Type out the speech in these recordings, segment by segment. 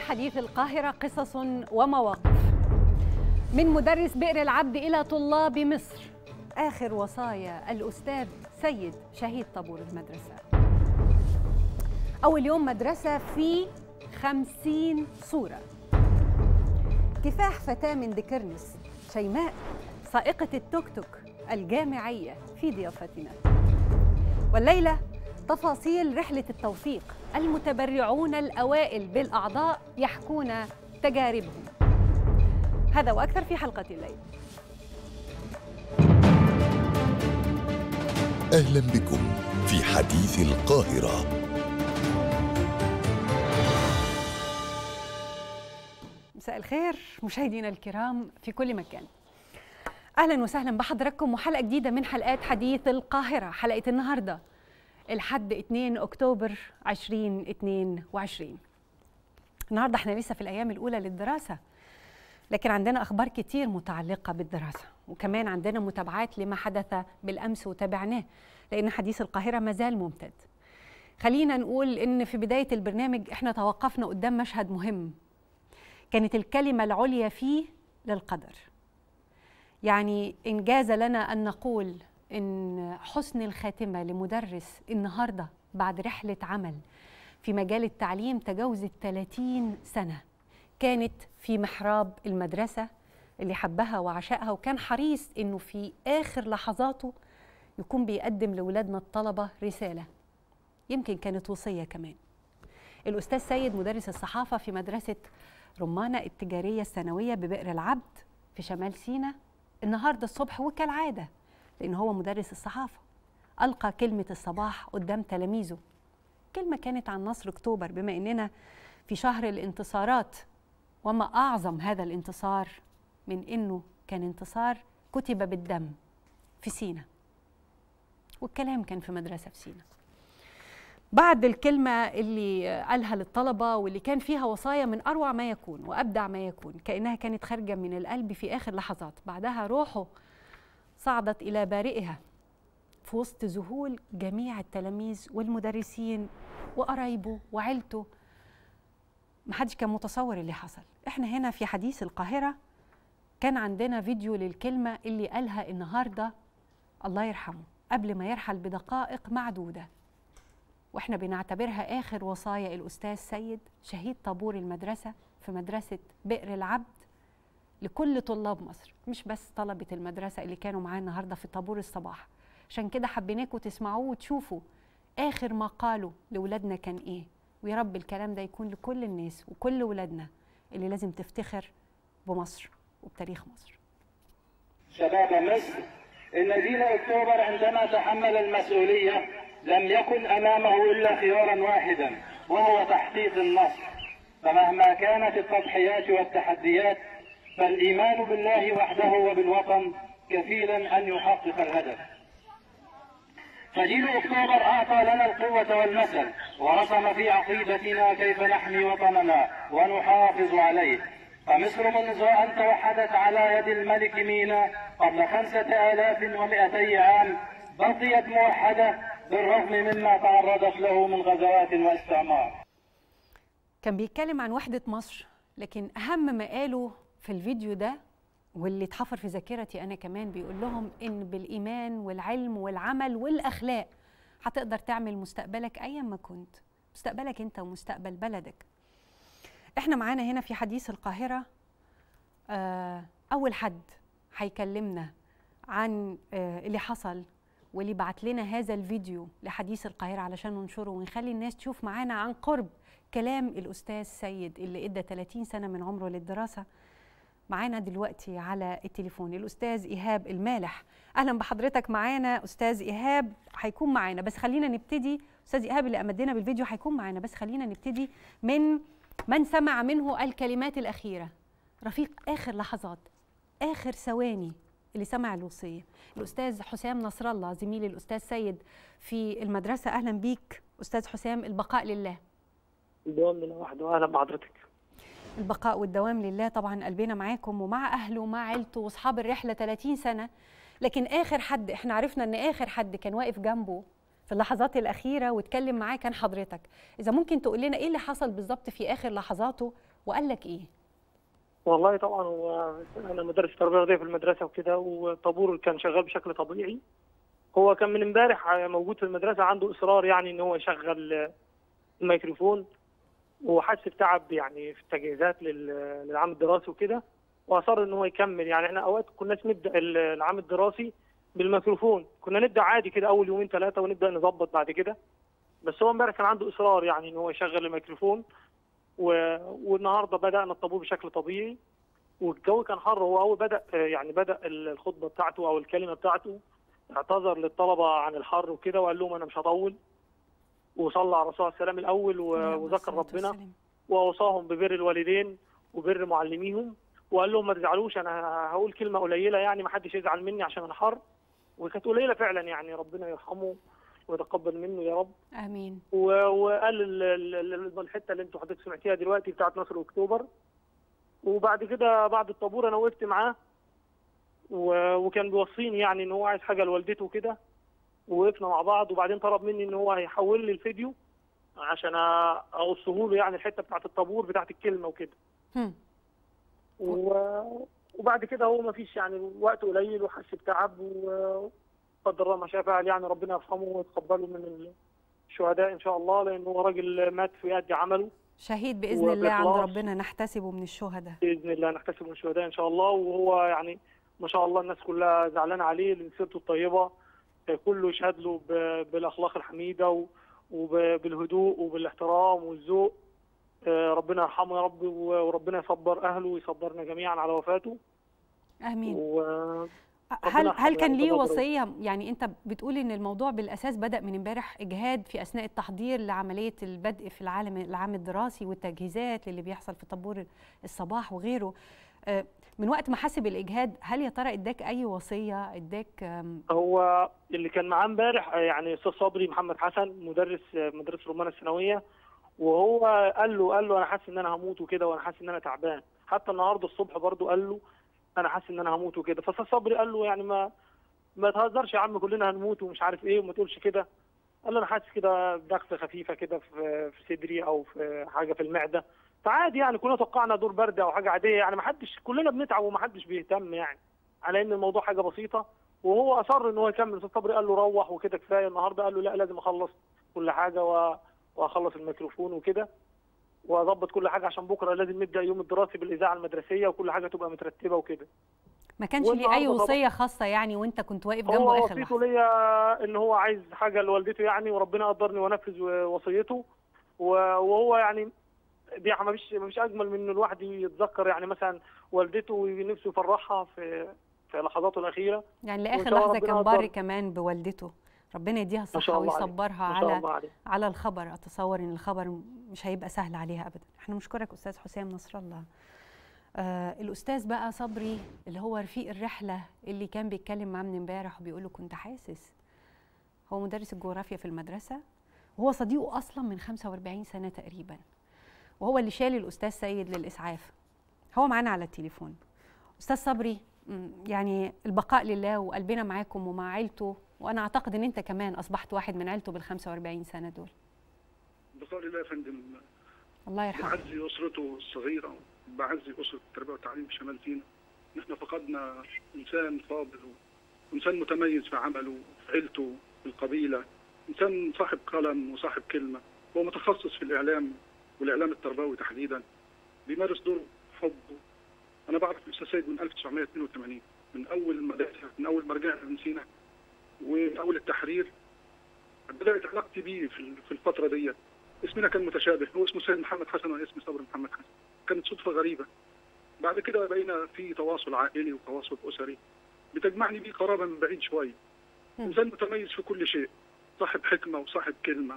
حديث القاهرة قصص ومواقف من مدرس بئر العبد إلى طلاب مصر آخر وصايا الأستاذ سيد شهيد طابور المدرسة أول يوم مدرسة في خمسين صورة كفاح فتاة من دكرنس شيماء سائقة التوك توك الجامعية في ضيافتنا والليلة تفاصيل رحلة التوثيق المتبرعون الأوائل بالأعضاء يحكون تجاربهم هذا وأكثر في حلقة الليل أهلا بكم في حديث القاهرة مساء الخير مشاهدينا الكرام في كل مكان اهلا وسهلا بحضراتكم وحلقه جديده من حلقات حديث القاهره حلقه النهارده الحد 2 اكتوبر 2022 النهارده احنا لسه في الايام الاولى للدراسه لكن عندنا اخبار كتير متعلقه بالدراسه وكمان عندنا متابعات لما حدث بالامس وتابعناه لان حديث القاهره ما زال ممتد خلينا نقول ان في بدايه البرنامج احنا توقفنا قدام مشهد مهم كانت الكلمه العليا فيه للقدر يعني إن جاز لنا أن نقول إن حسن الخاتمة لمدرس النهاردة بعد رحلة عمل في مجال التعليم تجاوزت 30 سنة كانت في محراب المدرسة اللي حبها وعشقها وكان حريص إنه في آخر لحظاته يكون بيقدم لولادنا الطلبة رسالة يمكن كانت وصية كمان الأستاذ سيد مدرس الصحافة في مدرسة رمانة التجارية الثانوية ببئر العبد في شمال سيناء النهارده الصبح وكالعاده لان هو مدرس الصحافه القى كلمه الصباح قدام تلاميذه كلمه كانت عن نصر اكتوبر بما اننا في شهر الانتصارات وما اعظم هذا الانتصار من انه كان انتصار كتب بالدم في سينا والكلام كان في مدرسه في سينا بعد الكلمة اللي قالها للطلبة واللي كان فيها وصايا من أروع ما يكون وأبدع ما يكون كأنها كانت خارجة من القلب في آخر لحظات بعدها روحه صعدت إلى بارئها في وسط ذهول جميع التلاميذ والمدرسين وقرايبه وعيلته محدش كان متصور اللي حصل احنا هنا في حديث القاهرة كان عندنا فيديو للكلمة اللي قالها النهاردة الله يرحمه قبل ما يرحل بدقائق معدودة واحنا بنعتبرها اخر وصايا الاستاذ سيد شهيد طابور المدرسه في مدرسه بئر العبد لكل طلاب مصر مش بس طلبه المدرسه اللي كانوا معاه النهارده في طابور الصباح عشان كده حبيناكم تسمعوه وتشوفوا اخر ما قالوا لاولادنا كان ايه ويا رب الكلام ده يكون لكل الناس وكل ولادنا اللي لازم تفتخر بمصر وبتاريخ مصر شباب مصر إن جيل أكتوبر عندما تحمل المسؤولية لم يكن أمامه إلا خيارا واحدا وهو تحقيق النصر فمهما كانت التضحيات والتحديات فالإيمان بالله وحده وبالوطن كفيلا أن يحقق الهدف فجيل أكتوبر أعطى لنا القوة والمثل ورسم في عقيدتنا كيف نحمي وطننا ونحافظ عليه فمصر منذ أن توحدت على يد الملك مينا قبل خمسة آلاف ومئتي عام بقيت موحدة بالرغم مما تعرضت له من غزوات واستعمار كان بيتكلم عن وحدة مصر لكن أهم ما قاله في الفيديو ده واللي اتحفر في ذاكرتي أنا كمان بيقول لهم إن بالإيمان والعلم والعمل والأخلاق هتقدر تعمل مستقبلك أيا ما كنت مستقبلك أنت ومستقبل بلدك احنا معانا هنا في حديث القاهرة آه أول حد هيكلمنا عن آه اللي حصل واللي بعت لنا هذا الفيديو لحديث القاهرة علشان ننشره ونخلي الناس تشوف معانا عن قرب كلام الأستاذ سيد اللي إدى 30 سنة من عمره للدراسة معانا دلوقتي على التليفون الأستاذ إيهاب المالح أهلا بحضرتك معانا أستاذ إيهاب هيكون معانا بس خلينا نبتدي أستاذ إيهاب اللي أمدنا بالفيديو هيكون معانا بس خلينا نبتدي من من سمع منه الكلمات الأخيرة رفيق آخر لحظات آخر ثواني اللي سمع الوصية الأستاذ حسام نصر الله زميلي الأستاذ سيد في المدرسة أهلا بيك أستاذ حسام البقاء لله الدوام لله وحده أهلا بحضرتك البقاء والدوام لله طبعا قلبنا معاكم ومع أهله ومع عيلته وأصحاب الرحلة 30 سنة لكن آخر حد إحنا عرفنا إن آخر حد كان واقف جنبه في اللحظات الأخيرة واتكلم معاه كان حضرتك إذا ممكن تقول لنا إيه اللي حصل بالظبط في آخر لحظاته وقال لك ايه والله طبعا هو انا مدرس تربيه رياضيه في المدرسه وكده وطابور كان شغال بشكل طبيعي هو كان من امبارح موجود في المدرسه عنده اصرار يعني ان هو يشغل الميكروفون وحس بتعب يعني في التجهيزات لل- للعام الدراسي وكده واصر ان هو يكمل يعني احنا اوقات كناش نبدا ال- العام الدراسي بالميكروفون كنا نبدا عادي كده اول يومين ثلاثه ونبدا نظبط بعد كده بس هو امبارح كان عنده اصرار يعني ان هو يشغل الميكروفون و... والنهارده بدانا الطابور بشكل طبيعي والجو كان حر هو اول بدا يعني بدا الخطبه بتاعته او الكلمه بتاعته اعتذر للطلبه عن الحر وكده وقال لهم انا مش هطول وصلى على الرسول عليه السلام الاول و... اللهم وذكر الصلاة ربنا والسلام. واوصاهم ببر الوالدين وبر معلميهم وقال لهم ما تزعلوش انا هقول كلمه قليله يعني ما حدش يزعل مني عشان انا حر وكانت قليله فعلا يعني ربنا يرحمه ويتقبل منه يا رب امين و- وقال ال- ال- ال- الحته اللي انتوا حضرتك سمعتيها دلوقتي بتاعت نصر اكتوبر وبعد كده بعد الطابور انا وقفت معاه و- وكان بيوصيني يعني ان هو عايز حاجه لوالدته كده ووقفنا مع بعض وبعدين طلب مني ان هو هيحول لي الفيديو عشان أ- اقصه له يعني الحته بتاعت الطابور بتاعت الكلمه وكده هم. و- وبعد كده هو ما فيش يعني وقت قليل وحس بتعب وقدر الله ما شاء فعل يعني ربنا يرحمه ويتقبله من الشهداء ان شاء الله لانه هو راجل مات في يد عمله شهيد باذن الله عند وبإخلاص. ربنا نحتسبه من الشهداء باذن الله نحتسب من الشهداء ان شاء الله وهو يعني ما شاء الله الناس كلها زعلانه عليه لان سيرته الطيبه كله يشهد له ب- بالاخلاق الحميده و- وبالهدوء وبالاحترام والذوق آه، ربنا يرحمه يا رب وربنا يصبر اهله ويصبرنا جميعا على وفاته امين و هل يرحمه هل كان يعني ليه ربنا وصيه يعني انت بتقول ان الموضوع بالاساس بدا من امبارح اجهاد في اثناء التحضير لعمليه البدء في العالم العام الدراسي والتجهيزات للي بيحصل في طابور الصباح وغيره آه، من وقت ما حس بالاجهاد هل يا ترى اداك اي وصيه اداك آم، هو اللي كان معاه امبارح آه، يعني استاذ صبري محمد حسن مدرس آه، مدرسه الرومانه الثانويه وهو قال له قال له انا حاسس ان انا هموت وكده وانا حاسس ان انا تعبان حتى النهارده الصبح برضه قال له انا حاسس ان انا هموت وكده فاستاذ صبري قال له يعني ما ما تهزرش يا عم كلنا هنموت ومش عارف ايه وما تقولش كده قال له انا حاسس كده بدغسه خفيفه كده في في صدري او في حاجه في المعده فعادي يعني كلنا توقعنا دور برد او حاجه عاديه يعني ما حدش كلنا بنتعب وما حدش بيهتم يعني على ان الموضوع حاجه بسيطه وهو اصر ان هو يكمل استاذ صبري قال له روح وكده كفايه النهارده قال له لا لازم اخلص كل حاجه و... واخلص الميكروفون وكده واظبط كل حاجه عشان بكره لازم نبدا يوم الدراسي بالاذاعه المدرسيه وكل حاجه تبقى مترتبه وكده ما كانش ليه اي والنهاردة طبعا- وصيه خاصه يعني وانت كنت واقف هو جنبه اخر وصيته لحظه ليا ان هو عايز حاجه لوالدته يعني وربنا قدرني وانفذ وصيته و- وهو يعني دي ما فيش ما فيش اجمل من ان الواحد يتذكر يعني مثلا والدته ونفسه يفرحها في في لحظاته الاخيره يعني وإن لاخر شاء الله لحظه ربنا كان بار يقدره. كمان بوالدته ربنا يديها ما الصحه شاء الله عليه. ويصبرها ما شاء على الله عليه على الخبر اتصور ان الخبر مش هيبقى سهل عليها ابدا احنا بنشكرك استاذ حسام نصر الله آه الاستاذ بقى صبري اللي هو رفيق الرحله اللي كان بيتكلم معاه من امبارح وبيقول له كنت حاسس هو مدرس الجغرافيا في المدرسه وهو صديقه اصلا من 45 سنه تقريبا وهو اللي شال الاستاذ سيد للاسعاف هو معانا على التليفون استاذ صبري م، يعني البقاء لله وقلبنا معاكم ومع عيلته وانا اعتقد ان انت كمان اصبحت واحد من عيلته بال 45 سنه دول بقول الله يا فندم الله يرحمه بعزي اسرته الصغيره بعزي اسره التربيه والتعليم في شمال سيناء نحن فقدنا انسان فاضل وانسان متميز في عمله في عيلته في القبيله انسان صاحب قلم وصاحب كلمه هو متخصص في الاعلام والاعلام التربوي تحديدا بيمارس دوره حبه انا بعرف الاستاذ سيد من 1982 من اول ما بدأت من اول ما رجعنا من سيناء ومن اول التحرير بدات علاقتي بيه في في الفتره ديت اسمنا كان متشابه هو اسمه سيد محمد حسن وانا اسمي صبري محمد حسن كانت صدفه غريبه بعد كده بقينا في تواصل عائلي وتواصل اسري بتجمعني بيه قرابه من بعيد شويه مم. انسان متميز في كل شيء صاحب حكمه وصاحب كلمه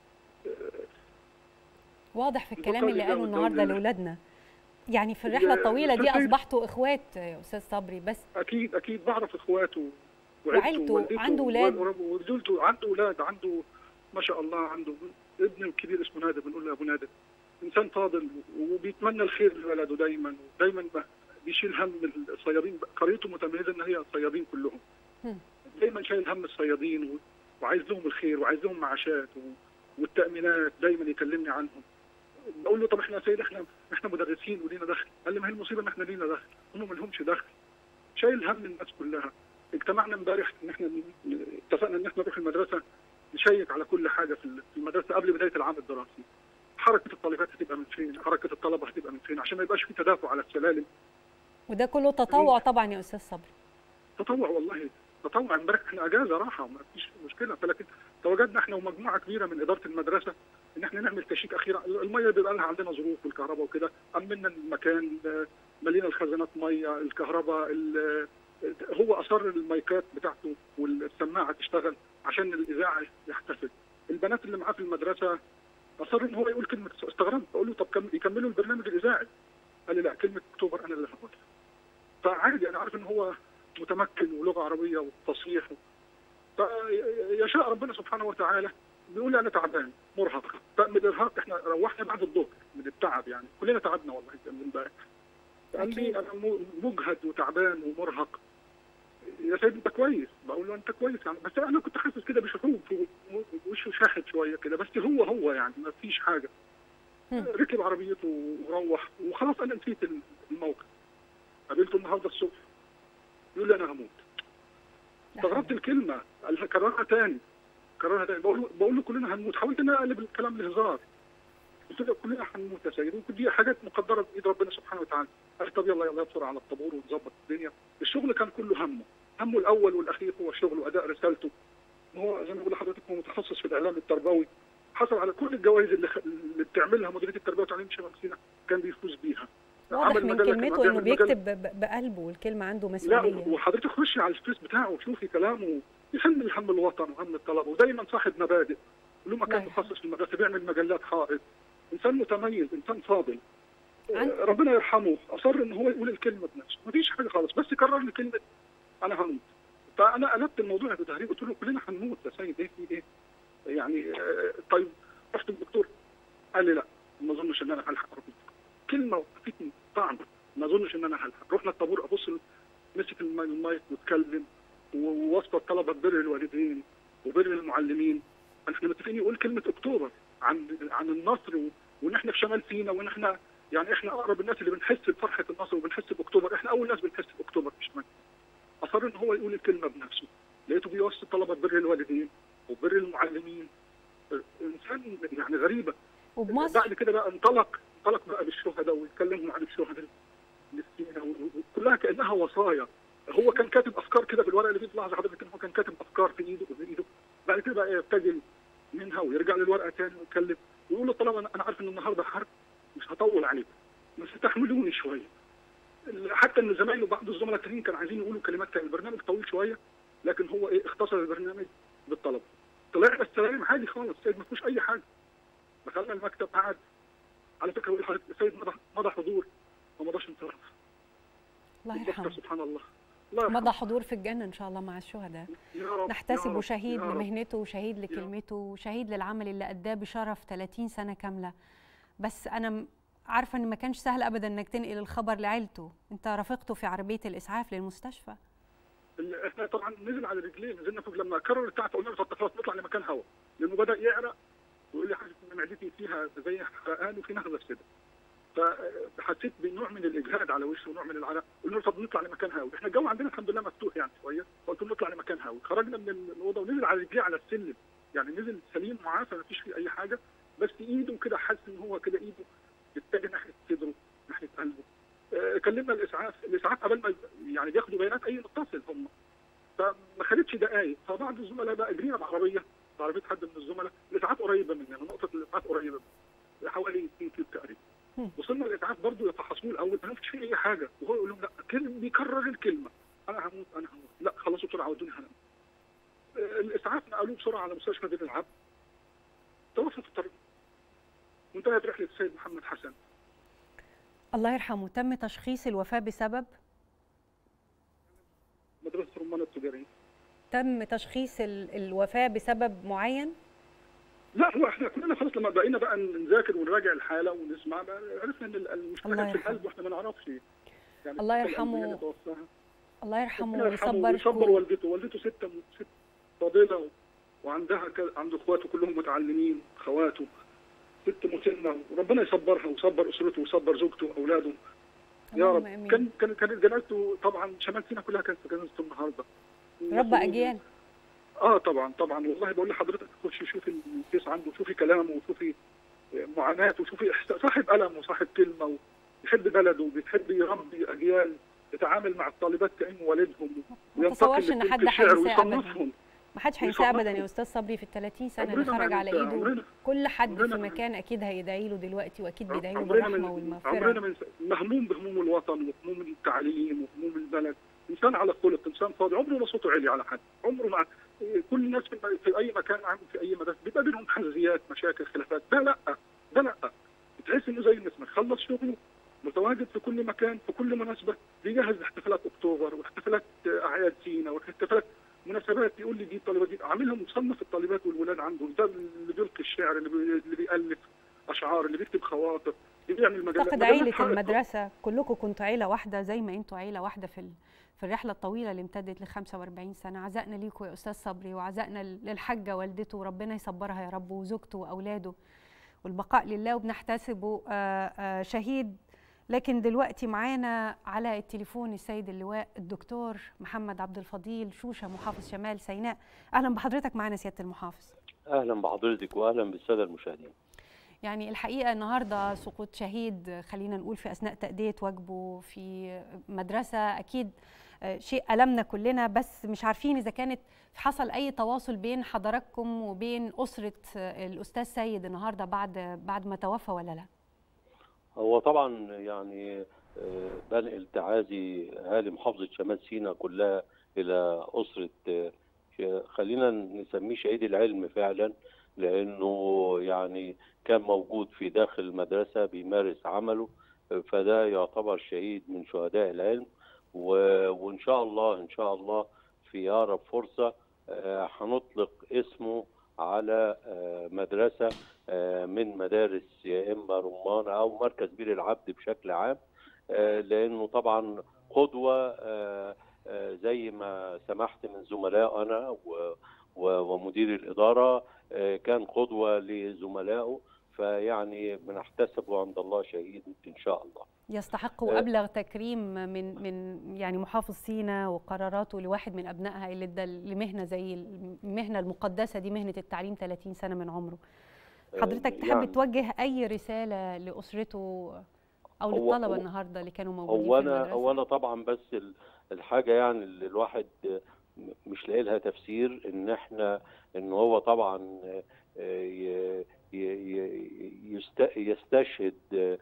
واضح في الكلام البقاء اللي لله قاله والدوام النهارده لله. لاولادنا يعني في الرحله ال- الطويله دي السيد- اصبحتوا اخوات يا استاذ صبري بس اكيد اكيد بعرف اخواته وعيلته، ووالدته عنده ولاد؟ وقرب- ورجولته عنده اولاد عنده ما شاء الله عنده ابنه الكبير اسمه نادر بنقول له ابو نادر انسان فاضل وبيتمنى الخير لولده دايما ودايما بيشيل هم الصيادين قريته متميزه ان هي الصيادين كلهم هم. دايما شايل هم الصيادين و- وعايز لهم الخير وعايز لهم معاشات و- والتامينات دايما يكلمني عنهم بقول له طب احنا يا سيد احنا احنا مدرسين ولينا دخل قال لي ما هي المصيبه ان احنا لينا دخل هم ما لهمش دخل شايل هم الناس كلها اجتمعنا امبارح ان احنا ن- اتفقنا ان احنا نروح المدرسه نشيك على كل حاجه في في المدرسه قبل بدايه العام الدراسي حركه الطالبات هتبقى من فين حركه الطلبه هتبقى من فين عشان ما يبقاش في تدافع على السلالم وده كله تطوع طبعا يا استاذ صبري تطوع والله تطوع امبارح احنا اجازه راحه ما فيش مشكله فلكن تواجدنا احنا ومجموعه كبيره من اداره المدرسه ان احنا نعمل تشيك اخير الميه بيبقى لها عندنا ظروف والكهرباء وكده امنا المكان آه، ملينا الخزانات ميه الكهرباء ال- هو اصر المايكات بتاعته والسماعه تشتغل عشان الاذاعه يحتفل البنات اللي معاه في المدرسه اصر ان هو يقول كلمه استغربت بقول له طب كم يكملوا البرنامج الاذاعي قال لي لا كلمه اكتوبر انا اللي هقولها فعادي انا عارف ان هو متمكن ولغه عربيه وفصيح فيشاء ربنا سبحانه وتعالى بيقول لي انا تعبان مرهق فمن الارهاق احنا روحنا بعد الظهر من التعب يعني كلنا تعبنا والله من امبارح قال أكيد. لي انا م- مجهد وتعبان ومرهق يا سيدي انت كويس بقول له انت كويس يعني بس انا كنت حاسس كده بشحوب في وشه شاحب شويه كده بس هو هو يعني ما فيش حاجه هم. ركب عربيته وروح وخلاص انا نسيت الموقف قابلته النهارده الصبح يقول لي انا هموت استغربت الكلمه قال كررها تاني كررها تاني بقول له بقول له كلنا هنموت حاولت ان أنا اقلب الكلام لهزار قلت له كلنا هنموت يا سيدي وكل دي حاجات مقدره بايد ربنا سبحانه وتعالى قال طب يلا يلا بسرعه على الطابور ونظبط الدنيا الشغل كان كله همه همه الاول والاخير هو الشغل واداء رسالته هو زي ما بقول لحضرتك هو متخصص في الاعلام التربوي حصل على كل الجوائز اللي, خ... اللي بتعملها مديريه التربيه والتعليم شمال سيناء كان بيفوز بيها واضح عمل من مجلة كان كلمته انه بيعمل مجلة- بيكتب ب- بقلبه والكلمه عنده لا مسؤوليه وحضرتك خشي على السبيس بتاعه وشوفي كلامه يحمل هم الوطن وهم الطلبه ودايما صاحب مبادئ له مكان الله مخصص في المدرسه بيعمل مجلات حائط انسان متميز انسان فاضل عن- آه، ربنا يرحمه اصر ان هو يقول الكلمه بنفسه مفيش حاجه خالص بس كرر لي كلمه انا هموت فانا قلبت الموضوع بتهريج قلت له كلنا هنموت يا سيد ايه في ايه يعني آه، طيب رحت الدكتور قال لي لا ما اظنش ان انا هلحق اروح للدكتور. كلمه وقفتني طعم ما اظنش ان انا هلحق رحنا الطابور ابص مسك الم- المايك واتكلم ووصف الطلبه ببر الوالدين وبر المعلمين احنا متفقين يقول كلمه اكتوبر عن عن النصر و- وان احنا في شمال سيناء وان احنا يعني احنا اقرب الناس اللي بنحس بفرحه النصر وبنحس باكتوبر احنا اول ناس بنحس باكتوبر في شمال اصر ان هو يقول الكلمه بنفسه لقيته بيوصي الطلبه ببر الوالدين وبر المعلمين انسان يعني غريبه وبمصر بعد كده بقى انطلق انطلق بقى بالشهداء ويتكلموا عن الشهداء اللي في سينا كلها كانها وصايا هو كان كاتب افكار كده في الورقه اللي في تلاحظ حضرتك ان هو كان كاتب افكار في ايده في ايده بعد كده بقى يرتجل منها ويرجع للورقه تاني ويتكلم ويقول للطلبه انا أنا عارف ان النهارده حرب مش هطول عليكم بس استحملوني شويه حتى ان زمايله بعض الزملاء التانيين كانوا عايزين يقولوا كلمات تانية البرنامج طويل شويه لكن هو ايه اختصر البرنامج بالطلبه طلعنا السلالم عادي خالص سيد ما فيهوش اي حاجه دخلنا المكتب قعد على فكره بقول لحضرتك السيد مضى مضى حضور وما مضاش انصراف الله الدكتور يرحمه سبحان الله الله يرحمه. مضى حضور في الجنه ان شاء الله مع الشهداء يا رب يا نحتسبه رب، شهيد يا رب. لمهنته وشهيد لكلمته وشهيد للعمل اللي أداه بشرف 30 سنة كاملة بس أنا م- عارفة إن ما كانش سهل أبدا إنك تنقل الخبر لعيلته أنت رافقته في عربية الإسعاف للمستشفى ال- احنا طبعا نزل على رجليه نزلنا فوق لما كرر التعب قلنا له طب خلاص نطلع لمكان هواء لانه بدا يعرق ويقول لي حاسس ان معدتي فيها زي حرقان وفي نغزه في صدري فحسيت بنوع من الاجهاد على وشه ونوع من العرق قلنا له طب نطلع لمكان هاوي احنا الجو عندنا الحمد لله مفتوح يعني شويه فقلت له نطلع لمكان هاوي خرجنا من الاوضه ونزل على رجليه على السلم يعني نزل سليم معافى ما فيش فيه اي حاجه بس ايده كده حاسس ان هو كده ايده بتتجه ناحيه صدره ناحيه قلبه آه، كلمنا الاسعاف الاسعاف قبل ما يعني بياخدوا بيانات اي متصل هم فما خدتش دقائق فبعض الزملاء بقى جرينا بعربيه بعربيه حد من الزملاء الاسعاف قريبه مننا نقطه الاسعاف قريبه حوالي 2 كيلو تقريبا هم. وصلنا الاسعاف برضه يفحصوه الاول ما فيش فيه اي حاجه وهو يقول لهم لا كلمه بيكرر الكلمه انا هموت انا هموت لا خلصوا بسرعه ودوني هنام آه، الاسعاف نقلوه بسرعه على مستشفى دير العبد توفى في الطريق وانتهت رحله السيد محمد حسن الله يرحمه تم تشخيص الوفاة بسبب مدرسه رمانه التجاريه تم تشخيص ال- الوفاة بسبب معين لا هو احنا كلنا خلاص لما بقينا بقى نذاكر ونراجع الحاله ونسمع بقى عرفنا ان المشكله الله كانت في يرحمه. القلب واحنا ما نعرفش يعني الله القلب يرحمه. هي اللي توفاها. الله يرحمه ربنا يرحمه ويصبر ويصبر شكوه. والدته والدته ستة ست فاضلة و- وعندها ك... عنده اخواته كلهم متعلمين اخواته ست مسنه وربنا يصبرها ويصبر اسرته ويصبر زوجته واولاده يا اللهم رب آمين. كان كان كانت جنازته طبعا شمال سيناء كلها كانت في جنازته النهارده رب اجيال اه طبعا طبعا والله بقول لحضرتك خشي شوفي الكيس عنده شوفي كلامه وشوفي معاناته وشوفي إحساس صاحب قلم وصاحب كلمه ويحب بلده وبيحب يربي اجيال يتعامل مع الطالبات كانه والدهم ما تصورش إن لكل حد شعر هينساه أبداً. ويصنفهم ما حدش هينساه ابدا ويصنفهم. يا استاذ صبري في ال 30 سنه اللي عمرنا ما خرج على هننساه، ايده عمرنا- كل حد في عمرنا ما مكان اكيد هيدعي له دلوقتي واكيد بيدعي له عمرنا بالرحمه من والمغفره عمرنا من مهموم بهموم الوطن وهموم التعليم وهموم البلد انسان على خلق انسان فاضي عمره ما صوته عالي على حد عمره ما كل الناس في, في اي مكان عام في اي مدرسه بيبقى بينهم حزيات مشاكل خلافات ده لا ده لا بتحس انه زي الناس ما خلص شغله متواجد في كل مكان في كل مناسبه بيجهز لاحتفالات اكتوبر واحتفالات اعياد سينا واحتفالات مناسبات يقول لي دي الطالبات دي عاملها مصنف الطالبات والولاد عنده ده اللي بيلقي الشعر اللي, بي... اللي بيالف اشعار اللي بيكتب خواطر اللي بيعمل مجلات اعتقد مجلات عيله حائط. المدرسه كلكم كنتوا عيله واحده زي ما انتوا عيله واحده في ال- في الرحله الطويله اللي امتدت ل 45 سنه عزائنا ليكم يا استاذ صبري وعزائنا للحاجه والدته وربنا يصبرها يا رب وزوجته واولاده والبقاء لله وبنحتسبه آه، آه، شهيد لكن دلوقتي معانا على التليفون السيد اللواء الدكتور محمد عبد الفضيل شوشه محافظ شمال سيناء اهلا بحضرتك معانا سياده المحافظ اهلا بحضرتك واهلا بالساده المشاهدين يعني الحقيقه النهارده سقوط شهيد خلينا نقول في اثناء تاديه واجبه في مدرسه اكيد آه، شيء المنا كلنا بس مش عارفين اذا كانت حصل اي تواصل بين حضراتكم وبين اسره آه، الاستاذ سيد النهارده بعد بعد ما توفى ولا لا هو طبعا يعني آه، بنقل تعازي اهالي محافظه شمال سيناء كلها الى اسره آه، ش- خلينا نسميه شهيد العلم فعلا لانه يعني كان موجود في داخل المدرسه بيمارس عمله آه، فده يعتبر شهيد من شهداء العلم و- وان شاء الله ان شاء الله في اقرب فرصه آه، هنطلق اسمه على آه، مدرسه آه، من مدارس يا اما رمان او مركز بير العبد بشكل عام آه، لانه طبعا قدوه آه، آه، زي ما سمحت من زملاء انا و- و- ومدير الاداره آه، كان قدوه لزملائه فيعني بنحتسبه عند الله شهيد ان شاء الله يستحق آه. وابلغ تكريم من من يعني محافظ سينا وقراراته لواحد من ابنائها اللي ادى لمهنه زي المهنه المقدسه دي مهنه التعليم 30 سنه من عمره حضرتك آه، تحب يعني توجه اي رساله لاسرته او هو- للطلبه هو- النهارده اللي كانوا موجودين هو في انا المدرسه هو انا طبعا بس ال- الحاجه يعني اللي الواحد مش لاقي لها تفسير ان احنا ان هو طبعا ي- ي- ي- يست- يستشهد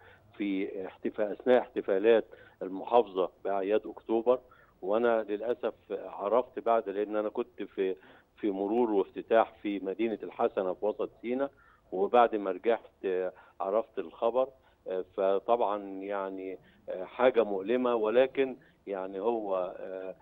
في احتفال اثناء احتفالات المحافظه باعياد اكتوبر وانا للاسف عرفت بعد لان انا كنت في في مرور وافتتاح في مدينه الحسنه في وسط سيناء وبعد ما رجعت عرفت الخبر فطبعا يعني حاجه مؤلمه ولكن يعني هو آه،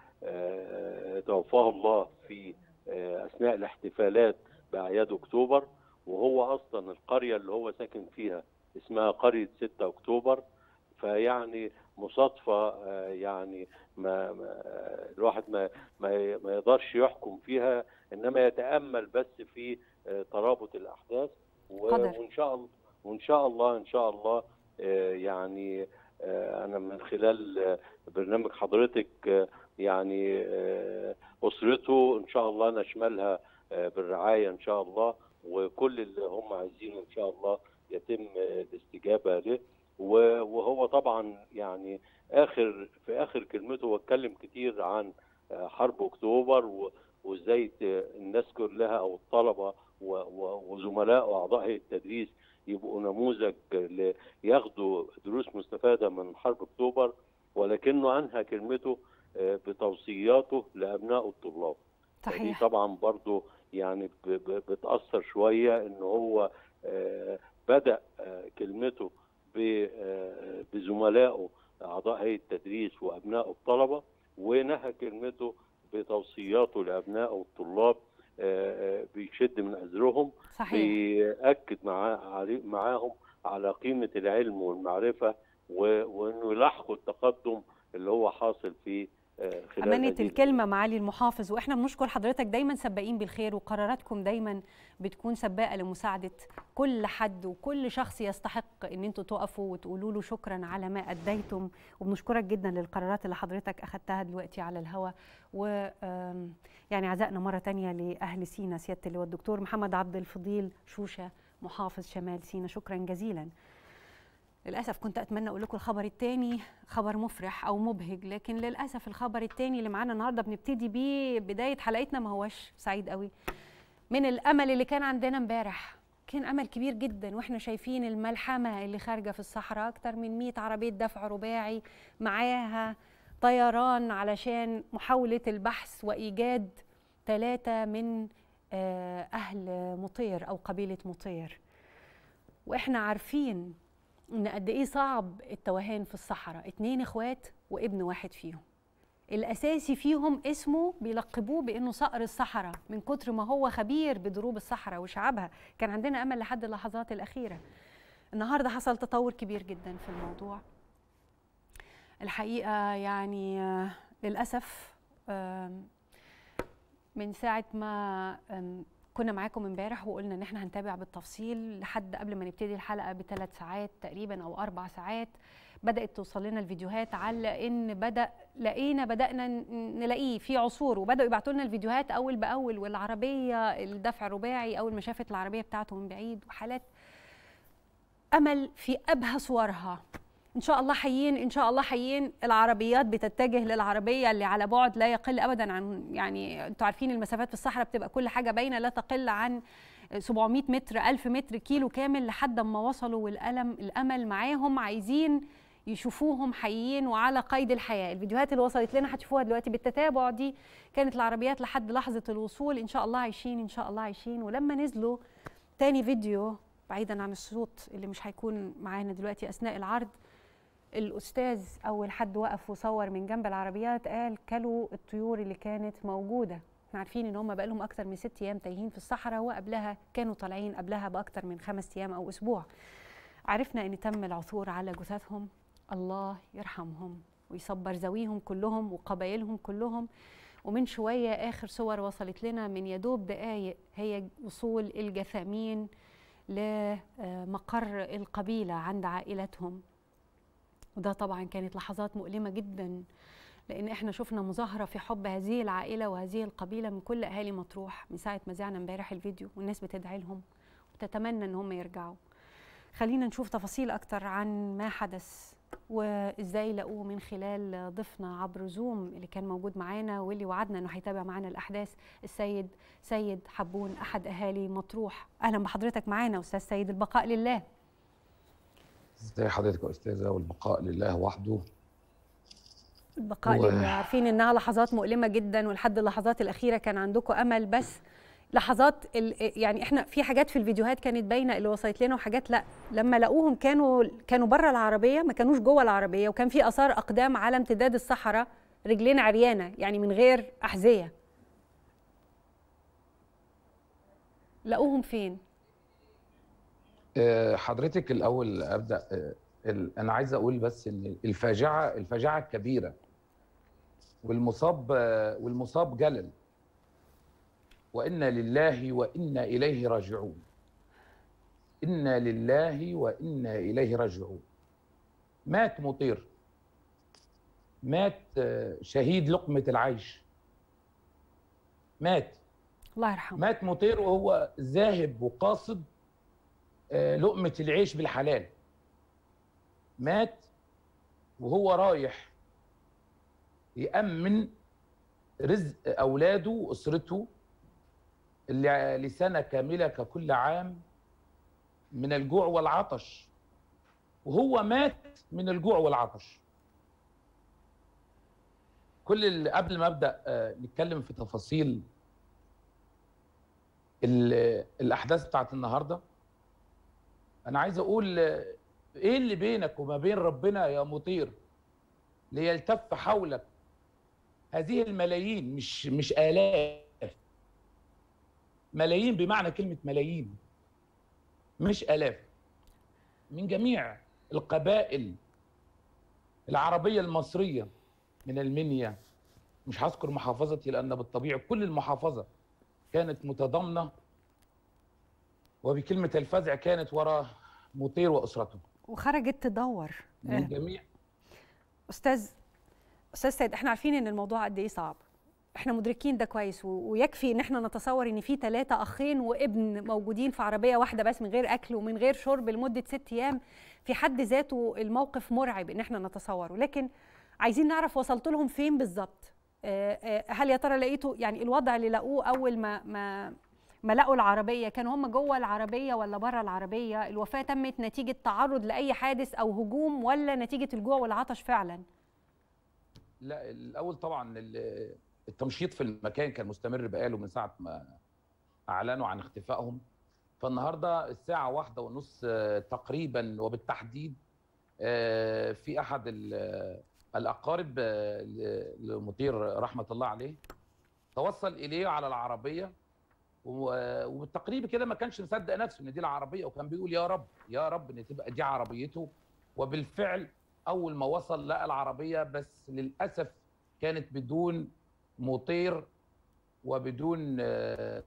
آه، توفاه الله في آه، اثناء الاحتفالات باعياد اكتوبر وهو اصلا القريه اللي هو ساكن فيها اسمها قريه 6 اكتوبر فيعني مصادفه آه، يعني ما ما- الواحد ما ما ما يقدرش يحكم فيها انما يتامل بس في آه، ترابط الاحداث و- قدر. وان شاء الله وان شاء الله ان شاء الله آه، يعني آه، انا من خلال آه، برنامج حضرتك آه، يعني آه، اسرته ان شاء الله نشملها آه، بالرعايه ان شاء الله وكل اللي هم عايزينه ان شاء الله يتم آه، الاستجابه له و- وهو طبعا يعني اخر في اخر كلمته هو اتكلم كتير عن آه، حرب اكتوبر و- وازاي ت- الناس كلها او الطلبه و- و- وزملاء واعضاء هيئه التدريس يبقوا نموذج ل- ياخدوا دروس مستفاده من حرب اكتوبر ولكنه انهى كلمته آه، بتوصياته لابناء الطلاب دي صحيح طبعا برضو يعني ب- ب- بتاثر شويه ان هو آه، بدا آه، كلمته ب- آه، بزملائه اعضاء هيئه التدريس وابناء الطلبه ونهى كلمته بتوصياته لابناء الطلاب آه، آه، بيشد من ازرهم صحيح بيأكد معاه علي- معاهم على قيمة العلم والمعرفة و- وإنه يلاحقوا التقدم اللي هو حاصل في آه، خلال أمانة هذه الكلمة معالي المحافظ وإحنا بنشكر حضرتك دايما سباقين بالخير وقراراتكم دايما بتكون سباقة لمساعدة كل حد وكل شخص يستحق إن أنتوا تقفوا وتقولوا له شكرا على ما أديتم وبنشكرك جدا للقرارات اللي حضرتك أخدتها دلوقتي على الهوا و آم، يعني عزائنا مرة تانية لأهل سينا سيادة اللواء الدكتور محمد عبد الفضيل شوشة محافظ شمال سينا شكرا جزيلا للاسف كنت اتمنى اقول لكم الخبر الثاني خبر مفرح او مبهج لكن للاسف الخبر الثاني اللي معانا النهارده بنبتدي بيه بدايه حلقتنا ما هوش سعيد قوي من الامل اللي كان عندنا امبارح كان امل كبير جدا واحنا شايفين الملحمه اللي خارجه في الصحراء اكتر من 100 عربيه دفع رباعي معاها طيران علشان محاوله البحث وايجاد ثلاثه من آه، اهل مطير او قبيله مطير واحنا عارفين ان قد ايه صعب التوهان في الصحراء اتنين اخوات وابن واحد فيهم الاساسي فيهم اسمه بيلقبوه بانه صقر الصحراء من كتر ما هو خبير بدروب الصحراء وشعبها كان عندنا امل لحد اللحظات الاخيره النهارده حصل تطور كبير جدا في الموضوع الحقيقه يعني آه، للاسف آم، من ساعه ما آم، كنا معاكم امبارح وقلنا ان احنا هنتابع بالتفصيل لحد قبل ما نبتدي الحلقه بثلاث ساعات تقريبا او اربع ساعات بدات توصل لنا الفيديوهات على ان بدا لقينا بدانا ن- نلاقيه في عصور وبداوا يبعتوا لنا الفيديوهات اول باول والعربيه الدفع الرباعي اول ما شافت العربيه بتاعته من بعيد وحالات امل في ابهى صورها ان شاء الله حيين ان شاء الله حيين العربيات بتتجه للعربيه اللي على بعد لا يقل ابدا عن يعني انتوا عارفين المسافات في الصحراء بتبقى كل حاجه باينه لا تقل عن 700 متر 1000 متر كيلو كامل لحد ما وصلوا والألم الامل معاهم عايزين يشوفوهم حيين وعلى قيد الحياه الفيديوهات اللي وصلت لنا هتشوفوها دلوقتي بالتتابع دي كانت العربيات لحد لحظه الوصول ان شاء الله عايشين ان شاء الله عايشين ولما نزلوا تاني فيديو بعيدا عن الصوت اللي مش هيكون معانا دلوقتي اثناء العرض الاستاذ اول حد وقف وصور من جنب العربيات قال كلوا الطيور اللي كانت موجوده احنا عارفين ان هم بقالهم اكتر من ست ايام تايهين في الصحراء وقبلها كانوا طالعين قبلها باكتر من خمس ايام او اسبوع عرفنا ان تم العثور على جثثهم الله يرحمهم ويصبر ذويهم كلهم وقبايلهم كلهم ومن شويه اخر صور وصلت لنا من يدوب دقايق هي وصول الجثامين لمقر القبيله عند عائلتهم وده طبعا كانت لحظات مؤلمة جدا لأن احنا شفنا مظاهرة في حب هذه العائلة وهذه القبيلة من كل أهالي مطروح من ساعة ما زعنا امبارح الفيديو والناس بتدعي لهم وتتمنى إن هم يرجعوا خلينا نشوف تفاصيل أكتر عن ما حدث وإزاي لقوه من خلال ضيفنا عبر زوم اللي كان موجود معانا واللي وعدنا إنه هيتابع معانا الأحداث السيد سيد حبون أحد أهالي مطروح أهلا بحضرتك معانا أستاذ سيد البقاء لله ازي حضرتك يا استاذه والبقاء لله وحده البقاء و- لله عارفين انها لحظات مؤلمه جدا ولحد اللحظات الاخيره كان عندكم امل بس لحظات ال- يعني احنا في حاجات في الفيديوهات كانت باينه اللي وصلت لنا وحاجات لا لما لقوهم كانوا كانوا بره العربيه ما كانوش جوه العربيه وكان في اثار اقدام على امتداد الصحراء رجلين عريانه يعني من غير احذيه لقوهم فين آه، حضرتك الاول ابدا آه، ال- انا عايز اقول بس ان الفاجعه الفاجعه الكبيره والمصاب آه، والمصاب جلل وانا لله وانا اليه راجعون انا لله وانا اليه راجعون مات مطير مات آه، شهيد لقمه العيش مات الله يرحمه مات مطير وهو ذاهب وقاصد آه، لقمة العيش بالحلال مات وهو رايح يأمن رزق أولاده وأسرته اللي لسنة كاملة ككل عام من الجوع والعطش وهو مات من الجوع والعطش كل اللي قبل ما أبدأ آه، نتكلم في تفاصيل ال- الاحداث بتاعت النهارده انا عايز اقول آه، ايه اللي بينك وما بين ربنا يا مطير ليلتف حولك هذه الملايين مش مش الاف ملايين بمعنى كلمه ملايين مش الاف من جميع القبائل العربيه المصريه من المنيا مش هذكر محافظتي لان بالطبيعي كل المحافظه كانت متضامنه وبكلمه الفزع كانت وراء مطير واسرته وخرجت تدور من جميع استاذ استاذ سيد احنا عارفين ان الموضوع قد ايه صعب احنا مدركين ده كويس و- ويكفي ان احنا نتصور ان في ثلاثة اخين وابن موجودين في عربية واحدة بس من غير اكل ومن غير شرب لمدة ست ايام في حد ذاته الموقف مرعب ان احنا نتصوره لكن عايزين نعرف وصلت لهم فين بالظبط آه، آه، هل يا ترى لقيتوا يعني الوضع اللي لقوه اول ما ما ما لقوا العربية كانوا هم جوه العربية ولا بره العربية الوفاة تمت نتيجة تعرض لأي حادث أو هجوم ولا نتيجة الجوع والعطش فعلا لا الاول طبعا ال- التمشيط في المكان كان مستمر بقاله من ساعه ما اعلنوا عن اختفائهم فالنهارده الساعه واحدة ونص آه، تقريبا وبالتحديد آه، في احد ال- الاقارب آه، ل- لمطير رحمه الله عليه توصل اليه على العربيه و- وبالتقريب كده ما كانش مصدق نفسه ان دي العربيه وكان بيقول يا رب يا رب ان تبقى دي عربيته وبالفعل اول ما وصل لقى العربيه بس للاسف كانت بدون مطير وبدون آه،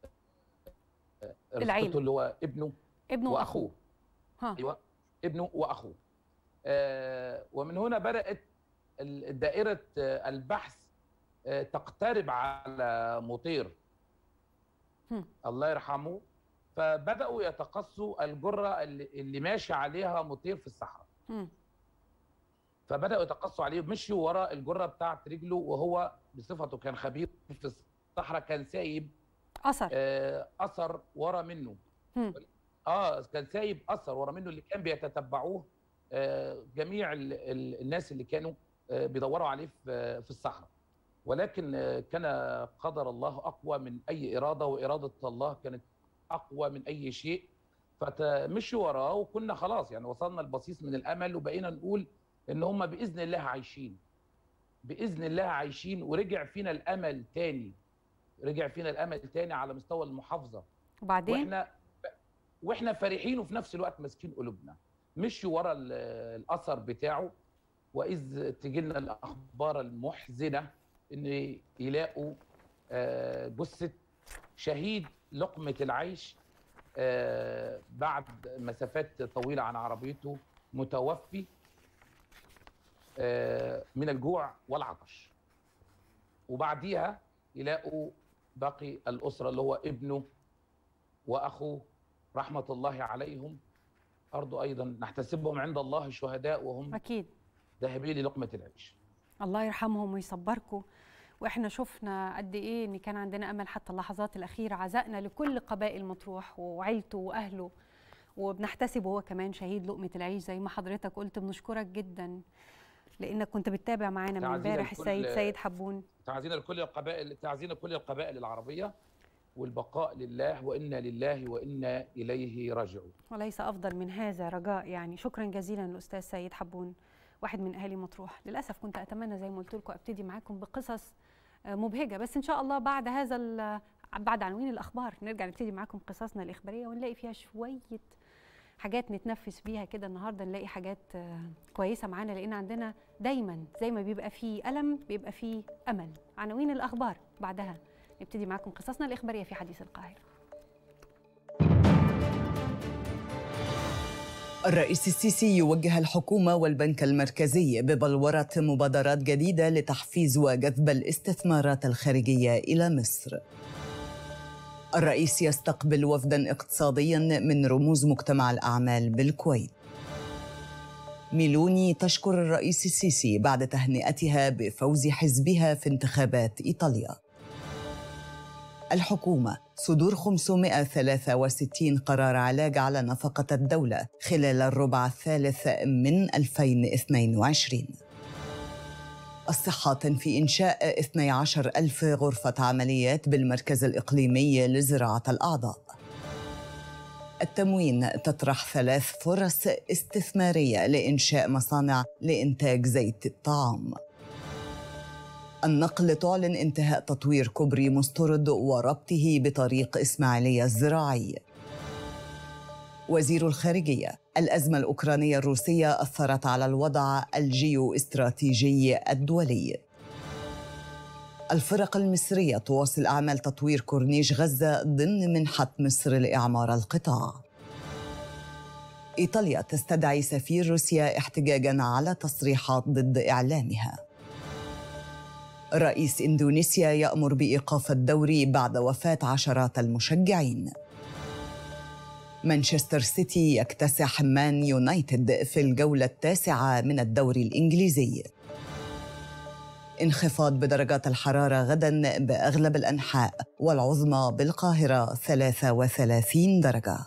آه، العيلة. رفقته اللي هو ابنه ابنه واخوه ها ايوه ابنه واخوه آه، ومن هنا بدات ال- دائره آه، البحث آه، تقترب على مطير هم. الله يرحمه فبداوا يتقصوا الجره اللي, اللي ماشي عليها مطير في الصحراء مم. فبداوا يتقصوا عليه مشوا ورا الجره بتاعت رجله وهو بصفته كان خبير في الصحراء كان سايب أثر آه، اثر ورا منه هم. اه كان سايب اثر ورا منه اللي كان بيتتبعوه آه، جميع ال- ال- الناس اللي كانوا آه، بيدوروا عليه في في الصحراء ولكن آه، كان قدر الله اقوى من اي اراده واراده الله كانت اقوى من اي شيء فمشوا وراه وكنا خلاص يعني وصلنا لبصيص من الامل وبقينا نقول ان هم باذن الله عايشين باذن الله عايشين ورجع فينا الامل تاني رجع فينا الامل تاني على مستوى المحافظه وبعدين واحنا واحنا فرحين وفي نفس الوقت ماسكين قلوبنا مشوا ورا ال- الاثر بتاعه واذ تجي لنا الاخبار المحزنه ان يلاقوا آه، جثه شهيد لقمه العيش آه، بعد مسافات طويله عن عربيته متوفي آه، من الجوع والعطش وبعديها يلاقوا باقي الاسره اللي هو ابنه واخوه رحمه الله عليهم برضو ايضا نحتسبهم عند الله شهداء وهم أكيد ذاهبين للقمه العيش الله يرحمهم ويصبركم واحنا شفنا قد ايه ان كان عندنا امل حتى اللحظات الاخيره عزائنا لكل قبائل مطروح وعيلته واهله وبنحتسبه هو كمان شهيد لقمه العيش زي ما حضرتك قلت بنشكرك جدا لانك كنت بتتابع معانا من تعزينا امبارح لكل- السيد سيد حبون تعزينا لكل القبائل تعزينا كل القبائل العربيه والبقاء لله وانا لله وانا اليه راجعون وليس افضل من هذا رجاء يعني شكرا جزيلا للاستاذ سيد حبون واحد من اهالي مطروح للاسف كنت اتمنى زي ما قلت لكم ابتدي معاكم بقصص آه، مبهجه بس ان شاء الله بعد هذا ال- بعد عناوين الاخبار نرجع نبتدي معاكم قصصنا الاخباريه ونلاقي فيها شويه حاجات نتنفس بيها كده النهارده نلاقي حاجات آه، كويسه معانا لان عندنا دايما زي ما بيبقى فيه الم بيبقى فيه امل عناوين الاخبار بعدها نبتدي معاكم قصصنا الاخباريه في حديث القاهره الرئيس السيسي يوجه الحكومة والبنك المركزي ببلورة مبادرات جديدة لتحفيز وجذب الاستثمارات الخارجية إلى مصر. الرئيس يستقبل وفدا اقتصاديا من رموز مجتمع الأعمال بالكويت. ميلوني تشكر الرئيس السيسي بعد تهنئتها بفوز حزبها في انتخابات إيطاليا. الحكومة صدور 563 قرار علاج على نفقة الدولة خلال الربع الثالث من 2022 الصحة في إنشاء 12 ألف غرفة عمليات بالمركز الإقليمي لزراعة الأعضاء التموين تطرح ثلاث فرص استثمارية لإنشاء مصانع لإنتاج زيت الطعام النقل تعلن انتهاء تطوير كوبري مسترد وربطه بطريق إسماعيلية الزراعي وزير الخارجية الأزمة الأوكرانية الروسية أثرت على الوضع الجيو استراتيجي الدولي الفرق المصرية تواصل أعمال تطوير كورنيش غزة ضمن منحة مصر لإعمار القطاع إيطاليا تستدعي سفير روسيا احتجاجاً على تصريحات ضد إعلامها رئيس إندونيسيا يأمر بإيقاف الدوري بعد وفاة عشرات المشجعين مانشستر سيتي يكتسح مان يونايتد في الجولة التاسعة من الدوري الإنجليزي انخفاض بدرجات الحرارة غدا بأغلب الأنحاء والعظمى بالقاهرة 33 درجة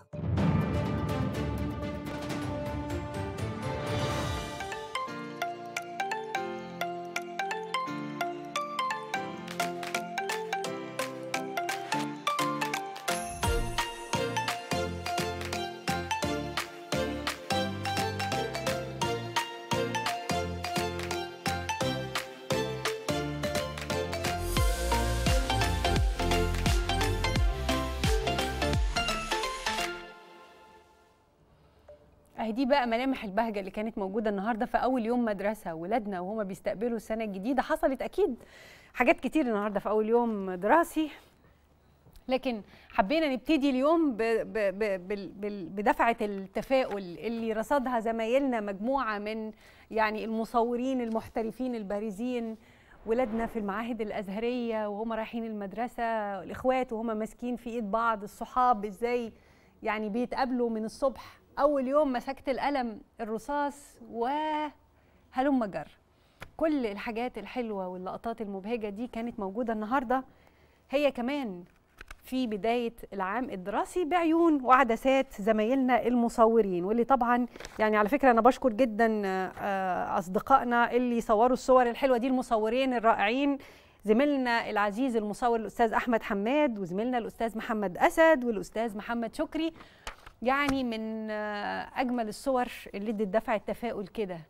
اهي دي بقى ملامح البهجه اللي كانت موجوده النهارده في اول يوم مدرسه ولادنا وهما بيستقبلوا السنه الجديده حصلت اكيد حاجات كتير النهارده في اول يوم دراسي لكن حبينا نبتدي اليوم ب ب ب بال- بال- بدفعه التفاؤل اللي رصدها زمايلنا مجموعه من يعني المصورين المحترفين البارزين ولادنا في المعاهد الازهريه وهم رايحين المدرسه الاخوات وهم ماسكين في ايد بعض الصحاب ازاي يعني بيتقابلوا من الصبح اول يوم مسكت القلم الرصاص وهلم جر كل الحاجات الحلوه واللقطات المبهجه دي كانت موجوده النهارده هي كمان في بدايه العام الدراسي بعيون وعدسات زمايلنا المصورين واللي طبعا يعني على فكره انا بشكر جدا آه، اصدقائنا اللي صوروا الصور الحلوه دي المصورين الرائعين زميلنا العزيز المصور الاستاذ احمد حماد وزميلنا الاستاذ محمد اسد والاستاذ محمد شكري يعني من آه، اجمل الصور اللي ادت دفع التفاؤل كده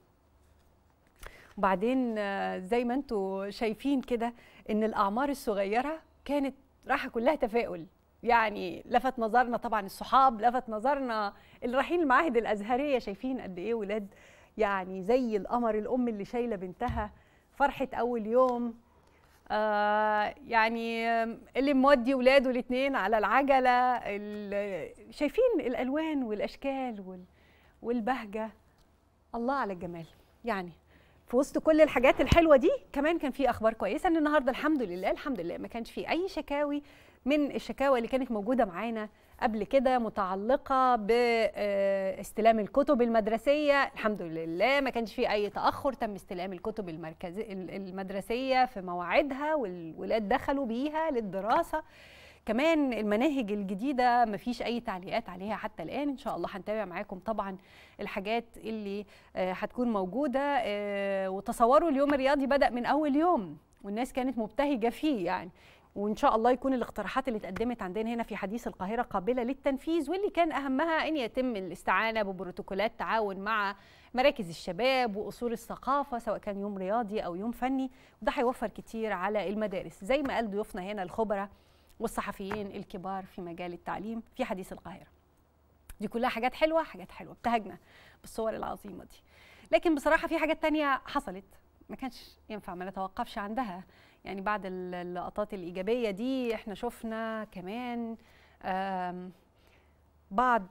وبعدين آه، زي ما انتم شايفين كده ان الاعمار الصغيره كانت رايحه كلها تفاؤل يعني لفت نظرنا طبعا الصحاب لفت نظرنا اللي رايحين المعاهد الازهريه شايفين قد ايه ولاد يعني زي القمر الام اللي شايله بنتها فرحه اول يوم آه يعني آم، اللي مودي ولاده الاثنين على العجله ال- شايفين الالوان والاشكال وال- والبهجه الله على الجمال يعني في وسط كل الحاجات الحلوه دي كمان كان في اخبار كويسه ان النهارده الحمد لله الحمد لله ما كانش في اي شكاوي من الشكاوى اللي كانت موجوده معانا قبل كده متعلقه باستلام الكتب المدرسيه الحمد لله ما كانش في اي تاخر تم استلام الكتب المركزي المدرسيه في مواعيدها والولاد دخلوا بيها للدراسه كمان المناهج الجديده ما فيش اي تعليقات عليها حتى الان ان شاء الله هنتابع معاكم طبعا الحاجات اللي آه، هتكون موجوده آه، وتصوروا اليوم الرياضي بدا من اول يوم والناس كانت مبتهجه فيه يعني وان شاء الله يكون الاقتراحات اللي اتقدمت عندنا هنا في حديث القاهره قابله للتنفيذ واللي كان اهمها ان يتم الاستعانه ببروتوكولات تعاون مع مراكز الشباب واصول الثقافه سواء كان يوم رياضي او يوم فني وده هيوفر كتير على المدارس زي ما قال ضيوفنا هنا الخبراء والصحفيين الكبار في مجال التعليم في حديث القاهره دي كلها حاجات حلوه حاجات حلوه ابتهجنا بالصور العظيمه دي لكن بصراحه في حاجات تانية حصلت ما كانش ينفع ما نتوقفش عندها يعني بعد ال- اللقطات الإيجابية دي احنا شفنا كمان آم، بعض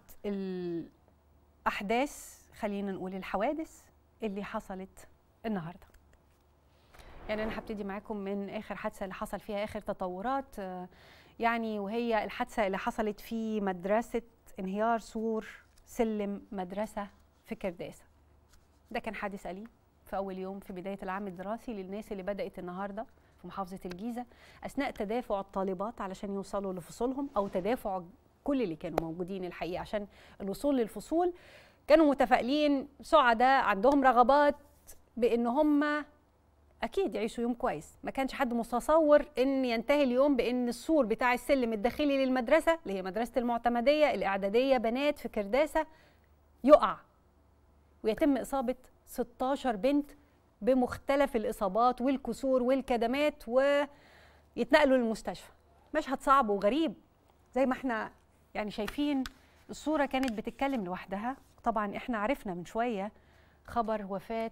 الأحداث خلينا نقول الحوادث اللي حصلت النهارده يعني أنا هبتدي معاكم من آخر حادثة اللي حصل فيها آخر تطورات آه، يعني وهي الحادثة اللي حصلت في مدرسة انهيار سور سلم مدرسة في كرداسة ده كان حادث أليم في أول يوم في بداية العام الدراسي للناس اللي بدأت النهاردة في محافظة الجيزة أثناء تدافع الطالبات علشان يوصلوا لفصولهم أو تدافع كل اللي كانوا موجودين الحقيقة عشان الوصول للفصول كانوا متفائلين سعداء عندهم رغبات بأن هم اكيد يعيشوا يوم كويس ما كانش حد متصور ان ينتهي اليوم بان السور بتاع السلم الداخلي للمدرسه اللي هي مدرسه المعتمديه الاعداديه بنات في كرداسه يقع ويتم اصابه 16 بنت بمختلف الاصابات والكسور والكدمات ويتنقلوا للمستشفى مشهد صعب وغريب زي ما احنا يعني شايفين الصوره كانت بتتكلم لوحدها طبعا احنا عرفنا من شويه خبر وفاه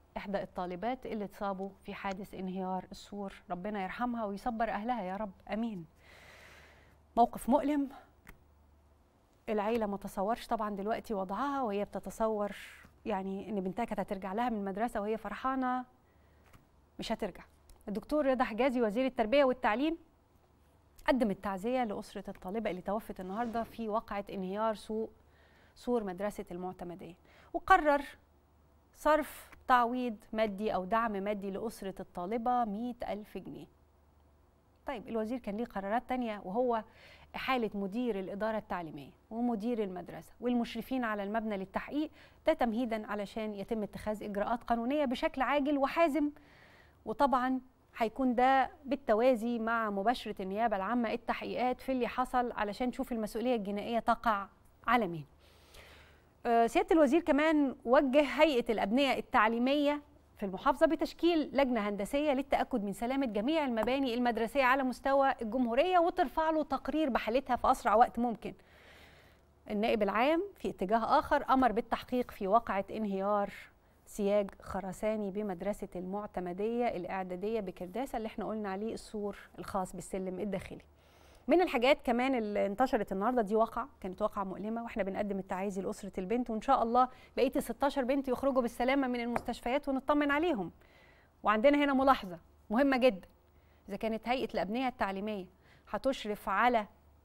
إحدى الطالبات اللي اتصابوا في حادث انهيار السور ربنا يرحمها ويصبر أهلها يا رب أمين موقف مؤلم العيلة ما تصورش طبعا دلوقتي وضعها وهي بتتصور يعني ان بنتها كانت هترجع لها من المدرسة وهي فرحانة مش هترجع الدكتور رضا حجازي وزير التربية والتعليم قدم التعزية لأسرة الطالبة اللي توفت النهاردة في وقعة انهيار سوق سور مدرسة المعتمدية وقرر صرف تعويض مادي أو دعم مادي لأسرة الطالبة مئة ألف جنيه طيب الوزير كان ليه قرارات تانية وهو إحالة مدير الإدارة التعليمية ومدير المدرسة والمشرفين على المبنى للتحقيق ده تمهيدا علشان يتم اتخاذ إجراءات قانونية بشكل عاجل وحازم وطبعا هيكون ده بالتوازي مع مباشرة النيابة العامة التحقيقات في اللي حصل علشان تشوف المسؤولية الجنائية تقع على مين آه، سيادة الوزير كمان وجه هيئة الأبنية التعليمية في المحافظة بتشكيل لجنة هندسية للتأكد من سلامة جميع المباني المدرسية على مستوى الجمهورية وترفع له تقرير بحالتها في أسرع وقت ممكن النائب العام في اتجاه آخر أمر بالتحقيق في وقعة انهيار سياج خرساني بمدرسة المعتمدية الإعدادية بكرداسة اللي احنا قلنا عليه السور الخاص بالسلم الداخلي من الحاجات كمان اللي انتشرت النهارده دي واقعة كانت واقعة مؤلمة واحنا بنقدم التعازي لأسرة البنت وإن شاء الله بقية ال 16 بنت يخرجوا بالسلامة من المستشفيات ونطمن عليهم وعندنا هنا ملاحظة مهمة جدا إذا كانت هيئة الأبنية التعليمية هتشرف على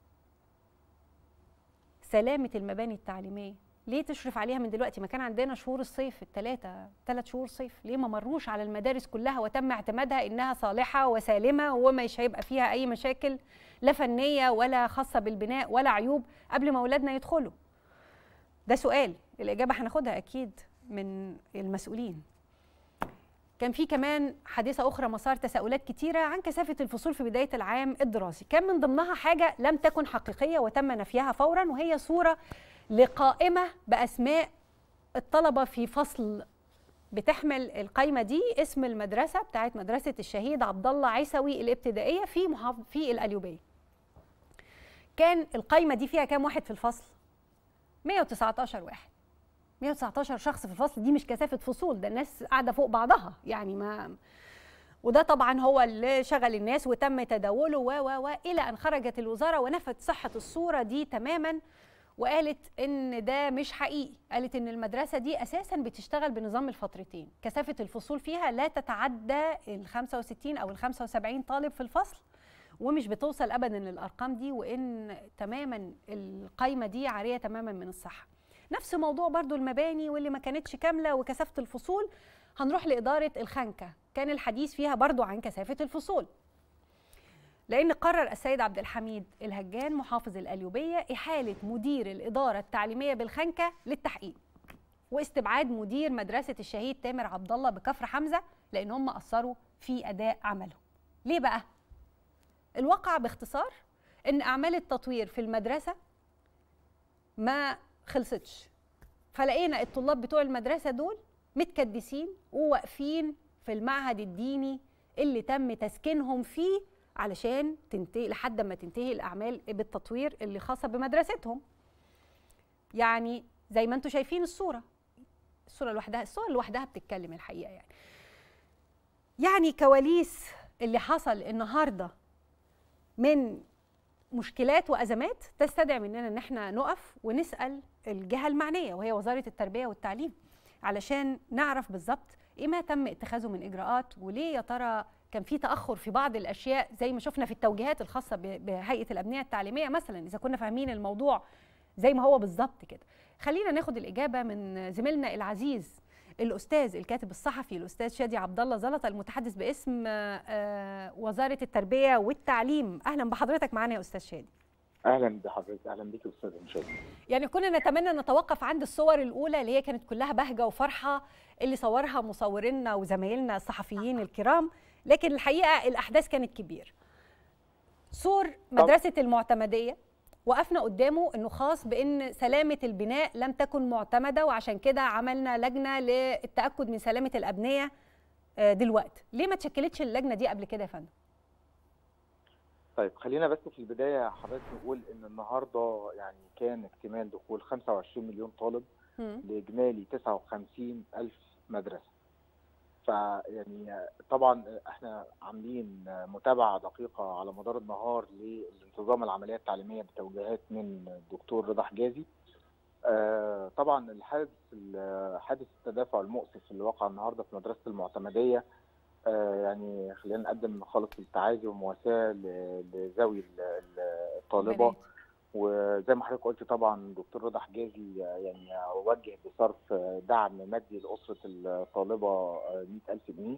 سلامة المباني التعليمية ليه تشرف عليها من دلوقتي ما كان عندنا شهور الصيف الثلاثة ثلاث شهور صيف ليه ما مروش على المدارس كلها وتم اعتمادها إنها صالحة وسالمة ومش هيبقى فيها أي مشاكل لا فنية ولا خاصة بالبناء ولا عيوب قبل ما أولادنا يدخلوا ده سؤال الإجابة هناخدها أكيد من المسؤولين كان في كمان حادثة أخرى مسار تساؤلات كتيرة عن كثافة الفصول في بداية العام الدراسي كان من ضمنها حاجة لم تكن حقيقية وتم نفيها فورا وهي صورة لقائمة بأسماء الطلبة في فصل بتحمل القايمة دي اسم المدرسة بتاعت مدرسة الشهيد عبد الله عيسوي الابتدائية في محافظ في القليوبية كان القايمة دي فيها كام واحد في الفصل 119 واحد 119 شخص في الفصل دي مش كثافة فصول ده الناس قاعدة فوق بعضها يعني ما وده طبعا هو اللي شغل الناس وتم تداوله و و و الى ان خرجت الوزاره ونفت صحه الصوره دي تماما وقالت ان ده مش حقيقي قالت ان المدرسه دي اساسا بتشتغل بنظام الفترتين كثافه الفصول فيها لا تتعدى ال 65 او ال 75 طالب في الفصل ومش بتوصل ابدا للارقام دي وان تماما القايمه دي عاريه تماما من الصحه نفس موضوع برضو المباني واللي ما كانتش كامله وكثافه الفصول هنروح لاداره الخنكه كان الحديث فيها برضو عن كثافه الفصول لأن قرر السيد عبد الحميد الهجان محافظ القليوبية إحالة مدير الإدارة التعليمية بالخنكة للتحقيق واستبعاد مدير مدرسة الشهيد تامر عبد الله بكفر حمزة لأن هم قصروا في أداء عمله ليه بقى؟ الواقع باختصار إن أعمال التطوير في المدرسة ما خلصتش فلقينا الطلاب بتوع المدرسة دول متكدسين وواقفين في المعهد الديني اللي تم تسكينهم فيه علشان تنتهي لحد ما تنتهي الاعمال بالتطوير اللي خاصه بمدرستهم يعني زي ما انتم شايفين الصوره الصوره لوحدها الصوره لوحدها بتتكلم الحقيقه يعني يعني كواليس اللي حصل النهارده من مشكلات وازمات تستدعي مننا ان احنا نقف ونسال الجهه المعنيه وهي وزاره التربيه والتعليم علشان نعرف بالظبط ايه ما تم اتخاذه من اجراءات وليه يا ترى كان في تاخر في بعض الاشياء زي ما شفنا في التوجيهات الخاصه بهيئه الابنيه التعليميه مثلا اذا كنا فاهمين الموضوع زي ما هو بالظبط كده خلينا ناخد الاجابه من زميلنا العزيز الاستاذ الكاتب الصحفي الاستاذ شادي عبد الله زلطه المتحدث باسم وزاره التربيه والتعليم اهلا بحضرتك معانا يا استاذ شادي اهلا بحضرتك اهلا بك استاذ مشاهد يعني كنا نتمنى نتوقف عند الصور الاولى اللي هي كانت كلها بهجه وفرحه اللي صورها مصورينا وزمايلنا الصحفيين الكرام لكن الحقيقه الاحداث كانت كبيره سور مدرسه المعتمديه وقفنا قدامه انه خاص بان سلامه البناء لم تكن معتمده وعشان كده عملنا لجنه للتاكد من سلامه الابنيه دلوقتي ليه ما تشكلتش اللجنه دي قبل كده يا فندم طيب خلينا بس في البدايه حضرتك نقول ان النهارده يعني كان اكتمال دخول 25 مليون طالب لاجمالي 59 الف مدرسه فيعني طبعا احنا عاملين متابعه دقيقه على مدار النهار لانتظام العمليه التعليميه بتوجيهات من الدكتور رضا حجازي آه، طبعا الحادث حادث التدافع المؤسف اللي وقع النهارده في مدرسه المعتمديه آه، يعني خلينا نقدم خالص التعازي والمواساه ل- لذوي ال- ال- الطالبه بنات. وزي ما حضرتك قلت طبعا دكتور رضا حجازي يعني وجه بصرف دعم مادي لاسره الطالبه 100000 جنيه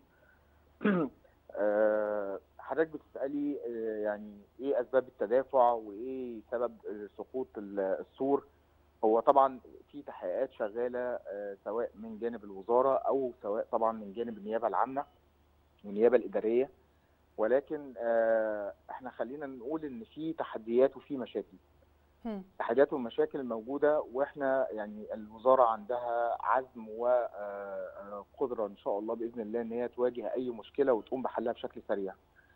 آه، حضرتك بتسالي آه، يعني ايه اسباب التدافع وايه سبب آه، سقوط ال- السور هو طبعا في تحقيقات شغاله آه، سواء من جانب الوزاره او سواء طبعا من جانب النيابه العامه والنيابه الاداريه ولكن آه، احنا خلينا نقول ان في تحديات وفي مشاكل هم. التحديات والمشاكل موجوده واحنا يعني الوزاره عندها عزم وقدره ان شاء الله باذن الله ان هي تواجه اي مشكله وتقوم بحلها بشكل سريع.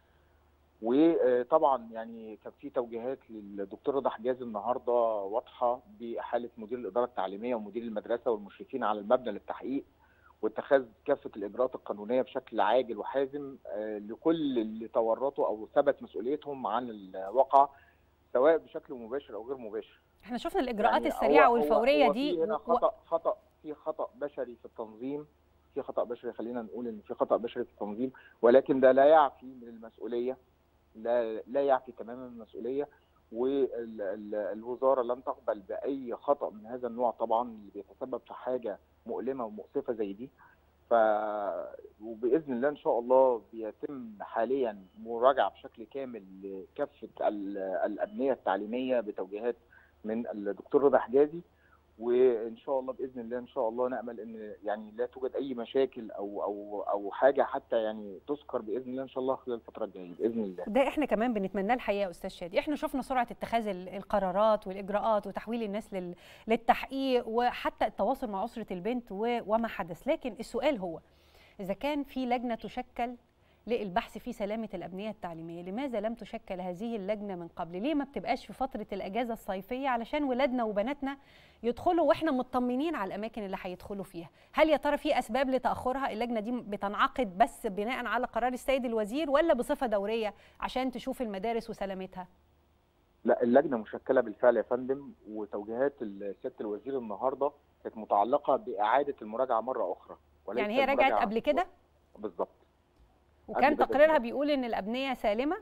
وطبعا يعني كان في توجيهات للدكتور رضا حجازي النهارده واضحه باحاله مدير الاداره التعليميه ومدير المدرسه والمشرفين على المبنى للتحقيق واتخاذ كافه الاجراءات القانونيه بشكل عاجل وحازم آه، لكل اللي تورطوا او ثبت مسؤوليتهم عن الواقع سواء بشكل مباشر او غير مباشر. احنا شفنا الاجراءات يعني السريعه هو- هو- والفوريه هو دي في هنا و- خطا خطا في خطا بشري في التنظيم في خطا بشري خلينا نقول ان في خطا بشري في التنظيم ولكن ده لا يعفي من المسؤوليه لا لا يعفي تماما من المسؤوليه والوزاره لن تقبل باي خطا من هذا النوع طبعا اللي بيتسبب في حاجه مؤلمه ومؤسفه زي دي ف وباذن الله ان شاء الله بيتم حاليا مراجعه بشكل كامل لكافه ال- الابنيه التعليميه بتوجيهات من الدكتور رضا حجازي وان شاء الله باذن الله ان شاء الله نامل ان يعني لا توجد اي مشاكل او او او حاجه حتى يعني تذكر باذن الله ان شاء الله خلال الفتره الجايه باذن الله ده احنا كمان بنتمناه الحقيقه يا استاذ شادي احنا شفنا سرعه اتخاذ ال- القرارات والاجراءات وتحويل الناس لل... للتحقيق وحتى التواصل مع اسره البنت و... وما حدث لكن السؤال هو اذا كان في لجنه تشكل للبحث في سلامه الابنيه التعليميه لماذا لم تشكل هذه اللجنه من قبل ليه ما بتبقاش في فتره الاجازه الصيفيه علشان ولادنا وبناتنا يدخلوا واحنا مطمنين على الاماكن اللي هيدخلوا فيها هل يا ترى في اسباب لتاخرها اللجنه دي بتنعقد بس بناء على قرار السيد الوزير ولا بصفه دوريه عشان تشوف المدارس وسلامتها لا اللجنه مشكله بالفعل يا فندم وتوجيهات سياده الوزير النهارده كانت متعلقه باعاده المراجعه مره اخرى وليس يعني هي رجعت المراجعة- قبل كده بالظبط وكان بداية تقريرها المراجعة. بيقول ان الابنيه سالمه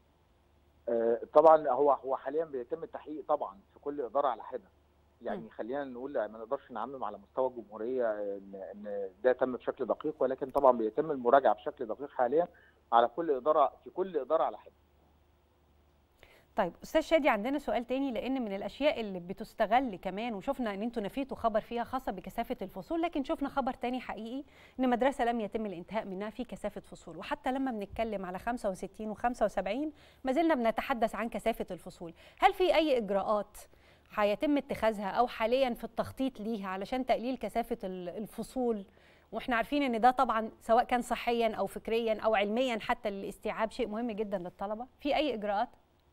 آه، طبعا هو هو حاليا بيتم التحقيق طبعا في كل اداره على حده يعني مم. خلينا نقول ما نقدرش نعمم على مستوى الجمهوريه ان ان ده تم بشكل دقيق ولكن طبعا بيتم المراجعه بشكل دقيق حاليا على كل اداره في كل اداره على حده طيب استاذ شادي عندنا سؤال تاني لان من الاشياء اللي بتستغل كمان وشفنا ان انتوا نفيتوا خبر فيها خاصه بكثافه الفصول لكن شفنا خبر تاني حقيقي ان مدرسه لم يتم الانتهاء منها في كثافه فصول وحتى لما بنتكلم على 65 و75 ما زلنا بنتحدث عن كثافه الفصول هل في اي اجراءات هيتم اتخاذها او حاليا في التخطيط ليها علشان تقليل كثافه ال- الفصول واحنا عارفين ان ده طبعا سواء كان صحيا او فكريا او علميا حتى للاستيعاب شيء مهم جدا للطلبه في اي اجراءات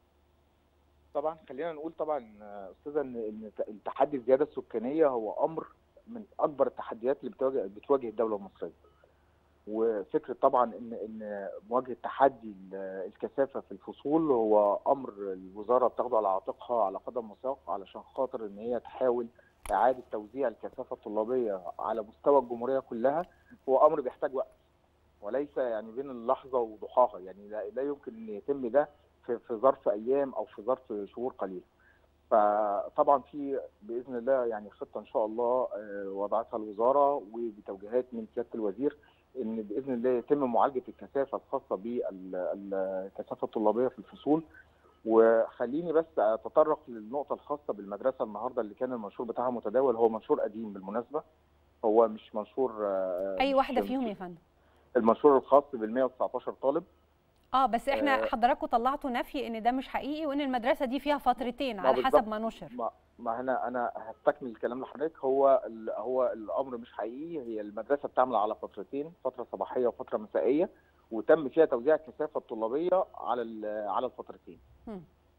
طبعا خلينا نقول طبعا آه، استاذه ان ان التحدي الزياده السكانيه هو امر من اكبر التحديات اللي بتواجه بتواجه الدوله المصريه وفكره طبعا ان ان مواجهه تحدي ال- الكثافه في الفصول هو امر الوزاره بتاخده على عاتقها على قدم وساق علشان خاطر ان هي تحاول اعاده توزيع الكثافه الطلابيه على مستوى الجمهوريه كلها هو امر بيحتاج وقت وليس يعني بين اللحظه وضحاها يعني لا, لا يمكن ان يتم ده في في ظرف ايام او في ظرف شهور قليله. فطبعا في باذن الله يعني خطه ان شاء الله آه، وضعتها الوزاره وبتوجيهات من سياده الوزير ان باذن الله يتم معالجه الكثافه الخاصه بالكثافه الطلابيه في الفصول وخليني بس اتطرق للنقطه الخاصه بالمدرسه النهارده اللي كان المنشور بتاعها متداول هو منشور قديم بالمناسبه هو مش منشور آه، اي مش- واحده فيهم يا فندم المنشور الخاص بال 119 طالب اه بس احنا آه. حضراتكم طلعتوا نفي ان ده مش حقيقي وان المدرسه دي فيها فترتين ما على بالظبط. حسب ما نشر ما ما هنا انا هستكمل الكلام لحضرتك هو ال- هو الامر مش حقيقي هي المدرسه بتعمل على فترتين فتره صباحيه وفتره مسائيه وتم فيها توزيع الكثافه الطلابيه على ال- على الفترتين مم.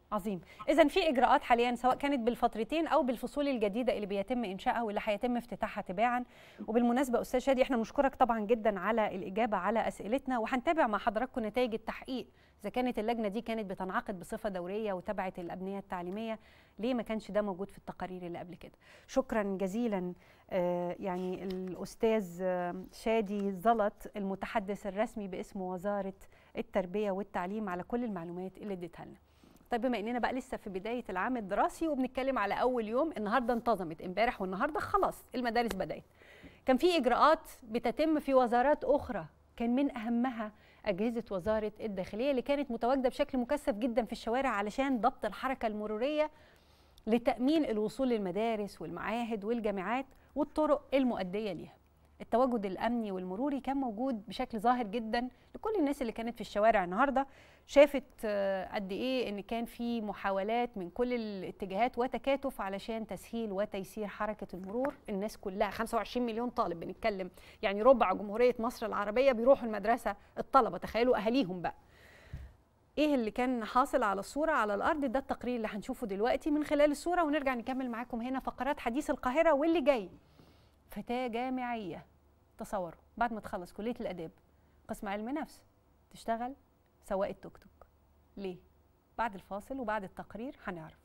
عظيم اذا في اجراءات حاليا سواء كانت بالفترتين او بالفصول الجديده اللي بيتم انشائها واللي هيتم افتتاحها تباعا وبالمناسبه استاذ شادي احنا بنشكرك طبعا جدا على الاجابه على اسئلتنا وهنتابع مع حضراتكم نتائج التحقيق اذا كانت اللجنه دي كانت بتنعقد بصفه دوريه وتبعت الابنيه التعليميه ليه ما كانش ده موجود في التقارير اللي قبل كده شكرا جزيلا آه، يعني الاستاذ آه، شادي زلط المتحدث الرسمي باسم وزاره التربيه والتعليم على كل المعلومات اللي اديتها لنا طيب بما اننا بقى لسه في بدايه العام الدراسي وبنتكلم على اول يوم النهارده انتظمت امبارح والنهارده خلاص المدارس بدات كان في اجراءات بتتم في وزارات اخرى كان من اهمها اجهزه وزاره الداخليه اللي كانت متواجده بشكل مكثف جدا في الشوارع علشان ضبط الحركه المروريه لتامين الوصول للمدارس والمعاهد والجامعات والطرق المؤديه ليها التواجد الامني والمروري كان موجود بشكل ظاهر جدا لكل الناس اللي كانت في الشوارع النهارده شافت آه، قد ايه ان كان في محاولات من كل الاتجاهات وتكاتف علشان تسهيل وتيسير حركه المرور الناس كلها 25 مليون طالب بنتكلم يعني ربع جمهوريه مصر العربيه بيروحوا المدرسه الطلبه تخيلوا اهاليهم بقى ايه اللي كان حاصل على الصوره على الارض ده التقرير اللي هنشوفه دلوقتي من خلال الصوره ونرجع نكمل معاكم هنا فقرات حديث القاهره واللي جاي فتاه جامعيه تصوروا بعد ما تخلص كليه الاداب قسم علم نفس تشتغل سواق التوك توك ليه بعد الفاصل وبعد التقرير هنعرف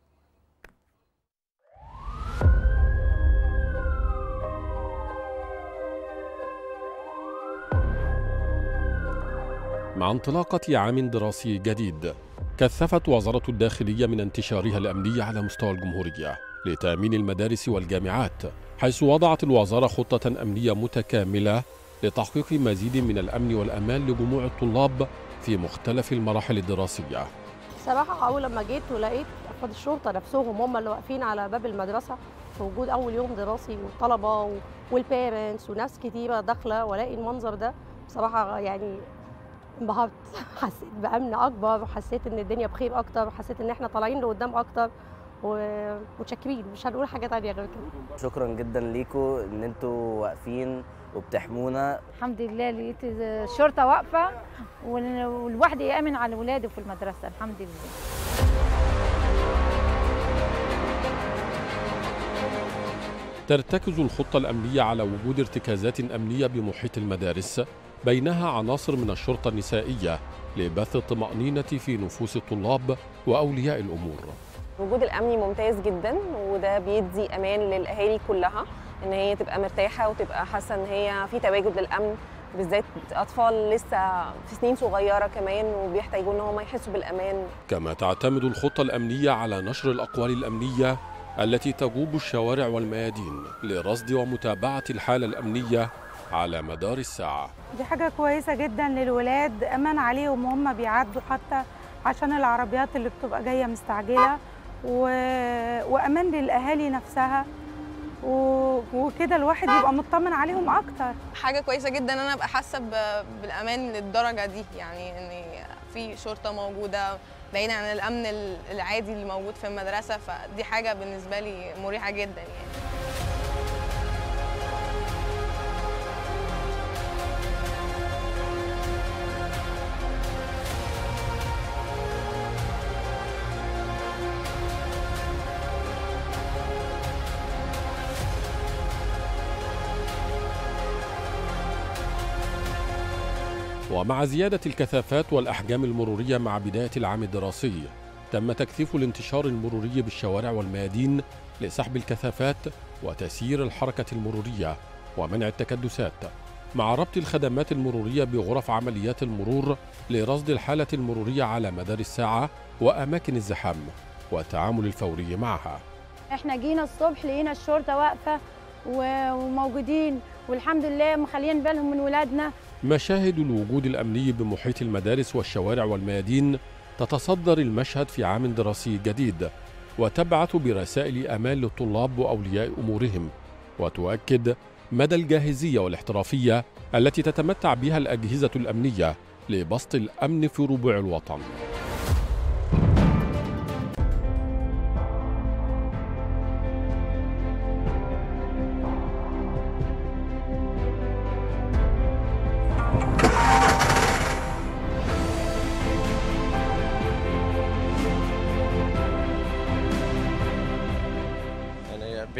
مع انطلاقة عام دراسي جديد كثفت وزارة الداخلية من انتشارها الأمني على مستوى الجمهورية لتأمين المدارس والجامعات حيث وضعت الوزارة خطة أمنية متكاملة لتحقيق مزيد من الأمن والأمان لجموع الطلاب في مختلف المراحل الدراسية صراحة أول لما جيت ولقيت أفراد الشرطة نفسهم هم اللي واقفين على باب المدرسة في وجود أول يوم دراسي والطلبة و- والبيرنتس وناس كتيرة داخلة وألاقي المنظر ده بصراحة يعني انبهرت حسيت بأمن أكبر وحسيت إن الدنيا بخير أكتر وحسيت إن إحنا طالعين لقدام أكتر ومتشكرين مش هنقول حاجة تانية غير كده شكرا جدا ليكم ان انتوا واقفين وبتحمونا الحمد لله لقيت الشرطه واقفه وال- والواحد يامن على ولاده في المدرسه الحمد لله ترتكز الخطة الأمنية على وجود ارتكازات أمنية بمحيط المدارس بينها عناصر من الشرطة النسائية لبث الطمأنينة في نفوس الطلاب وأولياء الأمور الوجود الامني ممتاز جدا وده بيدي امان للاهالي كلها ان هي تبقى مرتاحه وتبقى حاسه ان هي في تواجد للامن بالذات اطفال لسه في سنين صغيره كمان وبيحتاجوا ان هم يحسوا بالامان كما تعتمد الخطة الأمنية على نشر الأقوال الأمنية التي تجوب الشوارع والميادين لرصد ومتابعة الحالة الأمنية على مدار الساعة دي حاجة كويسة جدا للولاد أمان عليهم وهم بيعدوا حتى عشان العربيات اللي بتبقى جاية مستعجلة و... وأمان للأهالي نفسها و... وكده الواحد يبقى مطمن عليهم أكتر حاجه كويسه جدا ان انا ابقى حاسه ب- بالامان للدرجه دي يعني ان في شرطه موجوده بعيدا عن الامن ال- العادي اللي موجود في المدرسه فدي حاجه بالنسبه لي مريحه جدا يعني ومع زيادة الكثافات والأحجام المرورية مع بداية العام الدراسي تم تكثيف الانتشار المروري بالشوارع والميادين لسحب الكثافات وتسيير الحركة المرورية ومنع التكدسات مع ربط الخدمات المرورية بغرف عمليات المرور لرصد الحالة المرورية على مدار الساعة وأماكن الزحام والتعامل الفوري معها احنا جينا الصبح لقينا الشرطه واقفه و- وموجودين والحمد لله مخلين بالهم من ولادنا مشاهد الوجود الأمني بمحيط المدارس والشوارع والميادين تتصدر المشهد في عام دراسي جديد وتبعث برسائل أمان للطلاب وأولياء أمورهم وتؤكد مدى الجاهزية والاحترافية التي تتمتع بها الأجهزة الأمنية لبسط الأمن في ربوع الوطن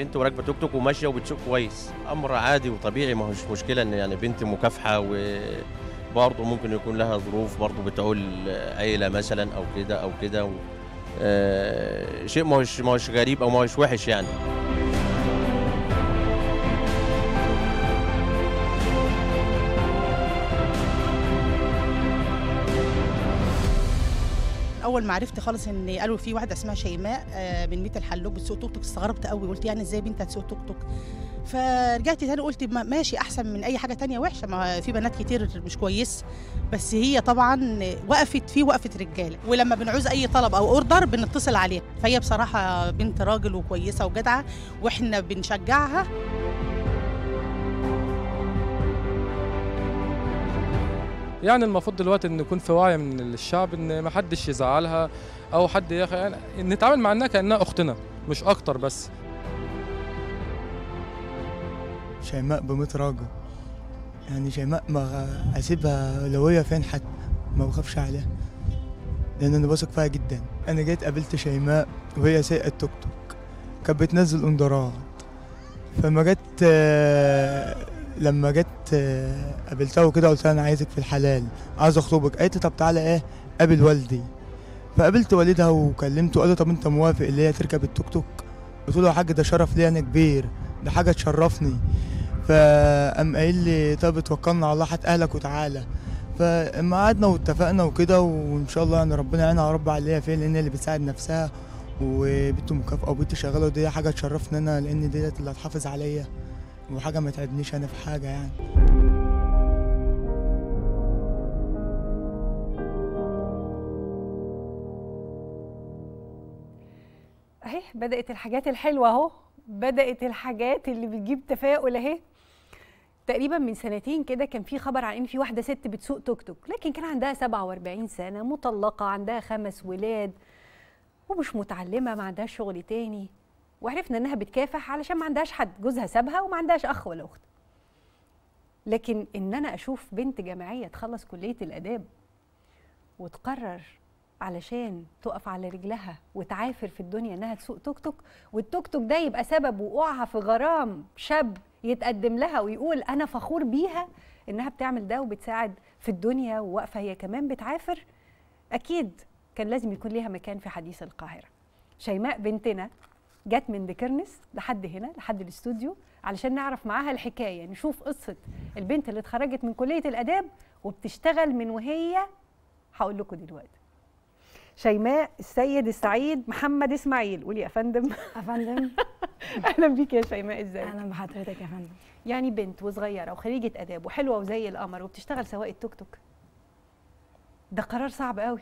بنت وراكبه توك توك وماشيه وبتسوق كويس امر عادي وطبيعي ما هوش مشكله ان يعني بنت مكافحه وبرضه ممكن يكون لها ظروف برضه بتعول عيله مثلا او كده او كده و... آه شيء ما هوش ما هوش غريب او ما هوش وحش يعني اول ما عرفت خالص ان قالوا في واحده اسمها شيماء آه، من ميت الحلوق بتسوق توك توك استغربت قوي قلت يعني ازاي بنت هتسوق توك توك فرجعت تاني قلت ما- ماشي احسن من اي حاجه تانية وحشه ما في بنات كتير مش كويس بس هي طبعا وقفت في وقفه رجاله ولما بنعوز اي طلب او اوردر بنتصل عليها فهي بصراحه بنت راجل وكويسه وجدعه واحنا بنشجعها يعني المفروض دلوقتي ان يكون في وعي من الشعب ان ما حدش يزعلها او حد يخ... يعني نتعامل مع انها كانها اختنا مش اكتر بس شيماء بموت راجل يعني شيماء ما اسيبها لو هي فين حتى ما بخافش عليها لان انا بثق فيها جدا انا جيت قابلت شيماء وهي سايقه التوك توك كانت بتنزل اندرات فما جت آه، لما جت آه، قابلتها وكده قلت لها انا عايزك في الحلال عايز اخطبك قالت لي طب تعالى ايه قابل والدي فقابلت والدها وكلمته قال لي طب انت موافق اللي هي تركب التوك توك قلت له يا حاج ده شرف ليا انا كبير ده حاجه تشرفني فقام قايل لي طب اتوكلنا على الله هات اهلك وتعالى فاما قعدنا واتفقنا وكده وان شاء الله يعني ربنا يعينها يا رب على اللي هي فين لان هي اللي بتساعد نفسها وبنت مكافأة وبنت شغالة ودي حاجة تشرفني أنا لأن ديت اللي هتحافظ عليا وحاجة ما تعبنيش أنا في حاجة يعني اهي بدات الحاجات الحلوه اهو بدات الحاجات اللي بتجيب تفاؤل اهي تقريبا من سنتين كده كان في خبر عن ان في واحده ست بتسوق توك توك لكن كان عندها 47 سنه مطلقه عندها خمس ولاد ومش متعلمه ما عندهاش شغل تاني وعرفنا انها بتكافح علشان ما عندهاش حد جوزها سابها وما عندهاش اخ ولا اخت لكن ان انا اشوف بنت جامعيه تخلص كليه الاداب وتقرر علشان تقف على رجلها وتعافر في الدنيا انها تسوق توك توك والتوك توك ده يبقى سبب وقوعها في غرام شاب يتقدم لها ويقول انا فخور بيها انها بتعمل ده وبتساعد في الدنيا وواقفه هي كمان بتعافر اكيد كان لازم يكون ليها مكان في حديث القاهره شيماء بنتنا جت من ديكرنس لحد هنا لحد الاستوديو علشان نعرف معاها الحكايه نشوف قصه البنت اللي اتخرجت من كليه الاداب وبتشتغل من وهي هقول لكم دلوقتي شيماء السيد السعيد محمد اسماعيل قولي يا فندم افندم اهلا بيك يا شيماء ازاي اهلا بحضرتك يا فندم يعني بنت وصغيره وخريجه اداب وحلوه وزي القمر وبتشتغل سواق التوك توك ده قرار صعب قوي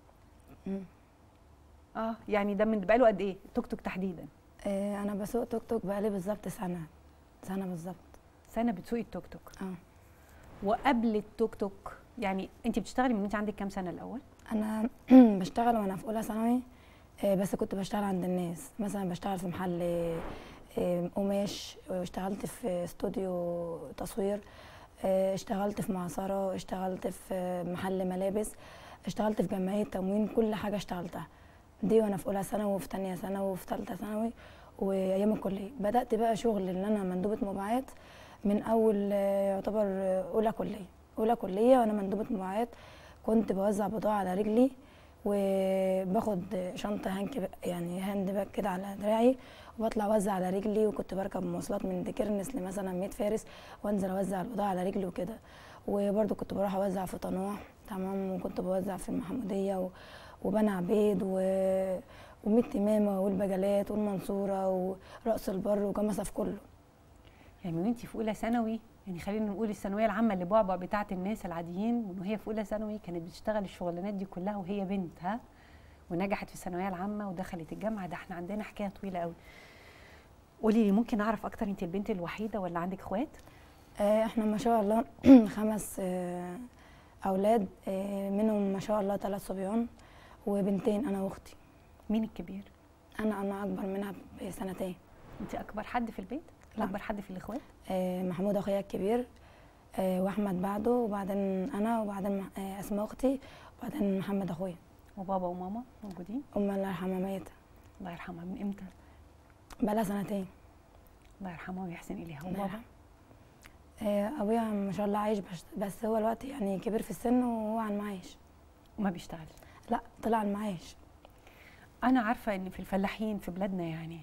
اه يعني ده من بقاله قد ايه التوك توك تحديدا آه، انا بسوق توك توك بقالي بالظبط سنه سنه بالظبط سنه بتسوقي التوك توك اه وقبل التوك توك يعني انت بتشتغلي من انت عندك كام سنه الاول انا بشتغل وانا في اولى ثانوي آه، بس كنت بشتغل عند الناس مثلا بشتغل في محل آه، قماش واشتغلت في استوديو تصوير آه، اشتغلت في معصرة اشتغلت في محل ملابس اشتغلت في جمعية تموين كل حاجة اشتغلتها دي وانا في اولى ثانوي وفي تانية ثانوي وفي تالتة ثانوي وايام الكلية بدأت بقى شغل ان انا مندوبة مبيعات من اول آه، يعتبر آه، اولى كلية اولى كلية وانا مندوبة مبيعات كنت بوزع بضاعة على رجلي وباخد شنطة هانك ب- يعني هاند باك كده على دراعي وبطلع اوزع على رجلي وكنت بركب مواصلات من ديكرنس لمثلا ميت فارس وانزل اوزع البضاعة على رجلي وكده وبرضه كنت بروح اوزع في طنوح تمام وكنت بوزع في المحمودية و... وبنع بيض و... وميت تمامة والبجلات والمنصورة ورأس البر وجمصة كله يعني وانت في اولى ثانوي يعني خلينا نقول الثانويه العامه اللي بعبع بتاعه الناس العاديين وان هي في اولى ثانوي كانت بتشتغل الشغلانات دي كلها وهي بنت ها ونجحت في الثانويه العامه ودخلت الجامعه ده احنا عندنا حكايه طويله قوي قولي لي ممكن اعرف اكتر انت البنت الوحيده ولا عندك اخوات آه، احنا ما شاء الله خمس آه، اولاد آه، منهم ما شاء الله ثلاث صبيان وبنتين انا واختي مين الكبير انا انا اكبر منها بسنتين انت اكبر حد في البيت لا. اكبر حد في الاخوات آه، محمود اخويا الكبير آه، واحمد بعده وبعدين انا وبعدين مح- آه، اسماء اختي وبعدين محمد اخويا وبابا وماما موجودين امي الله يرحمها ميتة الله يرحمها من امتى بقالها سنتين الله يرحمه ويحسن اليها الله وبابا يرحمه. آه، ابويا ما شاء الله عايش بس, بس هو الوقت يعني كبر في السن وهو على المعاش وما بيشتغلش لا طلع على المعاش انا عارفه ان في الفلاحين في بلادنا يعني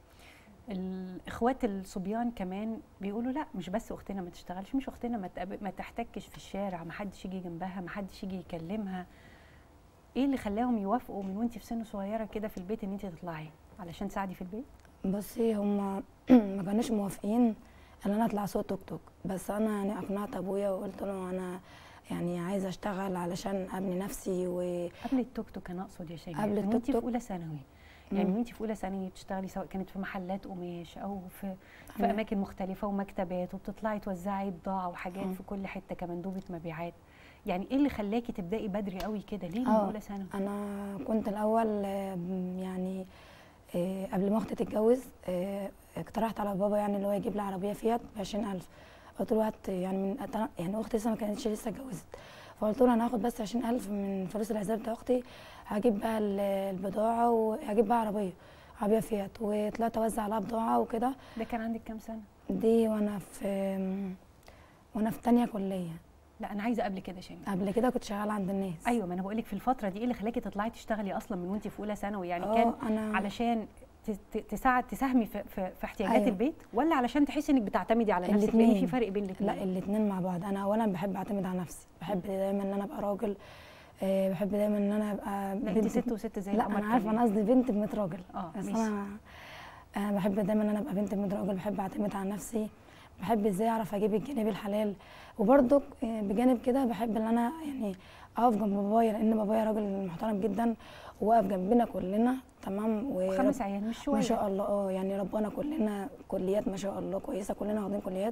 الاخوات الصبيان كمان بيقولوا لا مش بس اختنا ما تشتغلش مش اختنا ما, تقاب- ما تحتكش في الشارع ما حدش يجي جنبها ما حدش يجي يكلمها ايه اللي خلاهم يوافقوا من وانت في سن صغيره كده في البيت ان انت تطلعي علشان تساعدي في البيت بصي هم ما كانوش موافقين ان انا اطلع سوق توك توك بس انا يعني اقنعت ابويا وقلت له انا يعني عايزه اشتغل علشان ابني نفسي و قبل التوك توك انا اقصد يا شيماء قبل من التوك وانت في توك. اولى ثانوي يعني مم. وانت في اولى ثانوي بتشتغلي سواء كانت في محلات قماش او في في تمام. اماكن مختلفه ومكتبات وبتطلعي توزعي بضاعه وحاجات مم. في كل حته كمندوبه مبيعات يعني ايه اللي خلاكي تبداي بدري قوي كده ليه من اه اولى ثانوي انا كنت الاول آه، م- يعني آه، قبل ما اختي تتجوز آه، اقترحت على بابا يعني اللي هو يجيب لي عربيه فيات ب 20000 قلت له هات يعني من أتنا- يعني اختي لسه ما كانتش لسه اتجوزت فقلت له انا هاخد بس 20000 من فلوس الحساب بتاع اختي هجيب بقى ال- البضاعه وهجيب بقى عربيه عربيه فيات وطلعت اوزع عليها بضاعه وكده ده كان عندك كام سنه دي وانا في وانا في تانية كليه لا انا عايزه قبل كده شيماء قبل كده كنت شغاله عند الناس ايوه ما انا بقول لك في الفتره دي ايه اللي خلاكي تطلعي تشتغلي اصلا من وانت في اولى ثانوي يعني اه، كان أنا- علشان ت- ت- تساعد تساهمي في, في, في احتياجات أيوة. البيت ولا علشان تحسي انك بتعتمدي على نفسك لان الاتنين. في فرق بين الاثنين لا الاثنين مع بعض انا اولا بحب اعتمد على نفسي بحب دايما ان انا ابقى راجل آه، بحب دايما ان انا ابقى لا انت ست وست زي لا القمر انا عارفه كمان. انا قصدي بنت ب 100 راجل اه بس ماشي. انا انا بحب دايما ان انا ابقى بنت ب 100 راجل بحب اعتمد على نفسي بحب ازاي اعرف اجيب الجنيه بالحلال وبرضك آه، بجانب كده بحب ان انا يعني اقف جنب بابايا لان بابايا راجل محترم جدا وواقف جنبنا كلنا تمام ورب- وخمس عيال مش شويه ما شاء الله اه يعني ربنا كلنا كليات ما شاء الله كويسه كلنا واخدين كليات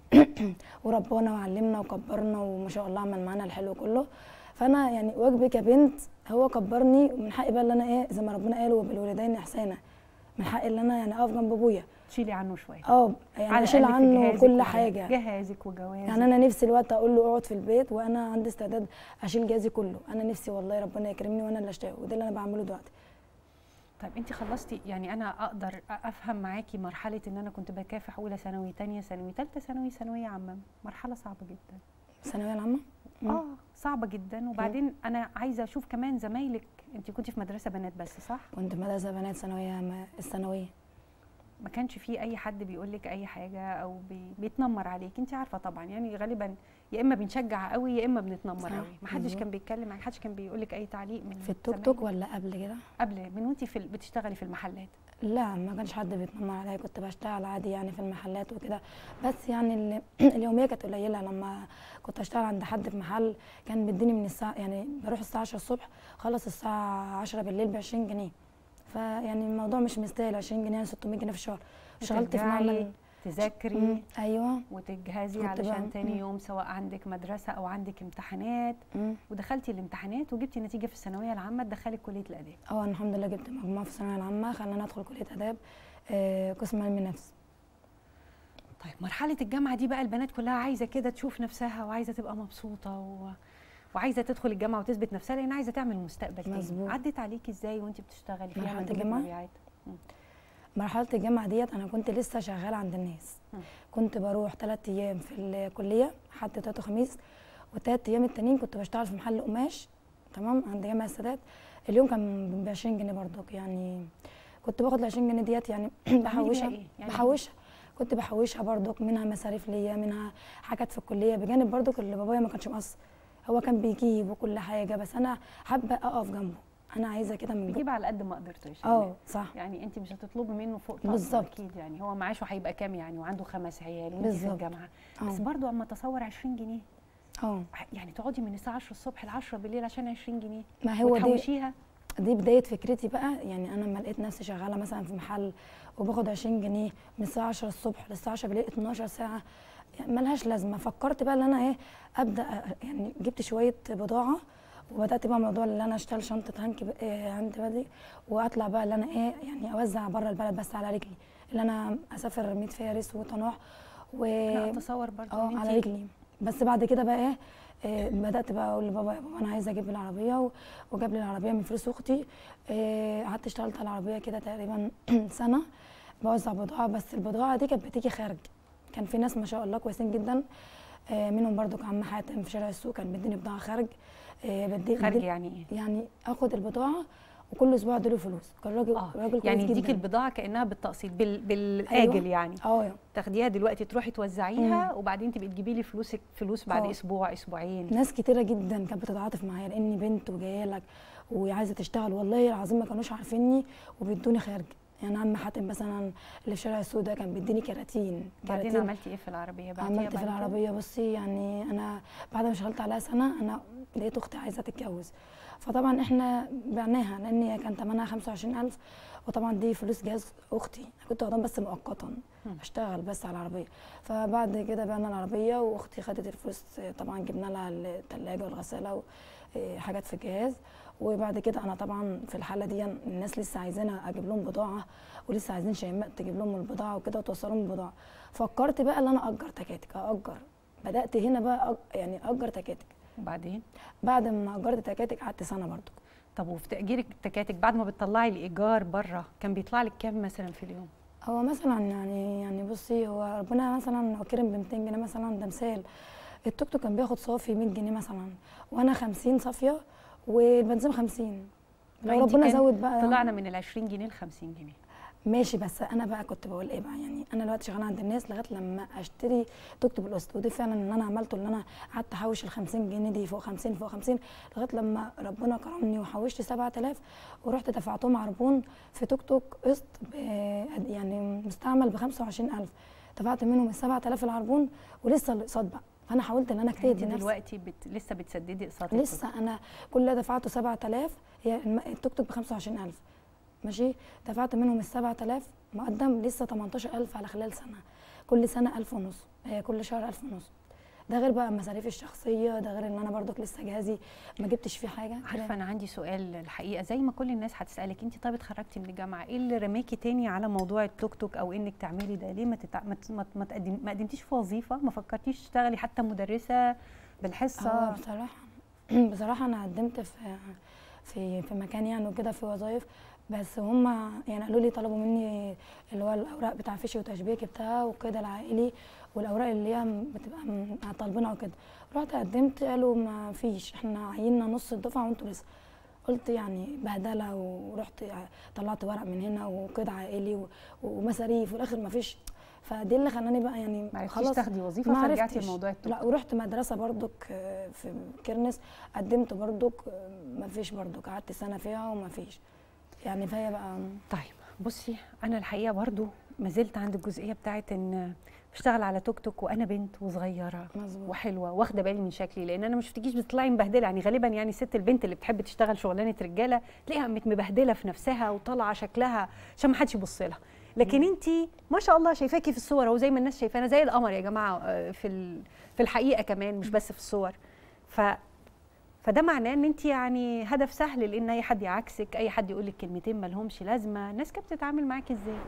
وربنا وعلمنا وكبرنا وما شاء الله عمل معانا الحلو كله فانا يعني واجبي كبنت هو كبرني ومن حقي بقى اللي انا ايه زي ما ربنا قال وبالوالدين احسانا من حقي اللي انا يعني اقف جنب ابويا تشيلي عنه شويه اه يعني على اشيل الأقل في عنه جهازك كل وجه- حاجه جهازك وجوازك يعني انا نفسي الوقت اقول له اقعد في البيت وانا عندي استعداد اشيل جهازي كله انا نفسي والله ربنا يكرمني وانا اللي اشتغل وده اللي انا بعمله دلوقتي طيب انت خلصتي يعني انا اقدر افهم معاكي مرحله ان انا كنت بكافح اولى ثانوي ثانيه ثانوي ثالثه ثانوي ثانويه عامه مرحله صعبه جدا الثانويه العامه مم. اه صعبه جدا وبعدين انا عايزه اشوف كمان زمايلك انت كنت في مدرسه بنات بس صح كنت في مدرسه بنات ثانويه ما- الثانويه ما كانش في اي حد بيقول لك اي حاجه او بي بيتنمر عليك انت عارفه طبعا يعني غالبا يا اما بنشجع قوي يا اما بنتنمر صح، قوي ما حدش مظبوط. كان بيتكلم معاك حدش كان بيقول لك اي تعليق من في التوك زمايلك؟ توك ولا قبل كده قبل من وانت في ال- بتشتغلي في المحلات لا ما كانش حد بيتنمر عليا كنت بشتغل عادي يعني في المحلات وكده بس يعني ال- اليوميه كانت قليله لما كنت اشتغل عند حد في محل كان بيديني من الساعه يعني بروح الساعه 10 الصبح خلص الساعه 10 بالليل ب 20 جنيه فيعني الموضوع مش مستاهل 20 جنيه يعني 600 جنيه في الشهر اشتغلت في وترجعي معمل تذاكري مم، ايوه وتجهزي كنت علشان بقى- تاني مم. يوم سواء عندك مدرسه او عندك امتحانات مم. ودخلتي الامتحانات وجبتي نتيجه في الثانويه العامه تدخلك كليه الاداب اه أنا الحمد لله جبت مجموعه في الثانويه العامه خلاني ادخل كليه اداب آه، قسم علم نفس طيب مرحله الجامعه دي بقى البنات كلها عايزه كده تشوف نفسها وعايزه تبقى مبسوطه و... وعايزه تدخل الجامعه وتثبت نفسها لان عايزه تعمل مستقبل تاني مظبوط. عدت عليكي ازاي وانت بتشتغلي فيها مرحلة مندوبة الجامعة؟ مبيعات مم. مرحله الجامعه ديت انا كنت لسه شغاله عند الناس مم. كنت بروح ثلاث ايام في الكليه حد تلات وخميس والثلاث ايام التانيين كنت بشتغل في محل قماش تمام عند جامع السادات اليوم كان ب 20 جنيه برضك يعني كنت باخد ال 20 جنيه ديت يعني بحوشها بيها إيه؟ يعني بحوشها كنت بحوشها برضك منها مصاريف ليا منها حاجات في الكليه بجانب برضك اللي بابايا ما كانش مقصر هو كان بيجيب وكل حاجه بس انا حابه اقف جنبه انا عايزه كده من بيجيب على قد ما قدرته يا اه شيماء. صح يعني انت مش هتطلبي منه فوق طاقته بالظبط. اكيد يعني هو معاشه هيبقى كام يعني وعنده خمس عيال وانت في بالظبط. الجامعه آه. بس برضو اما تصور 20 جنيه اه يعني تقعدي من الساعه 10 الصبح ل 10 بالليل عشان 20 جنيه ما هو دي وتحوشيها دي بدايه فكرتي بقى يعني انا لما لقيت نفسي شغاله مثلا في محل وباخد 20 جنيه من الساعه 10 الصبح للساعه 10 بالليل 12 ساعه يعني ملهاش لازمه فكرت بقى ان انا ايه ابدا أ- يعني جبت شويه بضاعه وبدات بقى موضوع اللي انا اشتغل شنطه هانك ب- إيه هاند بادي واطلع بقى اللي انا ايه يعني اوزع بره البلد بس على رجلي اللي انا اسافر ميت فارس وطناح و لا اتصور برضو اه إن على انت- رجلي بس بعد كده بقى ايه آه، بدات بقى اقول لبابا يا بابا انا عايزه اجيب العربيه و- وجاب لي العربيه من فلوس اختي آه، قعدت اشتغلت على العربيه كده تقريبا سنه بوزع بضاعه بس البضاعه دي كانت بتيجي خارج كان في ناس ما شاء الله كويسين جدا آه، منهم برضو عم حاتم في شارع السوق كان بيديني بضاعه خارج آه، بدي خارج بدي- يعني ايه؟ يعني اخد البضاعه وكل اسبوع اديله فلوس كان راجل آه. راجل كويس يعني يديك جدا. البضاعه كانها بالتقسيط بال... بالاجل أيوة. يعني اه تاخديها دلوقتي تروحي توزعيها وبعدين تبقي تجيبي لي فلوسك فلوس بعد آه. اسبوع اسبوعين ناس كتيره جدا كانت بتتعاطف معايا لاني بنت وجايه لك وعايزه تشتغل والله العظيم ما كانوش عارفيني وبيدوني خارج يعني عم حاتم مثلا اللي في شارع السوق ده كان بيديني كراتين بعدين كراتين. عملتي ايه في العربيه بعتيها عملت في بعد كده؟ العربيه بصي يعني انا بعد ما اشتغلت عليها سنه انا لقيت اختي عايزه تتجوز فطبعا احنا بعناها لان هي كان ثمنها 25000 وطبعا دي فلوس جهاز اختي أنا كنت واخداهم بس مؤقتا اشتغل بس على العربيه فبعد كده بعنا العربيه واختي خدت الفلوس طبعا جبنا لها الثلاجه والغساله وحاجات في الجهاز وبعد كده انا طبعا في الحاله دي الناس لسه عايزانا اجيب لهم بضاعه ولسه عايزين شيماء تجيب لهم البضاعه وكده وتوصل لهم البضاعه فكرت بقى ان انا اجر تكاتك اجر بدات هنا بقى أج... يعني اجر تكاتك وبعدين بعد ما اجرت تكاتك قعدت سنه برضو طب وفي تاجيرك التكاتك بعد ما بتطلعي الايجار بره كان بيطلع لك كام مثلا في اليوم هو مثلا يعني يعني بصي هو ربنا مثلا لو كرم ب 200 جنيه مثلا ده مثال التوك توك كان بياخد صافي 100 جنيه مثلا وانا 50 صافيه والبنزين 50 لو فأنت ربنا كان زود بقى طلعنا من ال 20 جنيه ل 50 جنيه ماشي بس انا بقى كنت بقول ايه بقى يعني انا دلوقتي شغاله عند الناس لغايه لما اشتري توك توك بالقسط ودي فعلا اللي انا عملته اللي انا قعدت احوش ال 50 جنيه دي فوق 50 فوق 50 لغايه لما ربنا كرمني وحوشت 7000 ورحت دفعتهم عربون في توك توك قسط ب- يعني مستعمل ب 25000 دفعت منهم ال 7000 العربون ولسه الاقساط بقى فانا حاولت ان انا اجتهد انت لنفسي دلوقتي بت... لسه بتسددي اقساط لسه انا كل اللي دفعته 7000 هي الم- التوك توك ب 25000 ماشي دفعت منهم ال 7000 مقدم لسه 18000 على خلال سنه كل سنه 1000 ونص هي كل شهر 1000 ونص ده غير بقى مصاريفي الشخصيه ده غير ان انا برضك لسه جهازي ما جبتش فيه حاجه عارفه انا عندي سؤال الحقيقه زي ما كل الناس هتسالك انت طيب اتخرجتي من الجامعه ايه اللي رماكي تاني على موضوع التوك توك او انك تعملي ده ليه ما تتع... ما, ت... ما, ت... ما, تقدم... ما قدمتيش في وظيفه ما فكرتيش تشتغلي حتى مدرسه بالحصه اه بصراحه بصراحه انا قدمت في في في مكان يعني وكده في وظايف بس هم يعني قالوا لي طلبوا مني اللي هو الاوراق بتاع فيشي وتشبيك بتاعها وكده العائلي والاوراق اللي هي بتبقى م- طالبينها وكده رحت قدمت قالوا ما فيش احنا عيننا نص الدفعه وانتوا لسه قلت يعني بهدله ورحت طلعت ورق من هنا وكده عائلي و- ومصاريف والاخر ما فيش فدي اللي خلاني بقى يعني ما عرفتيش خلاص تاخدي وظيفة ما فرجعتي عرفتش. لموضوع التوك لا ورحت مدرسه برضك آه، في كرنس قدمت برضك آه، ما فيش برضك قعدت سنه فيها وما فيش يعني فهي بقى طيب بصي انا الحقيقه برضو ما زلت عند الجزئيه بتاعت ان بشتغل على توك توك وانا بنت وصغيره مظبوط. وحلوه واخده بالي من شكلي لان انا مش بتجيش بتطلعي مبهدله يعني غالبا يعني ست البنت اللي بتحب تشتغل شغلانه رجاله تلاقيها قامت مبهدله في نفسها وطالعه شكلها عشان ما حدش يبص لها لكن انت ما شاء الله شايفاكي في الصور اهو زي ما الناس شايفانا زي القمر يا جماعه آه، في ال- في الحقيقه كمان مش بس في الصور ف فده معناه ان انت يعني هدف سهل لان اي حد يعكسك اي حد يقول لك كلمتين ما لهمش لازمه الناس كانت بتتعامل معاكي ازاي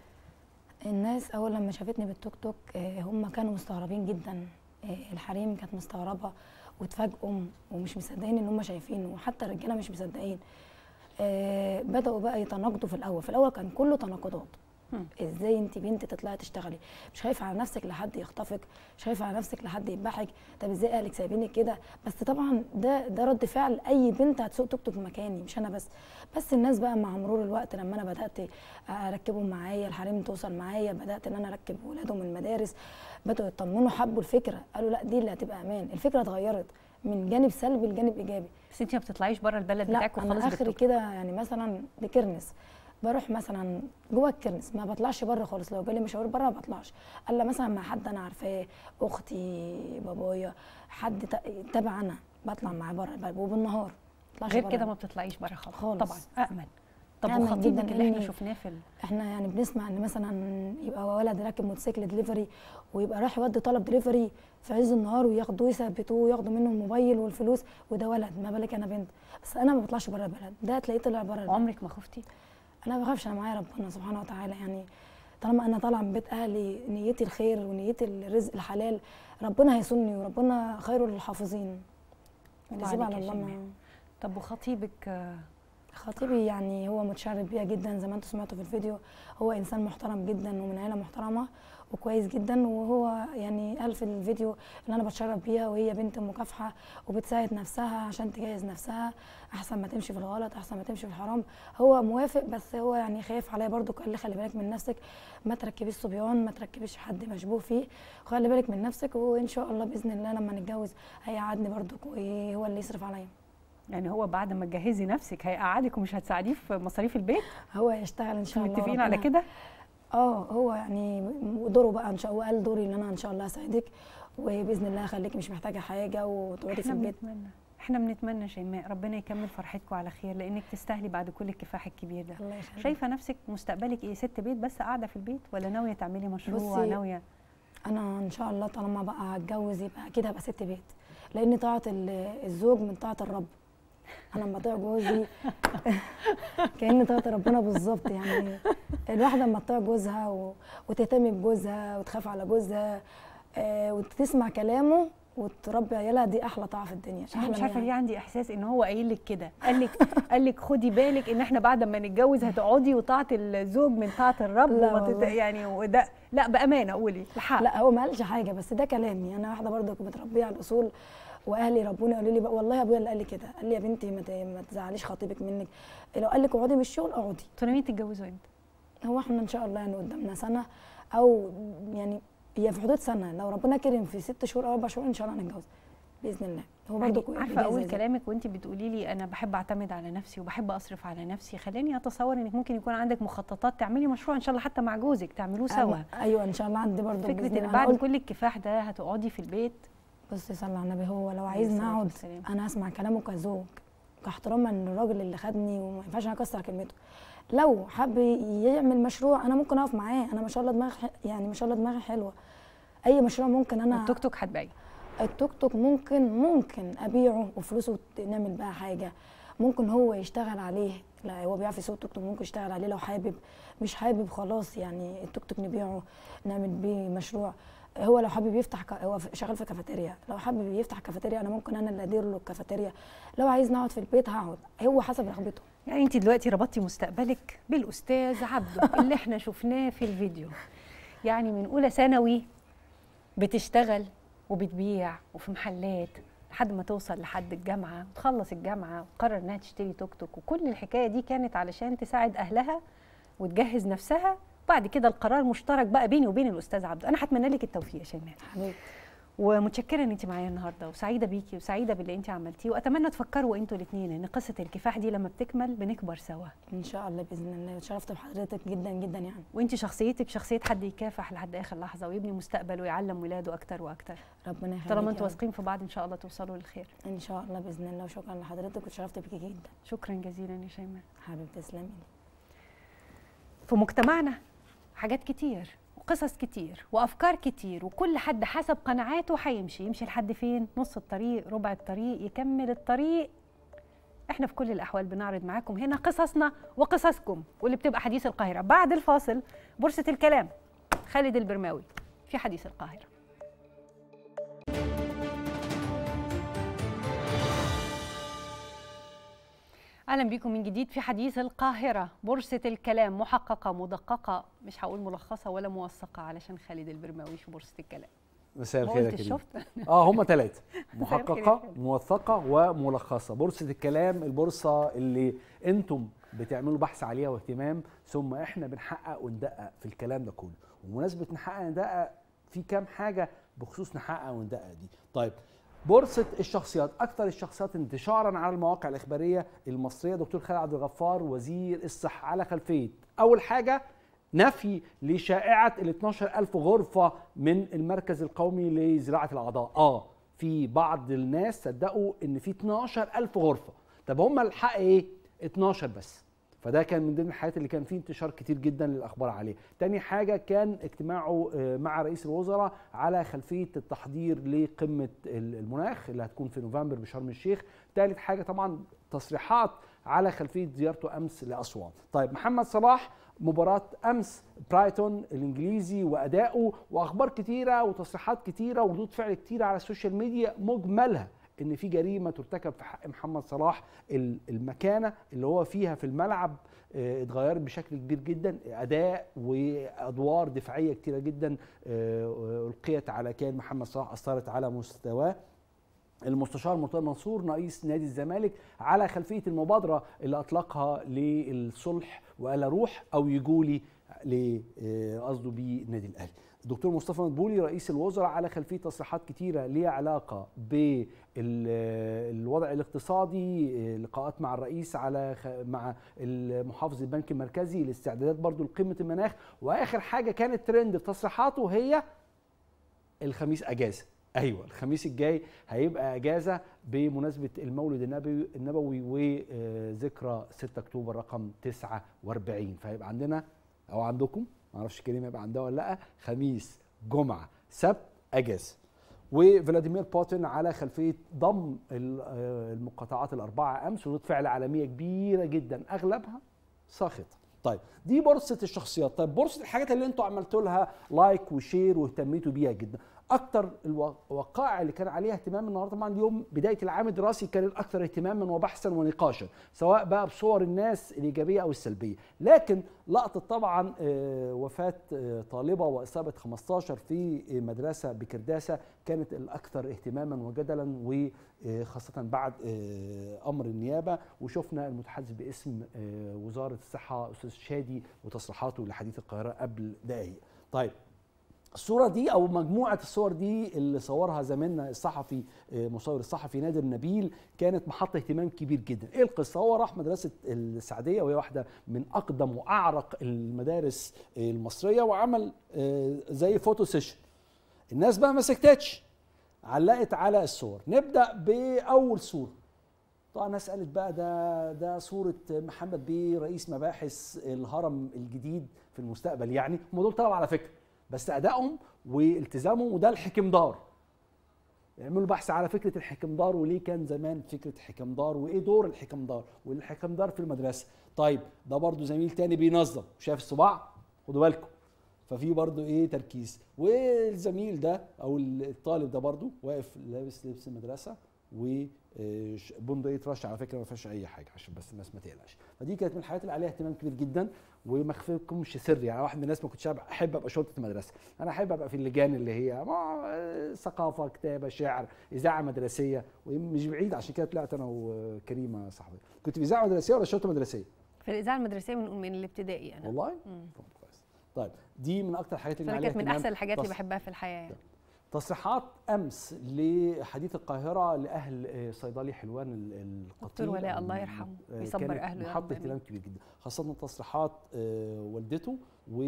الناس اول لما شافتني بالتوك توك آه، هم كانوا مستغربين جدا آه، الحريم كانت مستغربه واتفاجئوا ومش مصدقين ان هم شايفينه وحتى الرجاله مش مصدقين آه، بداوا بقى يتناقضوا في الاول في الاول كان كله تناقضات ازاي انت بنت تطلعي تشتغلي مش خايفه على نفسك لحد يخطفك مش خايفه على نفسك لحد يذبحك طب ازاي اهلك سايبينك كده بس طبعا ده ده رد فعل اي بنت هتسوق توك توك مكاني مش انا بس بس الناس بقى مع مرور الوقت لما انا بدات اركبهم معايا الحريم توصل معايا بدات ان انا اركب ولادهم المدارس بداوا يطمنوا حبوا الفكره قالوا لا دي اللي هتبقى امان الفكره اتغيرت من جانب سلبي لجانب ايجابي بس انت ما بتطلعيش بره البلد لا بتاعك وخلاص انا اخري بالتوك. كده يعني مثلا لكرنس بروح مثلا جوه الكرنس ما بطلعش بره خالص لو جالي مشاوير بره ما بطلعش الا مثلا مع حد انا عارفاه اختي بابايا حد ت- تبع انا بطلع معاه بره البلد وبالنهار ما بطلعش غير برا. كده ما بتطلعيش بره خالص, خالص. طبعا امن طب آمن وخطيبك جداً اللي احنا لأني- شفناه في ال... احنا يعني بنسمع ان مثلا يبقى ولد راكب موتوسيكل دليفري ويبقى رايح يودي طلب دليفري في عز النهار وياخدوه يثبتوه وياخدوا منه الموبايل والفلوس وده ولد ما بالك انا بنت بس انا ما بطلعش بره البلد ده تلاقيه طلع بره البلد عمرك ما خفتي انا ما بخافش انا معايا ربنا سبحانه وتعالى يعني طالما انا طالعه من بيت اهلي نيتي الخير ونيتي الرزق الحلال ربنا هيصوني وربنا خير للحافظين الله نسيب عليك على يا الله شيماء. ما- طب وخطيبك آه، خطيبي يعني هو متشرف بيها جدا زي ما انتم سمعتوا في الفيديو هو انسان محترم جدا ومن عيله محترمه وكويس جدا وهو يعني قال في الفيديو ان انا بتشرف بيها وهي بنت مكافحه وبتساعد نفسها عشان تجهز نفسها احسن ما تمشي في الغلط احسن ما تمشي في الحرام هو موافق بس هو يعني خايف عليا برضو قال لي خلي بالك من نفسك ما تركبيش صبيان ما تركبيش حد مشبوه فيه وخلي بالك من نفسك وان شاء الله باذن الله لما نتجوز هيقعدني برضو وهو اللي يصرف عليا يعني هو بعد ما تجهزي نفسك هيقعدك ومش هتساعديه في مصاريف البيت هو يشتغل ان شاء الله متفقين على ربنا- كده اه هو يعني دوره بقى ان شاء الله قال دوري ان انا ان شاء الله اساعدك وباذن الله اخليكي مش محتاجه حاجه وتقعدي في احنا البيت بنتمنى احنا بنتمنى شيماء ربنا يكمل فرحتكم على خير لانك تستاهلي بعد كل الكفاح الكبير ده الله يخليك. شايفه نفسك مستقبلك ايه ست بيت بس قاعده في البيت ولا ناويه تعملي مشروع بصي، ناويه انا ان شاء الله طالما بقى هتجوز يبقى اكيد هبقى ست بيت لان طاعه ال- الزوج من طاعه الرب انا لما اطيع جوزي كأن طاعه ربنا بالظبط يعني الواحده لما تطيع جوزها و... وتهتم بجوزها وتخاف على جوزها آه وتسمع كلامه وتربي عيالها دي احلى طاعه في الدنيا انا أحلى مش عارفه نعمة. ليه عندي احساس ان هو قايل لك كده قال لك قال لك خدي بالك ان احنا بعد ما نتجوز هتقعدي وطاعه الزوج من طاعه الرب لا وما تت... والله. يعني وده لا بامانه قولي الحق لا هو ما قالش حاجه بس ده كلامي انا واحده برضه كنت متربيه على الاصول واهلي ربوني قالوا لي بقى والله ابويا اللي قال لي كده قال لي يا بنتي ما ت- ما تزعليش خطيبك منك لو قال لك اقعدي من الشغل اقعدي انتوا ناويين تتجوزوا امتى؟ هو احنا ان شاء الله يعني قدامنا سنه او يعني هي في حدود سنه لو ربنا كرم في ست شهور او اربع شهور ان شاء الله هنتجوز باذن الله هو برضه يعني عارفه اول كلامك وانت بتقولي لي انا بحب اعتمد على نفسي وبحب اصرف على نفسي خلاني اتصور انك ممكن يكون عندك مخططات تعملي مشروع ان شاء الله حتى مع جوزك تعملوه سوا ايوه ان شاء الله عندي برضه بإذن فكره ان الله. بعد أنا قلت- كل الكفاح ده هتقعدي في البيت بصي صلي على النبي هو لو عليه عايزني الصلاة اقعد والسلام. انا اسمع كلامه كزوج كاحتراما للراجل اللي خدني وما ينفعش انا اكسر كلمته لو حب يعمل مشروع انا ممكن اقف معاه انا ما شاء الله دماغي ح- يعني ما شاء الله دماغي حلوه اي مشروع ممكن انا التوك توك هتبيع التوك توك ممكن ممكن ابيعه وفلوسه ت- نعمل بقى حاجه ممكن هو يشتغل عليه لا هو بيعرف يسوق التوك توك ممكن يشتغل عليه لو حابب مش حابب خلاص يعني التوك توك نبيعه نعمل بيه مشروع هو لو حابب يفتح ك... هو ف- شغال في كافيتيريا لو حابب يفتح كافيتيريا انا ممكن انا اللي ادير له الكافيتيريا لو عايز نقعد في البيت هقعد هو حسب رغبته يعني انت دلوقتي ربطتي مستقبلك بالاستاذ عبده اللي احنا شفناه في الفيديو يعني من اولى ثانوي بتشتغل وبتبيع وفي محلات لحد ما توصل لحد الجامعه وتخلص الجامعه وتقرر انها تشتري توك توك وكل الحكايه دي كانت علشان تساعد اهلها وتجهز نفسها بعد كده القرار مشترك بقى بيني وبين الاستاذ عبده انا هتمنى لك التوفيق يا شيماء حبيبتي ومتشكره ان انت معايا النهارده وسعيده بيكي وسعيده باللي انت عملتيه واتمنى تفكروا انتوا الاثنين ان قصه الكفاح دي لما بتكمل بنكبر سوا ان شاء الله باذن الله اتشرفت بحضرتك جدا جدا يعني وانت شخصيتك شخصيه حد يكافح لحد اخر لحظه ويبني مستقبل ويعلم ولاده اكتر واكتر ربنا يخليك طالما يا انتوا رب. واثقين في بعض ان شاء الله توصلوا للخير ان شاء الله باذن الله وشكرا لحضرتك واتشرفت بيكي جدا شكرا جزيلا يا شيماء حبيبتي تسلمي في مجتمعنا حاجات كتير وقصص كتير وافكار كتير وكل حد حسب قناعاته هيمشي يمشي لحد فين نص الطريق ربع الطريق يكمل الطريق احنا في كل الاحوال بنعرض معاكم هنا قصصنا وقصصكم واللي بتبقى حديث القاهره بعد الفاصل بورصه الكلام خالد البرماوي في حديث القاهره اهلا بكم من جديد في حديث القاهره بورصه الكلام محققه مدققه مش هقول ملخصه ولا موثقه علشان خالد البرماوي في بورصه الكلام مساء ما الخير يا قلتش كريم شفت؟ اه هم ثلاثه مساء الخير يا محققه خالد. موثقه وملخصه بورصه الكلام البورصه اللي انتم بتعملوا بحث عليها واهتمام ثم احنا بنحقق وندقق في الكلام ده كله ومناسبه نحقق وندقق في كام حاجه بخصوص نحقق وندقق دي طيب بورصة الشخصيات أكثر الشخصيات انتشارا على المواقع الإخبارية المصرية دكتور خالد عبد الغفار وزير الصحة على خلفية أول حاجة نفي لشائعة ال 12000 غرفة من المركز القومي لزراعة الأعضاء آه في بعض الناس صدقوا إن في 12000 غرفة طب هم الحق إيه 12 بس فده كان من ضمن الحاجات اللي كان فيه انتشار كتير جدا للاخبار عليه تاني حاجه كان اجتماعه آه، مع رئيس الوزراء على خلفيه التحضير لقمه ال- المناخ اللي هتكون في نوفمبر بشرم الشيخ تالت حاجه طبعا تصريحات على خلفيه زيارته امس لاسوان طيب محمد صلاح مباراة أمس برايتون الإنجليزي وأدائه وأخبار كتيرة وتصريحات كتيرة وردود فعل كتيرة على السوشيال ميديا مجملها ان في جريمه ترتكب في حق محمد صلاح ال- المكانه اللي هو فيها في الملعب آه، اتغيرت بشكل كبير جدا اداء وادوار دفاعيه كتيره جدا آه، القيت على كيان محمد صلاح اثرت على مستواه المستشار مرتضى منصور رئيس نادي الزمالك على خلفيه المبادره اللي اطلقها للصلح وقال روح او يجولي ل- آه، قصده بيه النادي الاهلي. الدكتور مصطفى مدبولي رئيس الوزراء على خلفيه تصريحات كتيره ليها علاقه بالوضع الاقتصادي آه، لقاءات مع الرئيس على خ- مع محافظ البنك المركزي الاستعدادات برضو لقمه المناخ واخر حاجه كانت ترند في تصريحاته هي الخميس اجازه ايوه الخميس الجاي هيبقى اجازه بمناسبه المولد النبوي النبوي وذكرى 6 اكتوبر رقم 49 فهيبقى عندنا او عندكم ما اعرفش كريم هيبقى عندها ولا لا خميس جمعه سبت اجازه وفلاديمير بوتين على خلفيه ضم ال- آه، المقاطعات الاربعه امس ردود فعل عالميه كبيره جدا اغلبها ساخطه طيب دي بورصه الشخصيات طيب بورصه الحاجات اللي انتوا عملتوا لها لايك وشير واهتميتوا بيها جدا اكتر الوقائع اللي كان عليها اهتمام النهارده طبعا اليوم بدايه العام الدراسي كان الاكثر اهتماما وبحثا ونقاشا سواء بقى بصور الناس الايجابيه او السلبيه لكن لقطه طبعا آه، وفاه آه، طالبه واصابه 15 في مدرسه بكرداسه كانت الاكثر اهتماما وجدلا وخاصه بعد آه، امر النيابه وشفنا المتحدث باسم آه، وزاره الصحه استاذ شادي وتصريحاته لحديث القاهره قبل دقائق طيب الصورة دي أو مجموعة الصور دي اللي صورها زميلنا الصحفي آه، مصور الصحفي نادر نبيل كانت محط اهتمام كبير جدا، إيه القصة؟ هو راح مدرسة السعدية وهي واحدة من أقدم وأعرق المدارس آه، المصرية وعمل آه، زي فوتو سيشن. الناس بقى ما سكتتش علقت على الصور، نبدأ بأول صورة. طبعا الناس قالت بقى ده ده صورة محمد بيه رئيس مباحث الهرم الجديد في المستقبل يعني، هم دول طلعوا على فكرة بس ادائهم والتزامهم وده الحكمدار يعملوا بحث على فكره الحكمدار وليه كان زمان فكره حكمدار وايه دور الحكمدار والحكمدار في المدرسه طيب ده برضو زميل تاني بينظم شايف الصباع خدوا بالكم ففي برضو ايه تركيز والزميل ده او الطالب ده برضو واقف لابس لبس المدرسه و آه، ش- بندقيه رش على فكره ما فيهاش اي حاجه عشان بس الناس ما تقلقش فدي كانت من الحاجات اللي عليها اهتمام كبير جدا وما اخفيكمش سر يعني واحد من الناس ما كنتش أبقى- احب ابقى شرطه مدرسه انا احب ابقى في اللجان اللي هي ما آه، ثقافه كتابه شعر اذاعه مدرسيه ومش بعيد عشان كده طلعت انا وكريمه صاحبي كنت في اذاعه مدرسيه ولا شرطه مدرسيه في الاذاعه المدرسيه من من الابتدائي انا والله مم. طيب دي من اكتر الحاجات اللي فأنا عليها كانت من اهتمام. احسن الحاجات اللي تص- بحبها في الحياه يعني. تصريحات امس لحديث القاهره لاهل آه، صيدلي حلوان ال- القتيل دكتور ولاء أو الله ال- يرحمه آه، ويصبر كانت أهله يا محط رب اهتمام آمين. كبير جدا خاصه تصريحات آه، والدته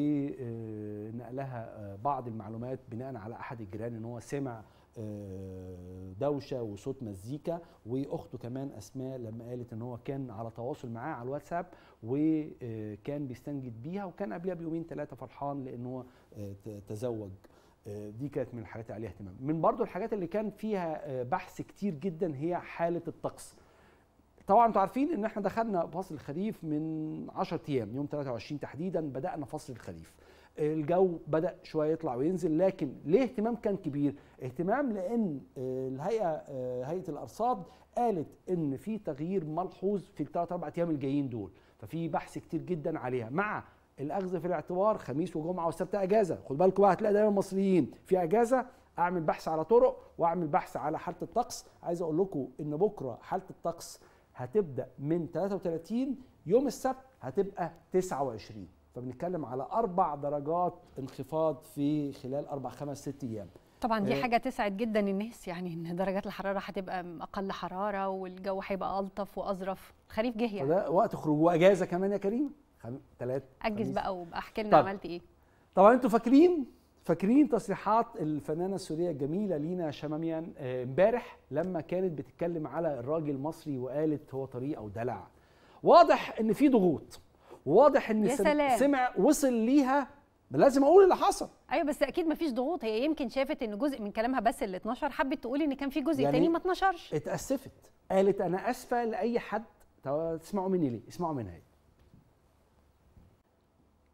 ونقلها بعض المعلومات بناء على احد الجيران ان هو سمع آه، دوشه وصوت مزيكا واخته كمان اسماء لما قالت ان هو كان على تواصل معاه على الواتساب وكان بيستنجد بيها وكان قبلها بيومين ثلاثه فرحان لان هو آه، ت- تزوج آه، دي كانت من الحاجات اللي عليها اهتمام من برضو الحاجات اللي كان فيها آه، بحث كتير جدا هي حاله الطقس طبعا انتوا عارفين ان احنا دخلنا فصل الخريف من 10 ايام يوم 23 تحديدا بدانا فصل الخريف الجو بدا شويه يطلع وينزل لكن ليه اهتمام كان كبير اهتمام لان آه، الهيئه آه، هيئه الارصاد قالت ان في تغيير ملحوظ في الثلاث اربع ايام الجايين دول ففي بحث كتير جدا عليها مع الاخذ في الاعتبار خميس وجمعه والسبت اجازه خد بالكم بقى هتلاقي دايما المصريين في اجازه اعمل بحث على طرق واعمل بحث على حاله الطقس عايز اقول لكم ان بكره حاله الطقس هتبدا من 33 يوم السبت هتبقى 29 فبنتكلم على اربع درجات انخفاض في خلال اربع خمس ست ايام طبعا دي آه، حاجه تسعد جدا الناس يعني ان درجات الحراره هتبقى اقل حراره والجو هيبقى الطف واظرف الخريف جه يعني فده وقت خروج واجازه كمان يا كريم خم... تلات اجز خميس. بقى وابقى احكي لنا طب. عملت ايه طبعا انتوا فاكرين فاكرين تصريحات الفنانه السوريه الجميله لينا شماميان آه، امبارح لما كانت بتتكلم على الراجل المصري وقالت هو طريق او دلع واضح ان في ضغوط واضح ان يا سم- سلام. سمع وصل ليها لازم اقول اللي حصل ايوه بس اكيد ما فيش ضغوط هي يمكن شافت ان جزء من كلامها بس اللي اتنشر حبت تقول ان كان في جزء يعني تاني ما اتنشرش اتاسفت قالت انا اسفه لاي حد طب تسمعوا مني ليه اسمعوا منها هي.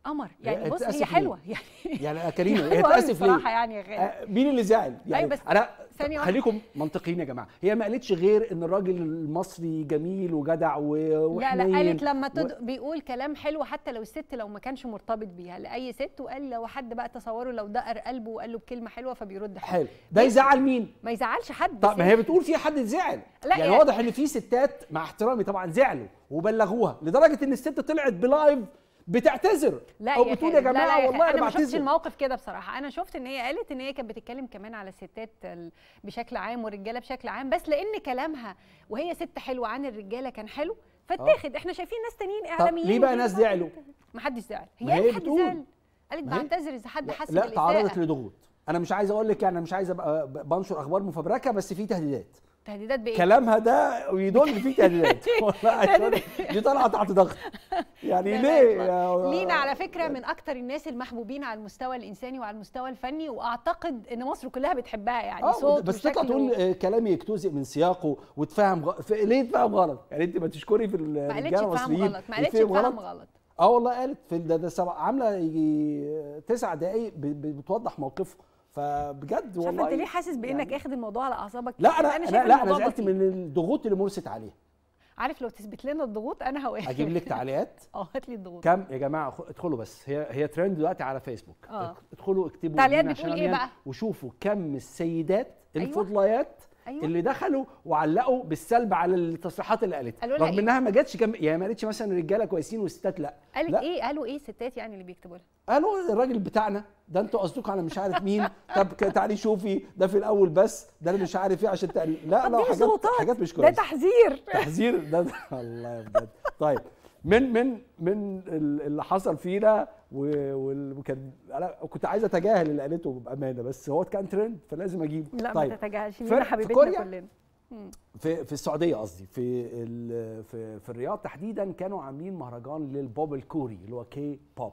قمر يعني بص اتأسف هي ليه؟ حلوه يعني يعني يا كريمه حلوة هي أوي اتاسف ليه بصراحة يعني يا غالي. آه، مين اللي زعل يعني أيوة بس انا ثانية واحدة. خليكم منطقيين يا جماعه هي ما قالتش غير ان الراجل المصري جميل وجدع و- لا وحنين لا قالت لما و- تد... بيقول كلام حلو حتى لو الست لو ما كانش مرتبط بيها لاي ست وقال لو حد بقى تصوره لو دقر قلبه وقال له بكلمه حلوه فبيرد حلو ده يزعل مين ما يزعلش حد طب بس ما هي بتقول في حد زعل لا يعني يعني- واضح ان في ستات مع احترامي طبعا زعلوا وبلغوها لدرجه ان الست طلعت بلايف بتعتذر لا او يا بتقول يا خالد، لا جماعه لا يا والله خالد، انا انا ما شفتش بعتذر الموقف كده بصراحه انا شفت ان هي قالت ان هي كانت بتتكلم كمان على الستات ال- بشكل عام والرجاله بشكل عام بس لان كلامها وهي ست حلوه عن الرجاله كان حلو فاتاخد احنا شايفين ناس تانيين اعلاميين ليه بقى وغير ناس بعض. زعلوا؟ ما حدش زعل ما هي هي قالت حد بتقول. زعل قالت ما هي- بعتذر اذا حد حس لا تعرضت بالاساءه لضغوط انا مش عايز اقول لك يعني أنا مش عايز ابقى ب- بنشر اخبار مفبركه بس في تهديدات تهديدات بايه كلامها ده يدل ان في تهديدات والله عايز أقول لك دي طالعه تحت ضغط يعني ليه يا- لينا على فكره من اكتر الناس المحبوبين على المستوى الانساني وعلى المستوى الفني واعتقد ان مصر كلها بتحبها يعني اه صوت بس تطلع وشكل تقول و- آه، كلام يجتزئ من سياقه وتفهم غ... في... ليه تفهم غلط؟ يعني انت ما تشكري في ما قالتش الرجاله تفهم المصريين غلط ما قالتش يتفهم تفهم غلط اه والله قالت في ده, ده سبع عامله يجي تسع دقائق ب... ب- بتوضح موقفه فبجد مش عارفه والله انت ليه حاسس بانك اخد الموضوع على اعصابك لا انا انا انا شايفه لا انا الموضوع زعلت بسيط. من الضغوط اللي مرست عليها عارف لو تثبت لنا الضغوط انا هوافق اجيب لك تعليقات اه هات لي الضغوط كم يا جماعه خ- ادخلوا بس هي هي ترند دلوقتي على فيسبوك اه ادخلوا اكتبوا تعليقات دينا بتقول ايه شنبيان بقى؟ وشوفوا كم السيدات أيوة. الفضليات أيوة. اللي دخلوا وعلقوا بالسلب على التصريحات اللي قالتها قالوا لها رغم إيه؟ انها ما جاتش كم يعني ما قالتش مثلا الرجاله كويسين والستات لا قالت لا. ايه قالوا ايه ستات يعني اللي بيكتبوا لها قالوا الراجل بتاعنا ده انتوا قصدكم على مش عارف مين طب ك- تعالي شوفي ده في الاول بس ده انا مش عارف ايه عشان تقل... لا لا دي حاجات سلطات. حاجات مش ده كويسه تحذير تحذير ده, ده الله بجد طيب من من من ال- اللي حصل فينا و- وال- وكان انا كنت عايز اتجاهل اللي قالته بامانه بس هو كان ترند فلازم اجيبه لا طيب ما تتجاهلش في- مينا في حبيبتنا كوريا؟ كلنا مم. في في السعوديه قصدي في ال- في في الرياض تحديدا كانوا عاملين مهرجان للبوب الكوري اللي هو كي بوب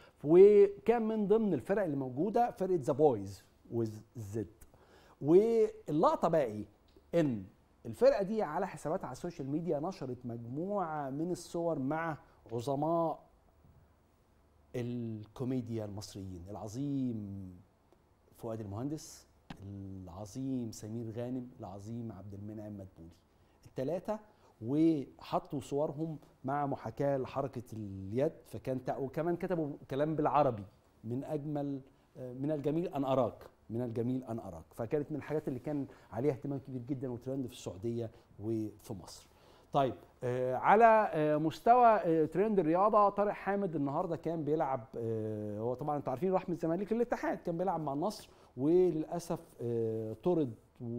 وكان من ضمن الفرق اللي موجوده فرقه ذا بويز وز زد واللقطه بقى ايه؟ ان الفرقه دي على حساباتها على السوشيال ميديا نشرت مجموعه من الصور مع عظماء الكوميديا المصريين العظيم فؤاد المهندس العظيم سمير غانم العظيم عبد المنعم مدبولي الثلاثه وحطوا صورهم مع محاكاه لحركه اليد فكان تع- وكمان كتبوا كلام بالعربي من اجمل آه، من الجميل ان اراك من الجميل ان اراك فكانت من الحاجات اللي كان عليها اهتمام كبير جدا وترند في السعوديه وفي مصر طيب آه على آه مستوى آه ترند الرياضه طارق حامد النهارده كان بيلعب آه هو طبعا انتوا عارفين راح من الزمالك للاتحاد كان بيلعب مع النصر وللاسف آه طرد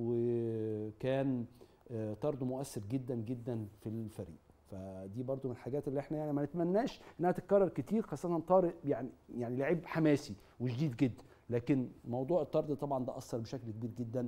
وكان آه طرد مؤثر جدا جدا في الفريق فدي برضو من الحاجات اللي احنا يعني ما نتمناش انها تتكرر كتير خاصه طارق يعني يعني لعيب حماسي وشديد جدا لكن موضوع الطرد طبعا ده اثر بشكل كبير جدا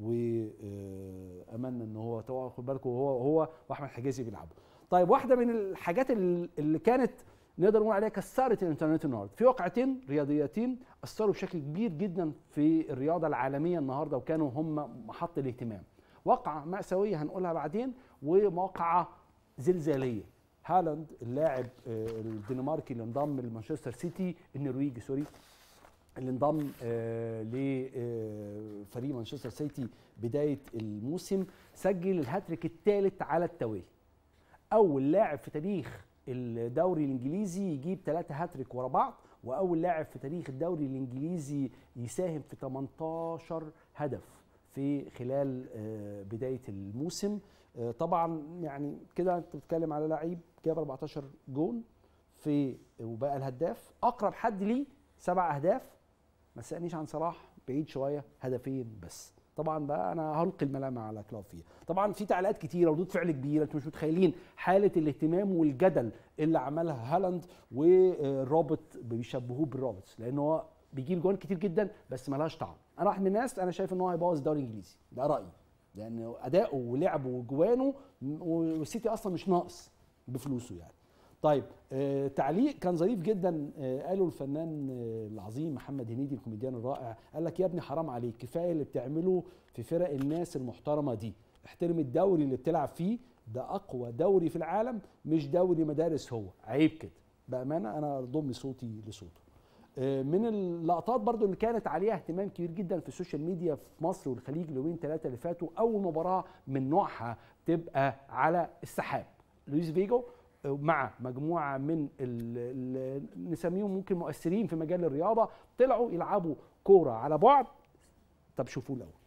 واملنا ان هو طبعا خد بالكم هو هو واحمد حجازي بيلعبوا طيب واحده من الحاجات ال- اللي كانت نقدر نقول عليها كسرت الانترنت النهارده في واقعتين رياضيتين اثروا بشكل كبير جدا في الرياضه العالميه النهارده وكانوا هم محط الاهتمام واقعه مأساويه هنقولها بعدين وواقعه زلزاليه هالاند اللاعب آه، الدنماركي اللي انضم لمانشستر سيتي النرويجي سوري اللي انضم آه، لفريق مانشستر سيتي بدايه الموسم سجل الهاتريك الثالث على التوالي اول لاعب في تاريخ الدوري الانجليزي يجيب ثلاثة هاتريك ورا بعض واول لاعب في تاريخ الدوري الانجليزي يساهم في 18 هدف في خلال آه، بدايه الموسم آه، طبعا يعني كده انت بتتكلم على لعيب جاب 14 جون في وبقى الهداف اقرب حد ليه سبع اهداف ما تسالنيش عن صلاح بعيد شويه هدفين بس طبعا بقى انا هلقي الملامه على كلوب فيها طبعا في تعليقات كتيره وردود فعل كبيره انتوا مش متخيلين حاله الاهتمام والجدل اللي عملها هالاند والرابط بيشبهوه بالرابط لان هو بيجيب جوان كتير جدا بس ملهاش طعم انا واحد من الناس انا شايف ان هو هيبوظ الدوري الانجليزي ده رايي لان اداؤه ولعبه وجوانه والسيتي اصلا مش ناقص بفلوسه يعني طيب آه تعليق كان ظريف جدا آه قاله الفنان آه العظيم محمد هنيدي الكوميديان الرائع قال لك يا ابني حرام عليك كفايه اللي بتعمله في فرق الناس المحترمه دي احترم الدوري اللي بتلعب فيه ده اقوى دوري في العالم مش دوري مدارس هو عيب كده بامانه انا ضم صوتي لصوته آه، من اللقطات برضو اللي كانت عليها اهتمام كبير جدا في السوشيال ميديا في مصر والخليج اليومين ثلاثه اللي فاتوا اول مباراه من نوعها تبقى على السحاب لويس فيجو آه، مع مجموعه من ال ال نسميهم ممكن مؤثرين في مجال الرياضه طلعوا يلعبوا كوره على بعد طب شوفوا الاول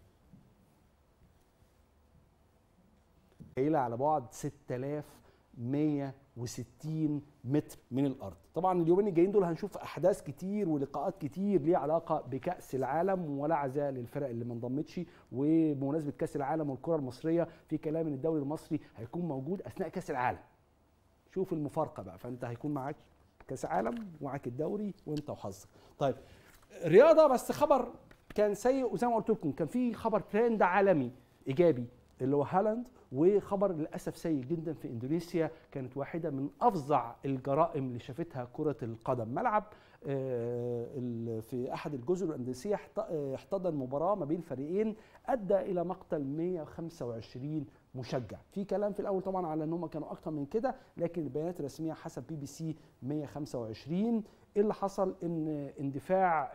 قايله على بعد 6160 متر من الارض طبعا اليومين الجايين دول هنشوف احداث كتير ولقاءات كتير ليها علاقه بكاس العالم ولا عزاء للفرق اللي ما انضمتش وبمناسبه كاس العالم والكره المصريه في كلام ان الدوري المصري هيكون موجود اثناء كاس العالم شوف المفارقه بقى فانت هيكون معاك كاس عالم ومعاك الدوري وانت وحظك طيب رياضه بس خبر كان سيء وزي ما قلت لكم كان في خبر ترند عالمي ايجابي اللي هو هالاند وخبر للاسف سيء جدا في اندونيسيا كانت واحده من افظع الجرائم اللي شافتها كره القدم ملعب آه، ال- في احد الجزر الاندونيسيه احت- آه، احتضن مباراه ما بين فريقين ادى الى مقتل 125 مشجع في كلام في الاول طبعا على ان هم كانوا اكتر من كده لكن البيانات الرسميه حسب بي بي سي 125 إيه اللي حصل ان اندفاع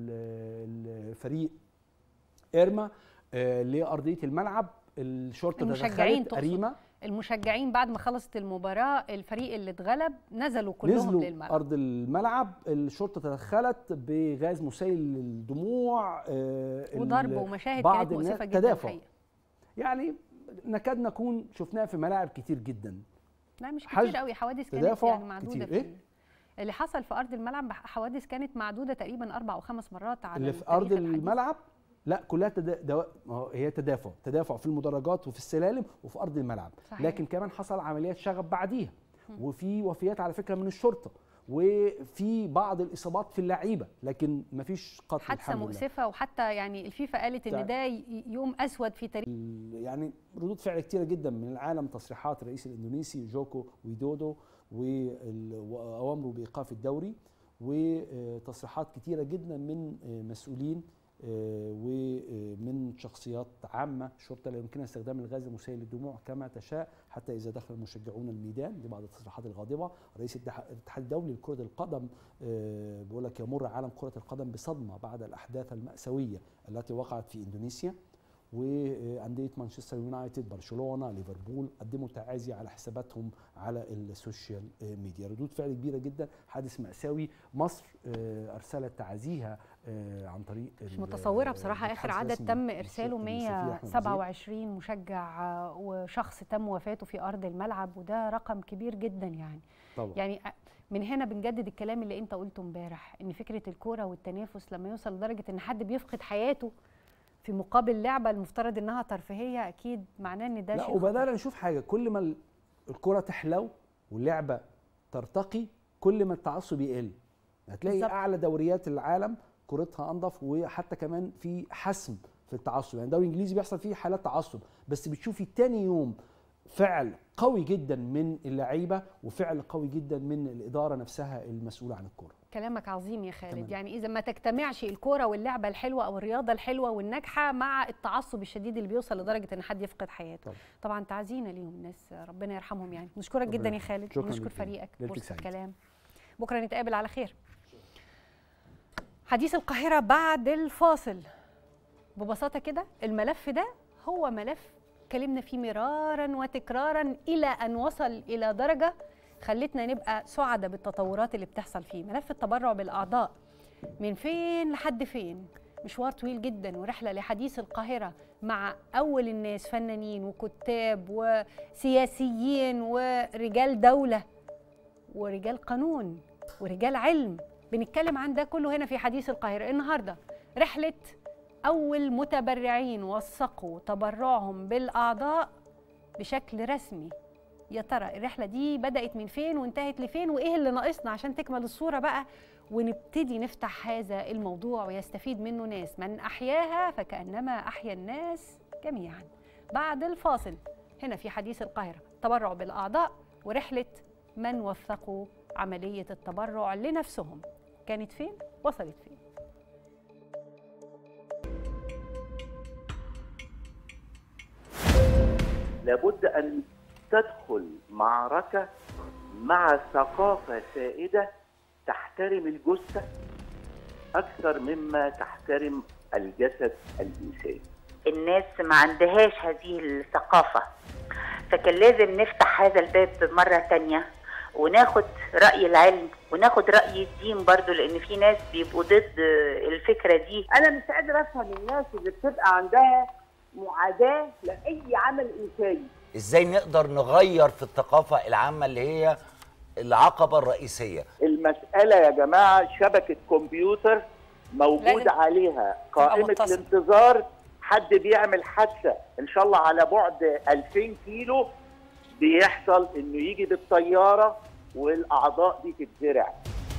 ال- الفريق ايرما آه، لارضيه الملعب الشرطه المشجعين دخلت تقصد اريما المشجعين بعد ما خلصت المباراة الفريق اللي اتغلب نزلوا كلهم نزلوا للملعب ارض الملعب الشرطه تدخلت بغاز مسيل للدموع آه، ال- وضرب ومشاهد بعض كانت الناس- مؤسفة جدا تدافع الحقيقة. يعني نكاد نكون شفناها في ملاعب كتير جدا لا مش حج- كتير قوي حوادث كانت تدافع يعني معدودة كتير. في إيه؟ اللي حصل في أرض الملعب حوادث كانت معدودة تقريبا أربع أو خمس مرات على اللي في التاريخ ارض الحديث. الملعب لا كلها تدا... دو... ما هو هي تدافع تدافع في المدرجات وفي السلالم وفي ارض الملعب صحيح. لكن كمان حصل عمليات شغب بعديها وفي وفيات على فكره من الشرطه وفي بعض الاصابات في اللعيبه لكن مفيش قتل حادثة الحمد لله. مؤسفة وحتى يعني الفيفا قالت تع- إن ده ي- يوم أسود في تاريخ يعني ردود فعل كتيره جدا من العالم تصريحات الرئيس الاندونيسي جوكو ويدودو وال- واوامره بايقاف الدوري وتصريحات كتيره جدا من مسؤولين آه، ومن شخصيات عامه الشرطه لا يمكنها استخدام الغاز المسيل للدموع كما تشاء حتى اذا دخل المشجعون الميدان دي بعض التصريحات الغاضبه رئيس الاتحاد الاتحاد الدولي لكره القدم آه، بيقول لك يمر عالم كره القدم بصدمه بعد الاحداث الماساويه التي وقعت في اندونيسيا وانديه مانشستر يونايتد برشلونه ليفربول قدموا تعازي على حساباتهم على السوشيال ميديا ردود فعل كبيره جدا حادث ماساوي مصر آه، ارسلت تعازيها آه، عن طريق مش ال- متصورة بصراحة آخر الحرس عدد الرسمي تم للسفير إرساله أحمد نزيه. 127 مشجع آه، وشخص تم وفاته في أرض الملعب وده رقم كبير جدا يعني طبعا يعني من هنا بنجدد الكلام اللي انت قلته امبارح ان فكره الكوره والتنافس لما يوصل لدرجه ان حد بيفقد حياته في مقابل لعبه المفترض انها ترفيهيه اكيد معناه ان ده لا شيء وبدانا نشوف حاجه كل ما ال- الكره تحلو واللعبه ترتقي كل ما التعصب يقل هتلاقي بالظبط. اعلى دوريات العالم كورتها انضف وحتى كمان في حسم في التعصب يعني الدوري الانجليزي بيحصل فيه حالات تعصب بس بتشوفي تاني يوم فعل قوي جدا من اللعيبه وفعل قوي جدا من الاداره نفسها المسؤوله عن الكوره كلامك عظيم يا خالد تمام. يعني اذا ما تجتمعش الكوره واللعبه الحلوه او الرياضه الحلوه والناجحه مع التعصب الشديد اللي بيوصل لدرجه ان حد يفقد حياته طبعا. طبعا تعزينا ليهم ناس ربنا يرحمهم يعني نشكرك ربنا جدا يا يرحمهم. خالد شكراً ونشكر ليك. فريقك ليلتك فرصه سعيدة. الكلام بكره نتقابل على خير حديث القاهره بعد الفاصل ببساطه كده الملف ده هو ملف اتكلمنا فيه مرارا وتكرارا الى ان وصل الى درجه خلتنا نبقى سعداء بالتطورات اللي بتحصل فيه ملف التبرع بالاعضاء من فين لحد فين مشوار طويل جدا ورحله لحديث القاهره مع اول الناس فنانين وكتاب وسياسيين ورجال دوله ورجال قانون ورجال علم بنتكلم عن ده كله هنا في حديث القاهره النهارده رحله اول متبرعين وثقوا تبرعهم بالاعضاء بشكل رسمي يا ترى الرحله دي بدات من فين وانتهت لفين وايه اللي ناقصنا عشان تكمل الصوره بقى ونبتدي نفتح هذا الموضوع ويستفيد منه ناس من احياها فكانما احيا الناس جميعا بعد الفاصل هنا في حديث القاهره تبرع بالاعضاء ورحله من وثقوا عمليه التبرع لنفسهم كانت فين وصلت فين لابد ان تدخل معركه مع ثقافة سائدة تحترم الجثة أكثر مما تحترم الجسد الإنساني الناس ما عندهاش هذه الثقافة فكان لازم نفتح هذا الباب مرة تانية وناخد رأي العلم وناخد رأي الدين برضو لأن في ناس بيبقوا ضد الفكرة دي انا مش قادره افهم الناس اللي بتبقى عندها معاداه لاي عمل انساني ازاي نقدر نغير في الثقافه العامه اللي هي العقبه الرئيسيه المسألة يا جماعة شبكة كمبيوتر موجود لازم عليها تبقى قائمة متصل. الانتظار حد بيعمل حادثة إن شاء الله على بعد 2000 كيلو بيحصل إنه يجي بالطيارة والأعضاء دي تتزرع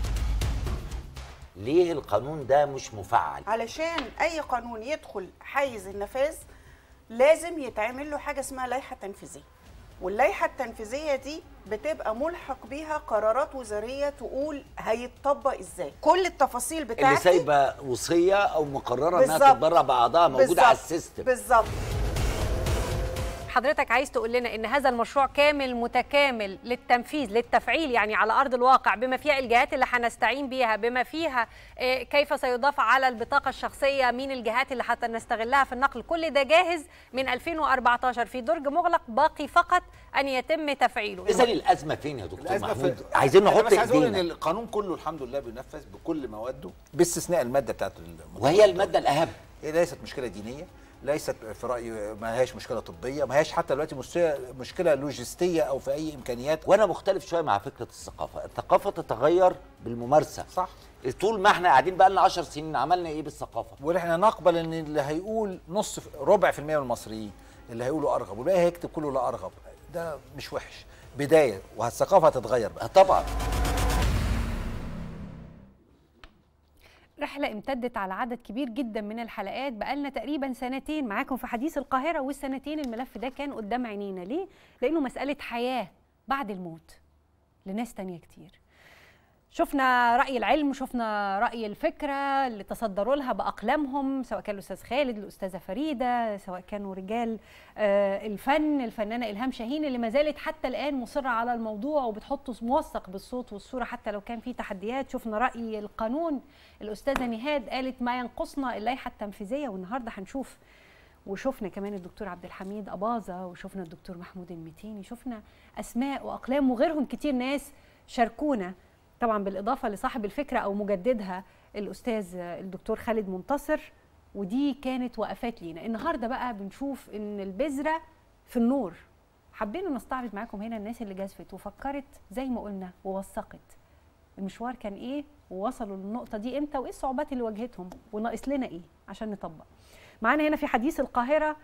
ليه القانون ده مش مفعل علشان اي قانون يدخل حيز النفاذ لازم يتعمل له حاجه اسمها لائحه تنفيذيه واللائحه التنفيذيه دي بتبقى ملحق بيها قرارات وزاريه تقول هيتطبق ازاي كل التفاصيل اللي بتاعتي سايبه وصيه او مقرره انها بالظبط. تتبرع باعضائها موجوده على بالظبط. السيستم بالظبط حضرتك عايز تقول لنا ان هذا المشروع كامل متكامل للتنفيذ للتفعيل يعني على ارض الواقع بما فيها الجهات اللي هنستعين بيها بما فيها آه، كيف سيضاف على البطاقه الشخصيه مين الجهات اللي هنستغلها في النقل كل ده جاهز من 2014 في درج مغلق باقي فقط ان يتم تفعيله اذا الازمه فين يا دكتور الأزمة محمود في- عايزين أنا نحط بس عايز اقول ان ايدينا القانون كله الحمد لله بينفذ بكل مواده باستثناء الماده بتاعت المتطلبات. وهي الماده الاهم هي ليست مشكله دينيه ليست في رايي ما هياش مشكله طبيه ما هياش حتى دلوقتي مشكله مشكله لوجستيه او في اي امكانيات وانا مختلف شويه مع فكره الثقافه الثقافه تتغير بالممارسه صح طول ما احنا قاعدين بقى لنا 10 سنين عملنا ايه بالثقافه واحنا نقبل ان اللي هيقول نص ربع في المية من المصريين اللي هيقولوا ارغب والباقي هيكتب كله لا ارغب ده مش وحش بدايه والثقافه هتتغير بقى طبعا رحلة امتدت على عدد كبير جدا من الحلقات بقالنا تقريبا سنتين معاكم في حديث القاهرة والسنتين الملف ده كان قدام عينينا ليه؟ لأنه مسألة حياة بعد الموت لناس تانية كتير شفنا رأي العلم شفنا رأي الفكرة اللي تصدروا لها بأقلامهم سواء كان الأستاذ خالد الأستاذة فريدة سواء كانوا رجال آه، الفن الفنانة إلهام شاهين اللي ما زالت حتى الآن مصرة على الموضوع وبتحط موثق بالصوت والصورة حتى لو كان في تحديات شفنا رأي القانون الأستاذة نهاد قالت ما ينقصنا اللائحة التنفيذية والنهاردة هنشوف وشفنا كمان الدكتور عبد الحميد أباظة وشفنا الدكتور محمود المتيني شفنا أسماء وأقلام وغيرهم كتير ناس شاركونا طبعا بالإضافة لصاحب الفكرة أو مجددها الأستاذ الدكتور خالد منتصر ودي كانت وقفات لينا النهاردة بقى بنشوف إن البذرة في النور حبينا نستعرض معاكم هنا الناس اللي جازفت وفكرت زي ما قلنا ووثقت المشوار كان ايه ووصلوا للنقطه دي امتى وايه الصعوبات اللي واجهتهم وناقص لنا ايه عشان نطبق معانا هنا في حديث القاهره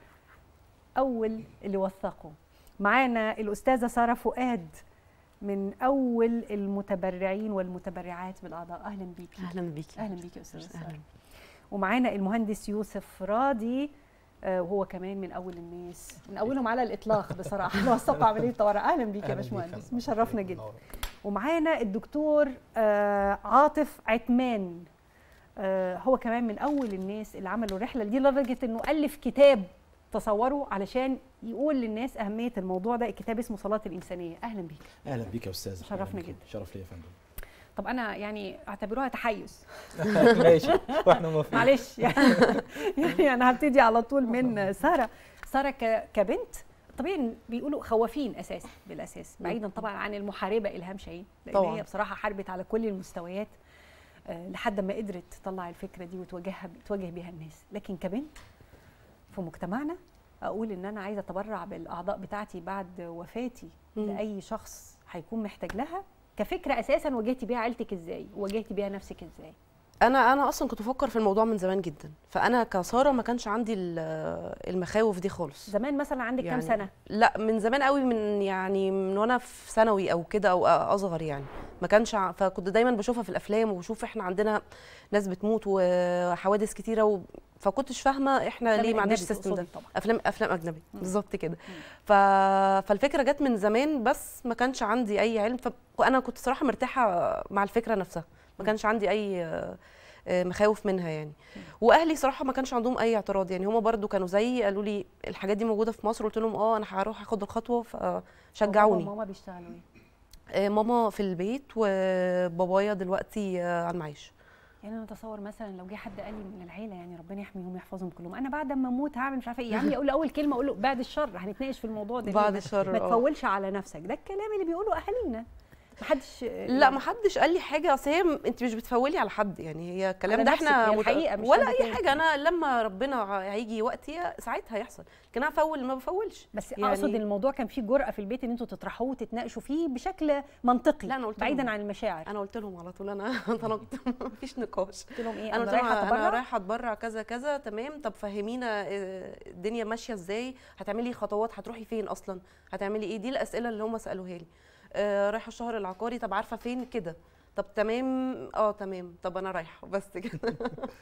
اول اللي وثقوا معانا الاستاذه ساره فؤاد من اول المتبرعين والمتبرعات بالاعضاء اهلا بيكي اهلا بيكي اهلا بيكي يا استاذه ساره ومعانا المهندس يوسف راضي آه، وهو كمان من اول الناس من اولهم على الاطلاق بصراحه اللي وثقوا عمليه طوارئ اهلا بيك يا أهلاً بيك، باشمهندس مشرفنا جدا ومعانا الدكتور آه، عاطف عتمان آه، هو كمان من اول الناس اللي عملوا الرحله دي لدرجه انه الف كتاب تصوروا علشان يقول للناس اهميه الموضوع ده الكتاب اسمه صلاه الانسانيه اهلا بيك اهلا بيك يا استاذ شرفنا أهلاً بيك. جدا. شرف لي يا فندم طب انا يعني اعتبروها تحيز ماشي واحنا موافقين معلش يعني, يعني انا هبتدي على طول من ساره ساره ك- كبنت طبيعي إن بيقولوا خوافين اساسا بالاساس بعيدا طبعا عن المحاربه الهام شاهين لان طبعاً. هي بصراحه حاربت على كل المستويات آه، لحد ما قدرت تطلع الفكره دي وتواجهها تواجه بيها الناس لكن كبنت في مجتمعنا اقول ان انا عايزه اتبرع بالاعضاء بتاعتي بعد وفاتي مم. لاي شخص هيكون محتاج لها كفكره اساسا واجهتي بيها عيلتك ازاي واجهتي بيها نفسك ازاي انا انا اصلا كنت بفكر في الموضوع من زمان جدا فانا كساره ما كانش عندي ال- المخاوف دي خالص زمان مثلا عندك كام يعني سنه لا من زمان قوي من يعني من وانا في ثانوي او كده او اصغر يعني ما كانش ع- فكنت دايما بشوفها في الافلام وبشوف احنا عندنا ناس بتموت وحوادث كتيره و... فكنتش فاهمه احنا أفلام ليه ما عندناش أجنبي السيستم ده تقصدي طبعاً. افلام افلام اجنبي بالظبط كده ف... فالفكره جت من زمان بس ما كانش عندي اي علم فانا كنت صراحه مرتاحه مع الفكره نفسها ما كانش عندي اي آه، آه، مخاوف منها يعني واهلي صراحه ما كانش عندهم اي اعتراض يعني هم برضو كانوا زيي قالوا لي الحاجات دي موجوده في مصر قلت لهم اه انا هروح اخد الخطوه فشجعوني ماما بيشتغلوا ايه آه، ماما في البيت وبابايا دلوقتي آه، على المعاش يعني انا اتصور مثلا لو جه حد قال لي من العيله يعني ربنا يحميهم ويحفظهم كلهم انا بعد ما اموت هعمل مش عارفه ايه يا عمي اقول له اول كلمه اقول له بعد الشر هنتناقش في الموضوع ده بعد ما- الشر، ما آه. تفولش على نفسك ده الكلام اللي بيقوله اهالينا محدش لا ما حدش قال لي حاجه اصل هي م- انت مش بتفولي على حد يعني هي الكلام على ده نفسك، احنا هي مت- الحقيقة مش ولا حد اي تاني. حاجه انا لما ربنا هيجي وقتي ساعتها هيحصل لكن انا افول ما بفولش بس يعني اقصد ان الموضوع كان فيه جرأه في البيت ان انتوا تطرحوه وتتناقشوا فيه بشكل منطقي لا انا قلت بعيدا لهم. عن المشاعر انا قلت لهم على طول انا طلبت مفيش نقاش قلت لهم ايه انا انا قلت لهم رايحه انا اتبرع رايحه اتبرع كذا كذا تمام طب فهمينا آه، الدنيا ماشيه ازاي هتعملي خطوات هتروحي فين اصلا هتعملي ايه دي الاسئله اللي هم سالوها لي آه، رايحه الشهر العقاري طب عارفه فين كده طب تمام اه تمام طب انا رايحه بس كده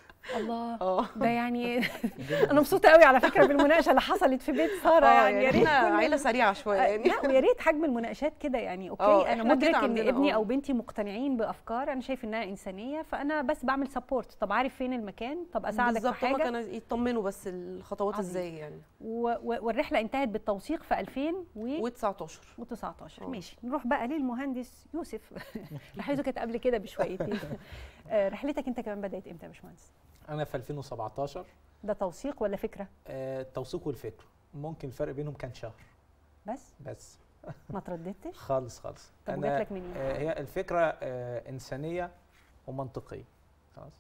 الله ده يعني انا مبسوطه قوي على فكره بالمناقشه اللي حصلت في بيت ساره آه، يعني يا يعني ريت إحنا كل- عيلة سريعة شوية آه، يعني. لا ويا ريت حجم المناقشات كده يعني اوكي آه، انا إحنا كده مدرك ان عندنا، ابني آه. او بنتي مقتنعين بافكار انا شايف انها انسانيه فانا بس بعمل سبورت طب عارف فين المكان طب اساعدك في بالظبط هما حاجه كانوا يطمنوا بس الخطوات عظيم. ازاي يعني و- و- والرحله انتهت بالتوثيق في 2019 و19 و19 ماشي نروح بقى للمهندس يوسف رحلته كانت قبل كده بشويتين آه، رحلتك انت كمان بدات امتى يا باشمهندس انا في 2017 ده توثيق ولا فكره آه، التوثيق والفكر ممكن الفرق بينهم كان شهر بس بس ما ترددتش خالص خالص طب أنا- وجات لك منين؟ آه، هي الفكره آه، انسانيه ومنطقيه خلاص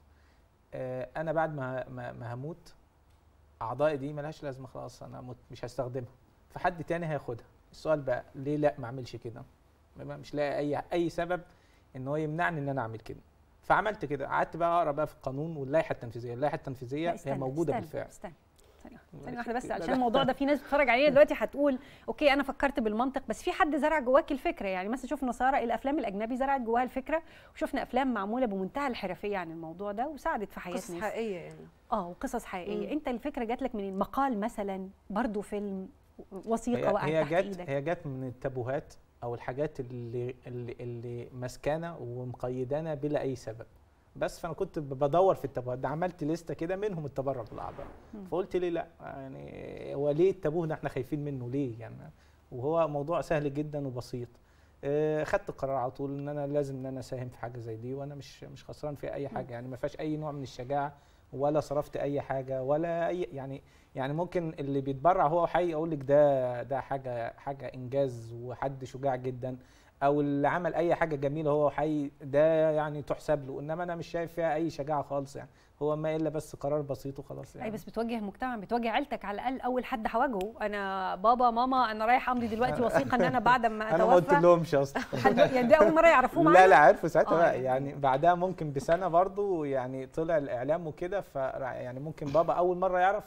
آه، انا بعد ما ما, ما هموت اعضائي دي ملهاش لازمه خلاص انا مت مش هستخدمها فحد تاني هياخدها السؤال بقى ليه لا ما اعملش كده ما- مش لاقي اي اي سبب ان هو يمنعني ان انا اعمل كده فعملت كده قعدت بقى اقرا بقى في القانون واللائحه التنفيذيه اللائحه التنفيذيه لا، هي استنى، موجوده استنى، بالفعل استنى ثانية ثانية ماشي. واحدة بس لا، عشان لا. الموضوع ده في ناس بتتفرج علينا دلوقتي هتقول اوكي انا فكرت بالمنطق بس في حد زرع جواك الفكرة يعني مثلا شفنا سارة الافلام الاجنبي زرعت جواها الفكرة وشفنا افلام معمولة بمنتهى الحرفية عن الموضوع ده وساعدت في حياة قصص ناس حقيقيه يعني اه وقصص حقيقية مم. انت الفكرة جات لك من المقال مثلا برضو فيلم وثيقة هي, وقعت هي تحت جت ايدك هي جت من التابوهات او الحاجات اللي اللي, اللي مسكانه ومقيدانا بلا اي سبب بس فانا كنت ب- بدور في التابوهات ده عملت لسته كده منهم التبرع بالاعضاء مم. فقلت ليه لا يعني هو ليه التابوه ده احنا خايفين منه ليه يعني وهو موضوع سهل جدا وبسيط آه، خدت القرار على طول ان انا لازم ان انا اساهم في حاجه زي دي وانا مش مش خسران فيها اي حاجه يعني ما فيهاش اي نوع من الشجاعه ولا صرفت اي حاجه ولا اي يعني يعني ممكن اللي بيتبرع هو حي اقول لك ده ده حاجه حاجه انجاز وحد شجاع جدا او اللي عمل اي حاجه جميله هو حي ده يعني تحسب له انما انا مش شايف فيها اي شجاعه خالص يعني هو ما الا بس قرار بسيط وخلاص اي يعني بس بتواجه المجتمع بتواجه عيلتك على الاقل اول حد هواجهه انا بابا ماما انا رايح امضي دلوقتي وثيقه ان انا بعد ما انا ما قلت اتوفى لهمش اصلا حد- يعني ده اول مره يعرفوه معانا لا لا عرفوا ساعتها آه، بقى يعني بعدها ممكن بسنه برضو يعني طلع الاعلام وكده ف يعني ممكن بابا اول مره يعرف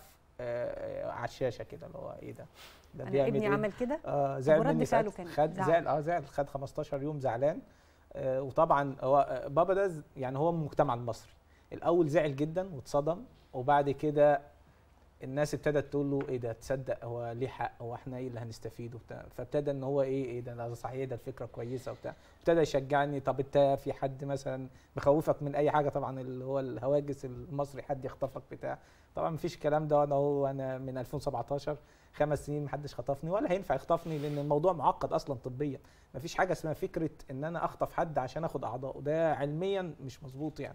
آه، على الشاشه كده اللي هو ايه ده ده أنا بيعمل ابني إيه؟ عمل كده؟ اه طب زعل ورد مني فعله ساعتها. كان خد زعل. زعل اه زعل خد 15 يوم زعلان آه وطبعا هو آه، بابا ده ز- يعني هو من المجتمع المصري الاول زعل جدا واتصدم وبعد كده الناس ابتدت تقول له ايه ده تصدق هو ليه حق هو احنا ايه اللي هنستفيده وبتاع فابتدى ان هو ايه ايه ده لا صحيح ده الفكره كويسه وبتاع ابتدى يشجعني طب انت في حد مثلا مخوفك من اي حاجه طبعا اللي هو الهواجس المصري حد يخطفك بتاع طبعا مفيش الكلام ده وانا هو انا من 2017 خمس سنين محدش خطفني ولا هينفع يخطفني لان الموضوع معقد اصلا طبيا مفيش حاجه اسمها فكره ان انا اخطف حد عشان اخد اعضائه ده علميا مش مظبوط يعني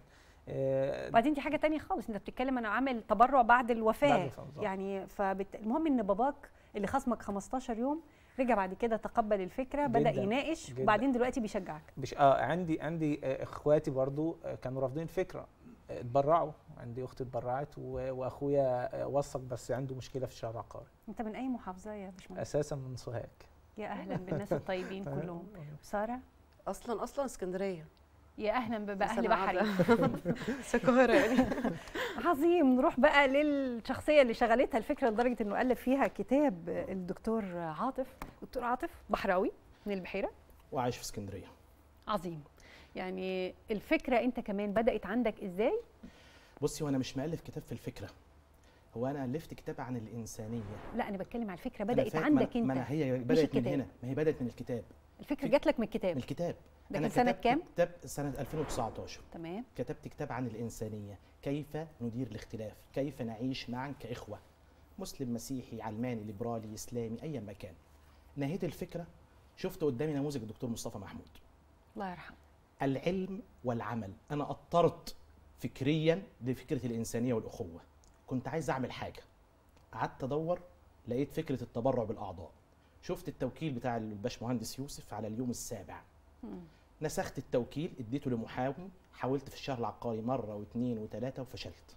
آه، وبعدين دي حاجه تانية خالص انت بتتكلم انا عامل تبرع بعد الوفاه بعد الوفاة، بالظبط. يعني فبت... المهم ان باباك اللي خصمك 15 يوم رجع بعد كده تقبل الفكره بدا جداً، يناقش جداً. وبعدين دلوقتي بيشجعك مش اه عندي عندي آه، اخواتي برضو آه، كانوا رافضين الفكره آه، اتبرعوا عندي اختي اتبرعت و- واخويا آه، وثق بس عنده مشكله في الشهر العقاري انت من اي محافظه يا باشمهندس اساسا من سوهاج يا اهلا بالناس الطيبين تمام. كلهم ساره اصلا اصلا اسكندريه يا اهلا ب- بس باهل أنا بحري قاعدة في القاهره يعني عظيم نروح بقى للشخصيه اللي شغلتها الفكره لدرجه انه الف فيها كتاب الدكتور عاطف دكتور عاطف بحراوي من البحيره وعايش في اسكندريه عظيم يعني الفكره انت كمان بدات عندك ازاي بصي هو انا مش مؤلف كتاب في الفكره هو انا الفت كتاب عن الانسانيه لا انا بتكلم على الفكره أنا بدات فاهم- عندك ما- انت ما أنا هي مش بدات من الكتاب. هنا ما هي بدات من الكتاب الفكره جات لك من الكتاب من الكتاب ده أنا كان سنه كتبت كام كتاب سنه 2019 تمام كتبت كتاب عن الانسانيه كيف ندير الاختلاف كيف نعيش معا كاخوه مسلم مسيحي علماني ليبرالي اسلامي ايا ما كان نهيت الفكره شفت قدامي نموذج الدكتور مصطفى محمود الله يرحمه العلم والعمل انا اضطرت فكريا لفكره الانسانيه والاخوه كنت عايز اعمل حاجه قعدت ادور لقيت فكره التبرع بالاعضاء شفت التوكيل بتاع الباشمهندس يوسف على اليوم السابع نسخت التوكيل اديته لمحامي حاولت في الشهر العقاري مره واثنين وثلاثه وفشلت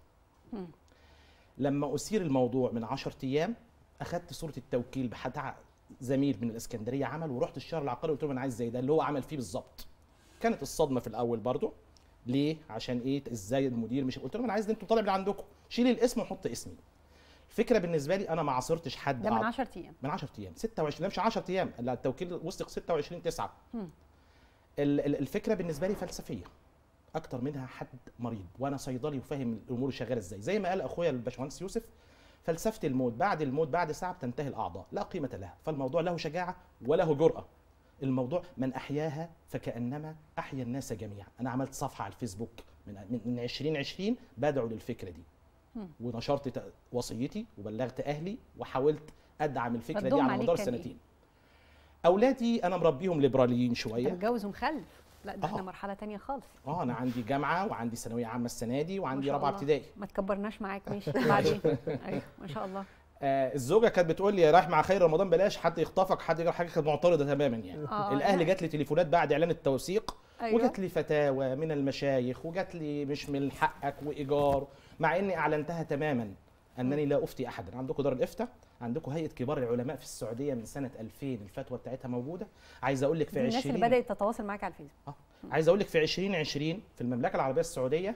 لما أثير الموضوع من 10 أيام أخدت صورة التوكيل بحد ع- زميل من الإسكندرية عمل ورحت الشهر العقاري قلت له أنا عايز زي ده اللي هو عمل فيه بالظبط كانت الصدمة في الأول برضو ليه؟ عشان إيه؟ إزاي المدير مش قلت له أنا عايز ده أنتوا طالب اللي عندكم شيل الاسم وحط اسمي الفكرة بالنسبة لي أنا ما عاصرتش حد ده من أعض- 10 ايام من 10 أيام 26 لا مش 10 أيام لا التوكيل وثق 26 9 مم. ال- ال- الفكره بالنسبه لي فلسفيه اكتر منها حد مريض وانا صيدلي وفاهم الامور شغاله ازاي زي ما قال اخويا الباشمهندس يوسف فلسفه الموت بعد الموت بعد ساعه بتنتهي الاعضاء لا قيمه لها فالموضوع له شجاعه وله جراه الموضوع من احياها فكانما احيا الناس جميعا انا عملت صفحه على الفيسبوك من من- من 2020 بدعو للفكره دي ونشرت ت- وصيتي وبلغت اهلي وحاولت ادعم الفكره دي ردهم على عليك مدار كان إيه؟ سنتين اولادي انا مربيهم ليبراليين انت شويه متجوز ومخلف لا ده آه. احنا مرحله تانية خالص اه انا عندي جامعه وعندي ثانويه عامه السنه دي ما وعندي شاء رابعه الله. ابتدائي ما تكبرناش معاك ماشي بعدين ايوه ما شاء الله آه الزوجه كانت بتقول لي رايح مع خير رمضان بلاش حد يخطفك حد يجرى حاجه كانت معترضه تماما يعني آه، الاهل لا. جات لي تليفونات بعد اعلان التوثيق أيوة. وجات لي فتاوى من المشايخ وجات لي مش من حقك وايجار مع اني اعلنتها تماما انني لا افتي احدا عندكم دار الافتاء عندكم هيئه كبار العلماء في السعوديه من سنه 2000 الفتوى بتاعتها موجوده عايز اقول لك في دي الناس 20 اللي بدات تتواصل معاك على الفيسبوك عايز اقول لك في 2020 في المملكه العربيه السعوديه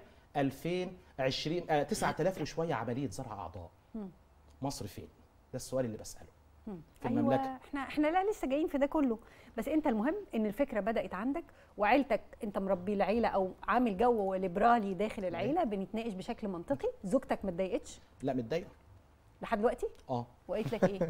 2020 آه 9000 وشويه عمليه زرع اعضاء مم. مصر فين؟ ده السؤال اللي بساله مم. في ايوه المملكة. احنا احنا لا لسه جايين في ده كله بس انت المهم ان الفكره بدات عندك وعيلتك انت مربي العيله او عامل جو ليبرالي داخل العيله بنتناقش بشكل منطقي زوجتك ما اتضايقتش لا متضايقه لحد دلوقتي اه وقالت لك ايه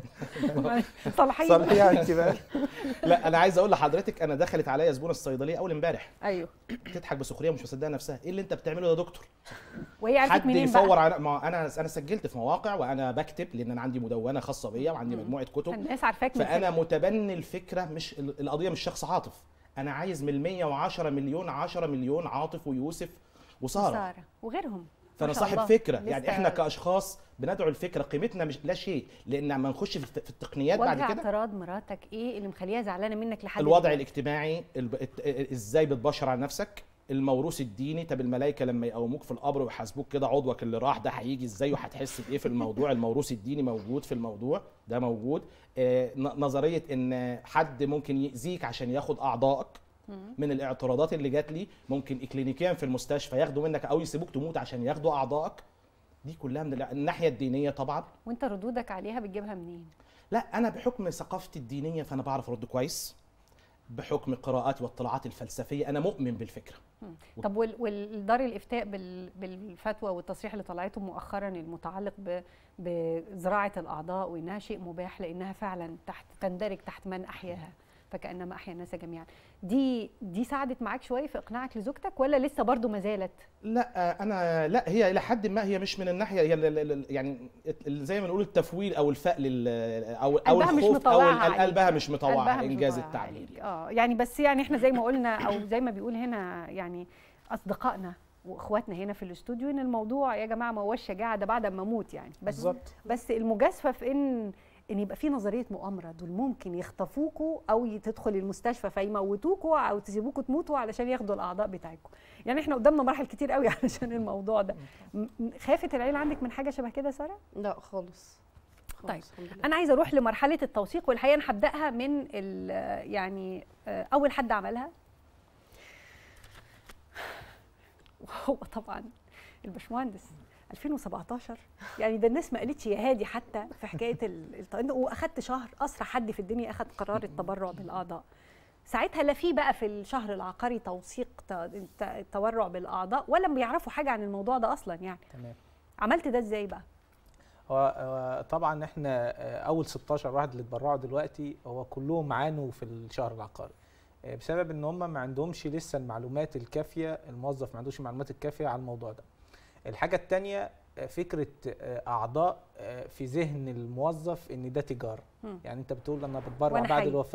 صالحيه صالحيها انت بقى لا انا عايز اقول لحضرتك انا دخلت عليا زبونه الصيدليه اول امبارح ايوه بتضحك بسخريه ومش مصدقه نفسها ايه اللي انت بتعمله يا دكتور وهي عرفت حد منين يفور بقى على ما انا انا سجلت في مواقع وانا بكتب لان انا عندي مدونه خاصه بيا وعندي مجموعه كتب الناس عارفاك من فانا فين. متبني الفكره مش ال- القضيه مش شخص عاطف انا عايز من ال 110 مليون 10 مليون عاطف ويوسف وساره ساره وغيرهم فانا ما شاء صاحب الله. فكره لسه يعني احنا كاشخاص بندعو الفكره قيمتنا مش لا شيء لان لما نخش في في التقنيات وجه بعد كده اعتراض مراتك ايه اللي مخليها زعلانه منك لحد الوضع دلوقتي؟ الاجتماعي الب... الت- ازاي بتبشر على نفسك الموروث الديني طب الملائكه لما يقوموك في القبر ويحاسبوك كده عضوك اللي راح ده هيجي ازاي وهتحس بايه في الموضوع الموروث الديني موجود في الموضوع ده موجود آه ن- نظريه ان حد ممكن يأذيك عشان ياخد اعضائك من الاعتراضات اللي جات لي ممكن اكلينيكيا في المستشفى ياخدوا منك او يسيبوك تموت عشان ياخدوا اعضائك دي كلها من الع- الناحيه الدينيه طبعا وانت ردودك عليها بتجيبها منين لا انا بحكم ثقافتي الدينيه فانا بعرف ارد كويس بحكم قراءاتي واطلاعاتي الفلسفيه انا مؤمن بالفكره مم. طب وال- والدار الافتاء بال- بالفتوى والتصريح اللي طلعته مؤخرا المتعلق ب- بزراعه الاعضاء وانها شيء مباح لانها فعلا تحت تندرج تحت من احياها فكانما احيا الناس جميعا دي دي ساعدت معاك شويه في اقناعك لزوجتك ولا لسه برضو ما زالت لا انا لا هي الى حد ما هي مش من الناحيه هي ال- ال- ال- يعني ال- زي ما نقول التفويل او الفأل ال- او او قلبها مش الخوف او مطوعها ال- عليك. قلبها مش قلبها مطوعها مش انجاز مطوعها التعبير عليك. اه يعني بس يعني احنا زي ما قلنا او زي ما بيقول هنا يعني اصدقائنا واخواتنا هنا في الاستوديو ان الموضوع يا جماعه ما هوش شجاعه ده بعد ما اموت يعني بس بالظبط. بس المجازفه في ان ان يبقى في نظريه مؤامره دول ممكن يخطفوكوا او تدخل المستشفى فيموتوكوا او تسيبوكوا تموتوا علشان ياخدوا الاعضاء بتاعتكم يعني احنا قدامنا مراحل كتير قوي علشان الموضوع ده م- م- خافت العيله عندك من حاجه شبه كده ساره لا خالص طيب انا عايزه اروح لمرحله التوثيق والحقيقه انا هبداها من ال- يعني آه، اول حد عملها وهو طبعا الباشمهندس 2017 يعني ده الناس ما قالتش يا هادي حتى في حكايه ال- الت- واخدت شهر اسرع حد في الدنيا اخد قرار التبرع بالاعضاء ساعتها لا في بقى في الشهر العقاري توثيق ت- ت- التبرع بالاعضاء ولا بيعرفوا حاجه عن الموضوع ده اصلا يعني تمام عملت ده ازاي بقى هو هو طبعا احنا آه، اول 16 واحد اللي اتبرعوا دلوقتي هو كلهم عانوا في الشهر العقاري آه، بسبب ان هم ما عندهمش لسه المعلومات الكافيه الموظف ما عندوش المعلومات الكافيه على الموضوع ده الحاجه الثانيه فكره آه، اعضاء آه، في ذهن الموظف ان ده تجاره مم. يعني انت بتقول انا بتبرع وأنا بعد حي. الوفاه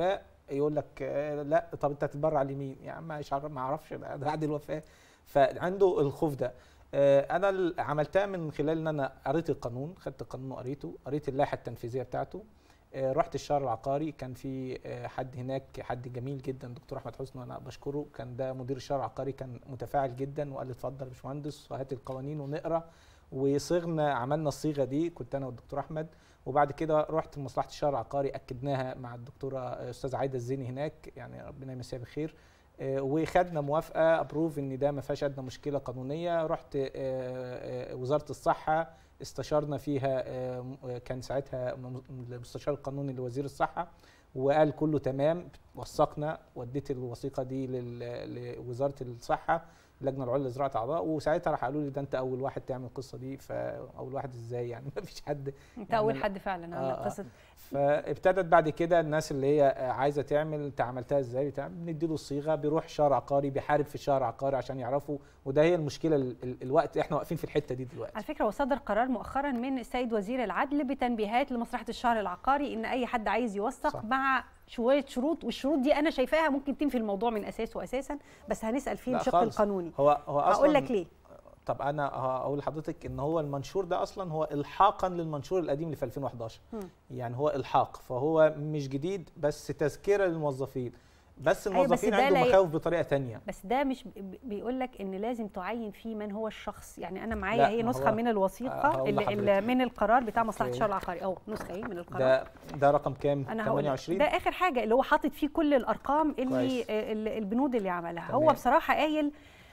يقول لك آه، لا طب انت هتتبرع لمين يا عم مش عارف ما اعرفش ده ده بعد الوفاه فعنده الخوف ده آه، انا ال- عملتها من خلال ان انا قريت القانون خدت القانون وقريته قريت اللائحه التنفيذيه بتاعته آه، رحت الشهر العقاري كان في آه، حد هناك حد جميل جدا دكتور احمد حسني وانا بشكره كان ده مدير الشهر العقاري كان متفاعل جدا وقال لي اتفضل يا باشمهندس وهات القوانين ونقرا وصغنا عملنا الصيغه دي كنت انا والدكتور احمد وبعد كده رحت لمصلحه الشهر العقاري اكدناها مع الدكتوره استاذه عايده الزيني هناك يعني ربنا يمسيها بخير آه، وخدنا موافقه ابروف ان ده ما فيهاش ادنى مشكله قانونيه رحت آه، آه، وزاره الصحه استشارنا فيها آه، م- آه، كان ساعتها م- المستشار القانوني لوزير الصحه وقال كله تمام وثقنا وديت الوثيقه دي لل- لوزاره الصحه اللجنه العليا لزراعه اعضاء وساعتها راح قالوا لي ده انت اول واحد تعمل القصه دي فاول واحد ازاي يعني ما فيش حد انت يعني اول أنا- حد فعلا عمل آه، آه. قصه فابتدت بعد كده الناس اللي هي عايزه تعمل انت عملتها ازاي بتاع بنديله الصيغه بيروح شهر عقاري بيحارب في شهر عقاري عشان يعرفوا وده هي المشكله ال- ال- الوقت احنا واقفين في الحته دي دلوقتي على فكره وصدر قرار مؤخرا من السيد وزير العدل بتنبيهات لمصلحه الشهر العقاري ان اي حد عايز يوثق صح. مع شويه شروط والشروط دي انا شايفاها ممكن تنفي الموضوع من اساسه اساسا بس هنسال فيه لا الشق خالص. القانوني هو هو اصلا هقول لك ليه طب انا هقول لحضرتك ان هو المنشور ده اصلا هو الحاقا للمنشور القديم اللي في 2011 مم. يعني هو الحاق فهو مش جديد بس تذكره للموظفين بس أيوة، بس الموظفين ده عندهم لا ي- مخاوف بطريقه تانية بس ده مش بيقول لك ان لازم تعين فيه من هو الشخص يعني انا معايا لا، هي ما نسخه هو- من آه، الوثيقه هقول اللي لحضرتك. اللي من القرار بتاع مصلحه أوكي. الشهر العقاري او نسخه ايه من القرار ده ده رقم كام انا هقول لك. 28 ده اخر حاجه اللي هو حاطط فيه كل الارقام اللي كويس. آه، ال- البنود اللي عملها تمام. هو بصراحه قايل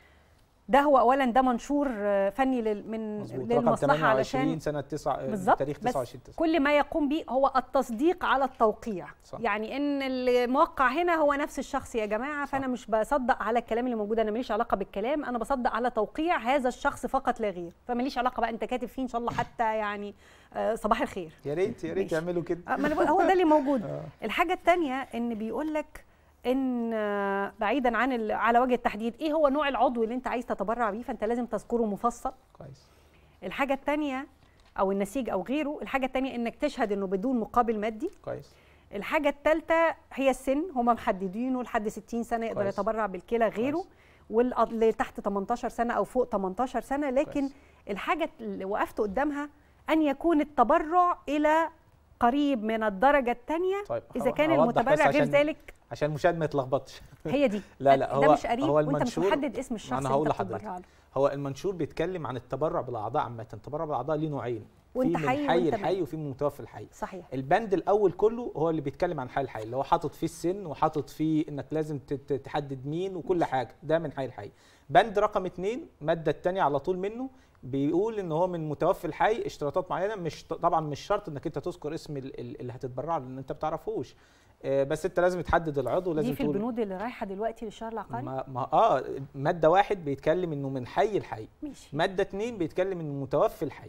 ده هو اولا ده منشور آه، فني لل- من مظبوط رقم للمصلحه 28 علشان سنه 9 بالظبط تاريخ بس 29 9 كل ما يقوم به هو التصديق على التوقيع صح. يعني ان الموقع هنا هو نفس الشخص يا جماعه فانا مش بصدق على الكلام اللي موجود انا ماليش علاقه بالكلام انا بصدق على توقيع هذا الشخص فقط لا غير فماليش علاقه بقى انت كاتب فيه ان شاء الله حتى يعني آه، صباح الخير يا ريت يا ريت ماشي. يعملوا كده آه، ما أنا بقول- هو ده اللي موجود آه. الحاجه الثانيه ان بيقول لك ان آه، بعيدا عن ال- على وجه التحديد ايه هو نوع العضو اللي انت عايز تتبرع بيه فانت لازم تذكره مفصل كويس الحاجه الثانيه او النسيج او غيره الحاجه الثانيه انك تشهد انه بدون مقابل مادي كويس الحاجه الثالثه هي السن هم محددينه لحد 60 سنه يقدر كويس. يتبرع بالكلى غيره واللي تحت 18 سنه او فوق 18 سنه لكن كويس. الحاجه اللي وقفت قدامها ان يكون التبرع الى قريب من الدرجه الثانيه طيب اذا هو- كان هوضح المتبرع بس غير عشان- ذلك عشان المشاهد ما يتلخبطش هي دي لا لا هو ده مش قريب هو وانت مش المنشور محدد اسم الشخص انا اللي هقول انت لحضرتك بتتبرع له هو المنشور بيتكلم عن التبرع بالاعضاء عامه التبرع بالاعضاء ليه نوعين في وانت من حي حي وانت الحي ميت. وفي من متوفى الحي صحيح البند الاول كله هو اللي بيتكلم عن حي الحي اللي هو حاطط فيه السن وحاطط فيه انك لازم تت- تحدد مين وكل حاجه ده من حي الحي بند رقم اتنين الماده الثانيه على طول منه بيقول ان هو من متوفي الحي اشتراطات معينه مش طبعا مش شرط انك انت تذكر اسم ال- ال- اللي هتتبرع له لان انت بتعرفوش آه، بس انت لازم تحدد العضو لازم دي في تقول البنود اللي رايحه دلوقتي للشهر العقاري ما, ما اه ماده واحد بيتكلم انه من حي الحي ماشي ماده اتنين بيتكلم انه متوفي الحي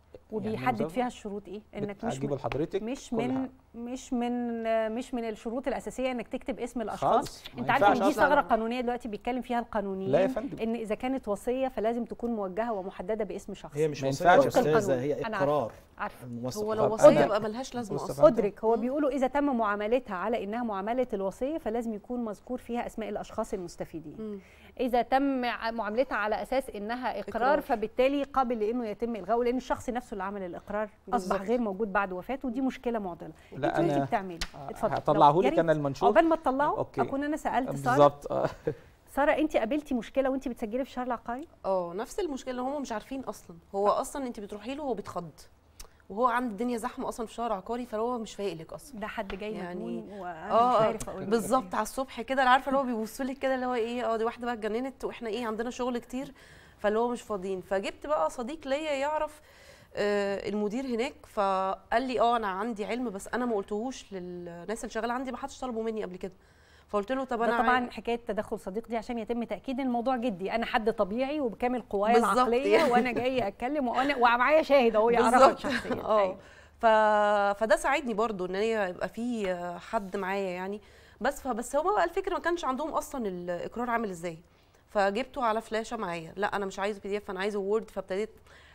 وبيحدد مزود- فيها الشروط ايه انك مش هجيب من- لحضرتك مش كل من حاجة. مش من مش من الشروط الاساسيه انك تكتب اسم الاشخاص خالص، ما انت عارف ان ينفعش دي أصلاً. ثغره قانونيه دلوقتي بيتكلم فيها القانونيين لا يا فندم. ان اذا كانت وصيه فلازم تكون موجهه ومحدده باسم شخص هي مش ما وصيه يا ينفعش. وفق استاذه القانون. هي أنا اقرار عارفه الموثق هو طب لو وصيه أنا- يبقى ملهاش لازمه بص يا اصلا فندم. ادرك هو بيقولوا اذا تم معاملتها على انها معامله الوصيه فلازم يكون مذكور فيها اسماء الاشخاص المستفيدين مم. اذا تم ع- معاملتها على اساس انها اقرار, إقرار. فبالتالي قابل لانه يتم الغائه لان الشخص نفسه اللي عمل الاقرار اصبح بالظبط. غير موجود بعد وفاته ودي مشكله معضله لا، انت أنا بتعملي اتفضل هطلعه لو- يا لك أنا ريت. المنشور. عقبال ما تطلعه أوكي. اكون انا سالت ساره بالظبط اه ساره انت قابلتي مشكله وانت بتسجلي في الشهر العقاري اه نفس المشكله اللي هم مش عارفين اصلا هو اصلا انت بتروحي له هو بيتخض وهو عند الدنيا زحمه اصلا في شهر عقاري فهو مش فايق لك اصلا ده حد جاي يعني مجنون وانا اه مش آه، عارفه اقول لك بالظبط على الصبح كده انا عارفه اللي هو بيبصوا لك كده اللي هو ايه اه دي واحده بقى اتجننت واحنا ايه عندنا شغل كتير فاللي هو مش فاضيين فجبت بقى صديق ليا يعرف آه المدير هناك فقال لي اه انا عندي علم بس انا ما قلتهوش للناس اللي شغاله عندي ما حدش طلبوا مني قبل كده فقلت له طب ده انا طبعا عايز- حكايه تدخل صديق دي عشان يتم تاكيد إن الموضوع جدي انا حد طبيعي وبكامل قوايا بالظبط العقليه يعني. وانا جاي اتكلم وانا ومعايا شاهد اهو يعرفك بالظبط. شخصيا اه أيوة. ف... فده ساعدني برضو ان هي يبقى في حد معايا يعني بس فبس هما بقى الفكره ما كانش عندهم اصلا الاقرار عامل ازاي فجبته على فلاشه معايا لا انا مش عايزه بي دي اف انا عايزه وورد فابتديت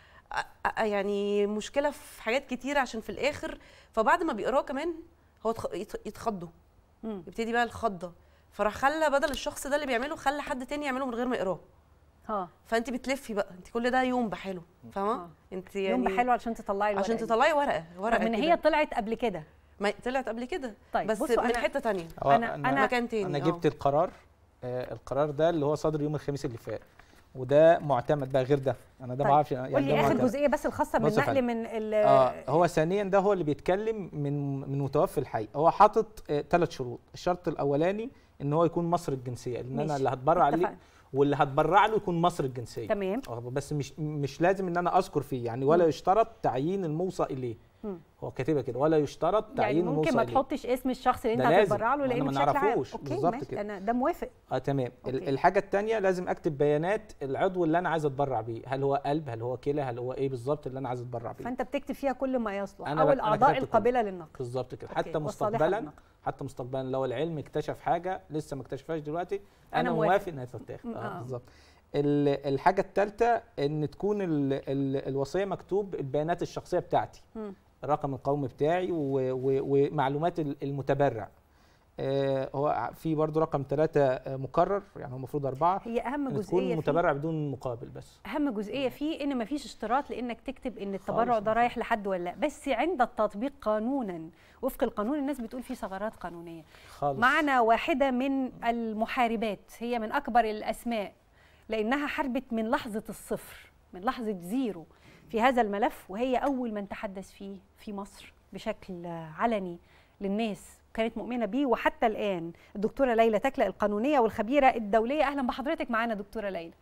أ- أ- يعني مشكله في حاجات كتير عشان في الاخر فبعد ما بيقراه كمان هو اتخ- يت- يتخضوا يبتدي بقى الخضه فراح خلى بدل الشخص ده اللي بيعمله خلى حد تاني يعمله من غير ما يقراه اه فانت بتلفي بقى انت كل ده يوم بحاله فاهمه انت يعني يوم بحلو علشان تطلعي الورقه عشان دي. تطلعي ورقه ورقه رغم ان كده. هي طلعت قبل كده ما طلعت قبل كده طيب بس بصوا من أنا- حته تانية هو انا انا مكان تاني انا آه. جبت القرار آه القرار ده اللي هو صدر يوم الخميس اللي فات وده معتمد بقى غير ده انا ده ما اعرفش يعني قول لي ده اخر معتمد. جزئيه بس الخاصه بص يا بالنقل فندم. من ال اه هو ثانيا ده هو اللي بيتكلم من من متوفي الحي هو حاطط ثلاث شروط الشرط الاولاني ان هو يكون مصري الجنسيه ان انا ماشي. اللي هتبرع ليه اتفقنا. واللي هتبرع له يكون مصري الجنسيه تمام. آه، بس مش مش لازم ان انا اذكر فيه يعني ولا مم. يشترط تعيين الموصى اليه مم. هو كاتبها كده ولا يشترط يعني تعيين ممكن الموصى ما إليه. تحطش اسم الشخص اللي ده انت لازم. هتتبرع له أنا لانه ما بشكل عام نعرفوش. اوكي بالظبط ماشي كده. انا ده موافق اه تمام ال- أوكي. الحاجه الثانيه لازم اكتب بيانات العضو اللي انا عايز اتبرع بيه هل هو قلب هل هو كلى هل هو ايه بالظبط اللي انا عايز اتبرع بيه فانت بتكتب فيها كل ما يصلح أنا او بك- أنا الاعضاء كتبت كله. القابله للنقل بالظبط كده أوكي، حتى والصالحة مستقبلا للنقل. حتى مستقبلا لو العلم اكتشف حاجه لسه ما اكتشفهاش دلوقتي أنا انا, موافق. موافق انها تتاخد م- اه آه. بالظبط ال- الحاجه الثالثه ان تكون ال ال الوصيه مكتوب البيانات الشخصيه بتاعتي مم. الرقم القومي بتاعي و- و- ومعلومات ال- المتبرع آه، هو في برضو رقم ثلاثة مكرر يعني هو المفروض أربعة هي اهم إن جزئيه تكون فيه متبرع بدون مقابل بس اهم جزئيه فيه ان مفيش اشتراط لانك تكتب ان التبرع خالص ده رايح لحد ولا لا بس عند التطبيق قانونا وفق القانون الناس بتقول فيه ثغرات قانونيه خالص معنا واحده من المحاربات هي من اكبر الاسماء لانها حاربت من لحظه الصفر من لحظه زيرو في هذا الملف وهي اول من تحدث فيه في مصر بشكل علني للناس كانت مؤمنه بيه وحتى الان الدكتوره ليلى تكلا القانونيه والخبيره الدوليه اهلا بحضرتك معانا دكتوره ليلى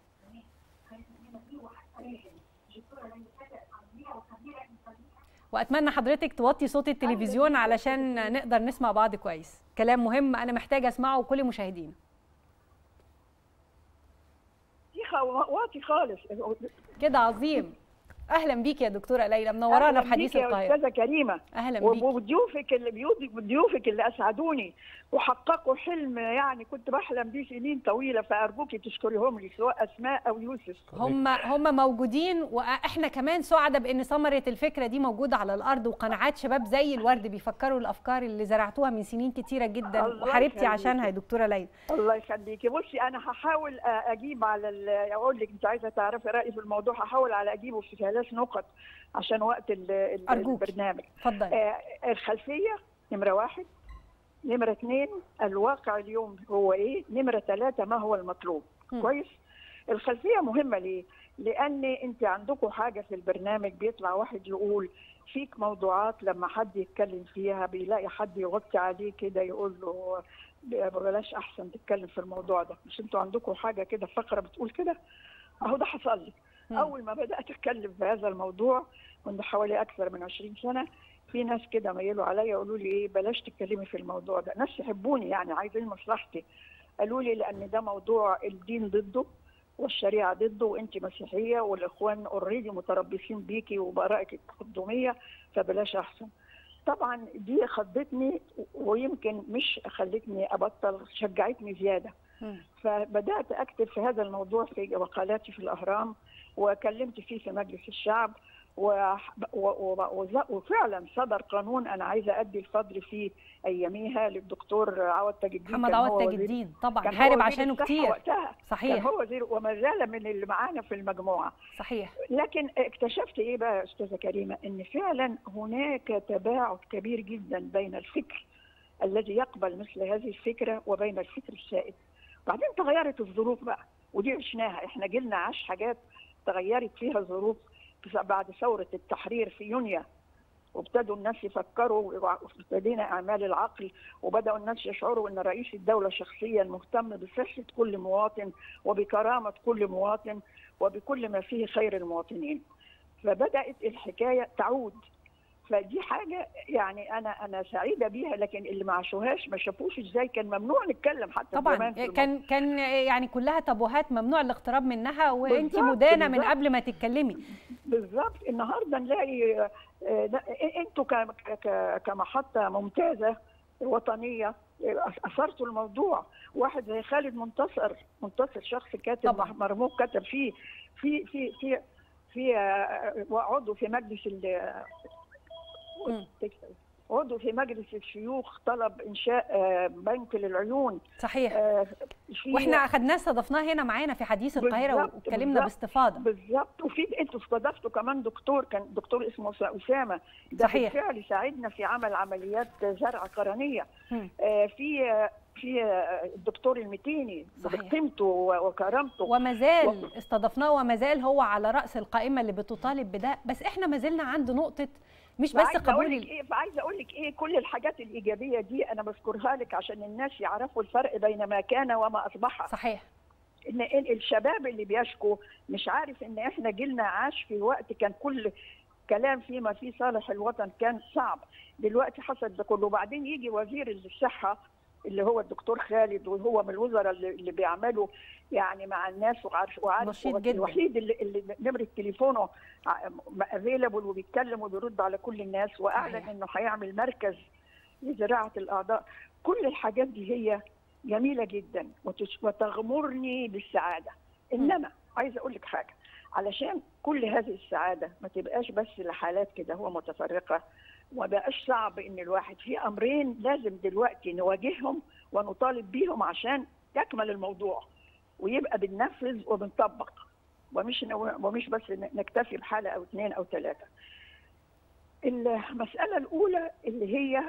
واتمنى حضرتك توطي صوت التلفزيون علشان نقدر نسمع بعض كويس كلام مهم انا محتاجه اسمعه وكل مشاهدينا دي واطي خالص كده عظيم اهلا بيك يا دكتوره ليلى منورانا أهلاً في حديث بيك يا القاهره استاذه كريمه اهلا و- بيك وضيوفك اللي بيوض- ضيوفك اللي اسعدوني وحققوا حلم يعني كنت بحلم بيه سنين طويله فارجوكي تشكريهم لي سواء اسماء او يوسف هم هم موجودين واحنا كمان سعداء بان ثمره الفكره دي موجوده على الارض وقناعات شباب زي الورد بيفكروا الافكار اللي زرعتوها من سنين كتيره جدا الله وحاربتي يخليكي. عشانها يا دكتوره ليلى الله يخليكي بصي انا هحاول أ- اجيب على ال- اقول لك انت عايزه تعرفي رايي في الموضوع هحاول على اجيبه في ثلاث نقط عشان وقت ال- ال- أرجوك. البرنامج اتفضلي آه، الخلفيه نمره واحد نمره اثنين الواقع اليوم هو ايه نمره ثلاثه ما هو المطلوب مم. كويس الخلفيه مهمه ليه لان انت عندكم حاجه في البرنامج بيطلع واحد يقول فيك موضوعات لما حد يتكلم فيها بيلاقي حد يغطي عليه كده يقول له بلاش احسن تتكلم في الموضوع ده مش انتوا عندكم حاجه كده فقره بتقول كده اهو ده حصل لي اول ما بدات اتكلم في هذا الموضوع منذ حوالي اكثر من 20 سنه في ناس كده ميلوا عليا يقولوا لي ايه بلاش تتكلمي في الموضوع ده ناس يحبوني يعني عايزين مصلحتي قالوا لي لان ده موضوع الدين ضده والشريعه ضده وانت مسيحيه والاخوان اوريدي متربصين بيكي وبارائك التقدميه فبلاش احسن طبعا دي خضتني ويمكن مش خلتني ابطل شجعتني زياده فبدات اكتب في هذا الموضوع في مقالاتي في الاهرام وكلمت فيه في مجلس الشعب و... و... و... وفعلا صدر قانون انا عايزه ادي الفضل فيه اياميها للدكتور عوض تاج الدين محمد كان هو عوض تاج وزير- الدين طبعا كان هو حارب وزير عشانه الصحة كتير وقتها صحيح. كان هو وزير وما زال من اللي معانا في المجموعه صحيح لكن اكتشفت ايه بقى يا استاذه كريمه ان فعلا هناك تباعد كبير جدا بين الفكر الذي يقبل مثل هذه الفكره وبين الفكر السائد بعدين تغيرت الظروف بقى ودي عشناها احنا جيلنا عاش حاجات تغيرت فيها الظروف بعد ثوره التحرير في يونيو وابتدوا الناس يفكروا وابتدينا اعمال العقل وبداوا الناس يشعروا ان رئيس الدوله شخصيا مهتم بصحه كل مواطن وبكرامه كل مواطن وبكل ما فيه خير المواطنين فبدات الحكايه تعود فدي حاجه يعني انا انا سعيده بيها لكن اللي ما عاشوهاش ما شافوش ازاي كان ممنوع نتكلم حتى طبعا زمان في كان كان يعني كلها تابوهات ممنوع الاقتراب منها وانت بالظبط، مدانه من بالظبط. قبل ما تتكلمي بالظبط النهارده نلاقي آه، ده- انتوا ك- ك- كمحطه ممتازه وطنيه آه، اثرتوا الموضوع واحد زي خالد منتصر منتصر شخص كاتب طبعاً. مرموق كتب فيه في في في في آه، وعضو في مجلس ال عضو في مجلس الشيوخ طلب انشاء آه، بنك للعيون صحيح آه، في- واحنا اخدناه استضفناه هنا معانا في حديث القاهره بالظبط، واتكلمنا بالظبط، باستفاضه بالظبط وفي انتوا استضفتوا كمان دكتور كان دكتور اسمه اسامه ده صحيح. بالفعل ساعدنا في عمل عمليات زرع قرنيه مم. آه، في آه، في آه، الدكتور المتيني صحيح. بقيمته و- وكرامته وما زال استضفناه وما زال هو على راس القائمه اللي بتطالب بده بس احنا ما زلنا عند نقطه مش بس فعايزة أقول قبول لك ايه فعايزه اقول لك ايه كل الحاجات الايجابيه دي انا بذكرها لك عشان الناس يعرفوا الفرق بين ما كان وما اصبح صحيح ان إن الشباب اللي بيشكوا مش عارف ان احنا جيلنا عاش في وقت كان كل كلام فيما في صالح الوطن كان صعب دلوقتي حصل ده كله وبعدين يجي وزير الصحه اللي هو الدكتور خالد وهو من الوزراء اللي, اللي بيعملوا يعني مع الناس وعارف وعارف نشيط هو جداً. الوحيد اللي, اللي نمره تليفونه افيلابل وبيتكلم وبيرد على كل الناس واعلن صحيح. انه هيعمل مركز لزراعه الاعضاء كل الحاجات دي هي جميله جدا وتش- وتغمرني بالسعاده انما عايزه اقول لك حاجه علشان كل هذه السعاده ما تبقاش بس لحالات كده هو متفرقه وما بقاش صعب ان الواحد في امرين لازم دلوقتي نواجههم ونطالب بيهم عشان يكمل الموضوع ويبقى بننفذ وبنطبق ومش ومش بس نكتفي بحاله او اثنين او ثلاثه. المساله الاولى اللي هي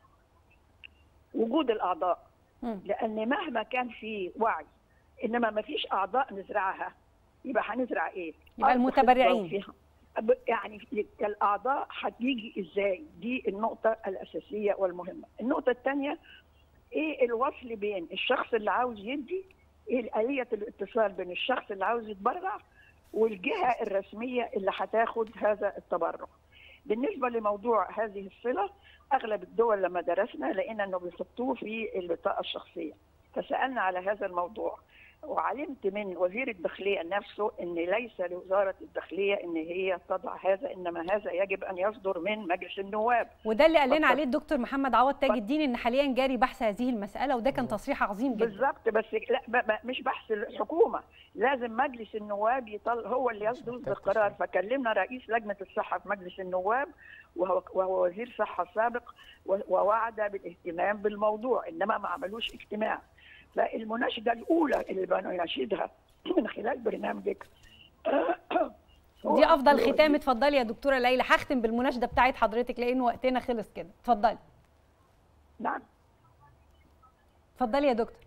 وجود الاعضاء مم. لان مهما كان في وعي انما ما فيش اعضاء نزرعها يبقى هنزرع ايه؟ يبقى أرض المتبرعين. خصبة وفيها- ب- يعني الاعضاء هتيجي ازاي؟ دي النقطه الاساسيه والمهمه. النقطه الثانيه ايه الوصل بين الشخص اللي عاوز يدي ايه آلية الاتصال بين الشخص اللي عاوز يتبرع والجهة الرسمية اللي هتاخد هذا التبرع بالنسبة لموضوع هذه الصلة أغلب الدول لما درسنا لقينا أنه بيحطوه في البطاقة الشخصية فسألنا على هذا الموضوع وعلمت من وزير الداخلية نفسه أن ليس لوزارة الداخلية أن هي تضع هذا إنما هذا يجب أن يصدر من مجلس النواب وده اللي قال لنا فقط. عليه الدكتور محمد عوض تاج الدين ان حاليا جاري بحث هذه المساله وده كان تصريح عظيم جدا بالظبط بس لا ب- ب- مش بحث الحكومه لازم مجلس النواب يطل هو اللي يصدر القرار فكلمنا رئيس لجنه الصحه في مجلس النواب وهو, وهو وزير صحه سابق و- ووعد بالاهتمام بالموضوع انما ما عملوش اجتماع فالمناشده الاولى اللي بنناشدها من خلال برنامجك هو- دي افضل هو- ختام اتفضلي يا دكتوره ليلى هختم بالمناشده بتاعت حضرتك لان وقتنا خلص كده اتفضلي نعم اتفضلي يا دكتور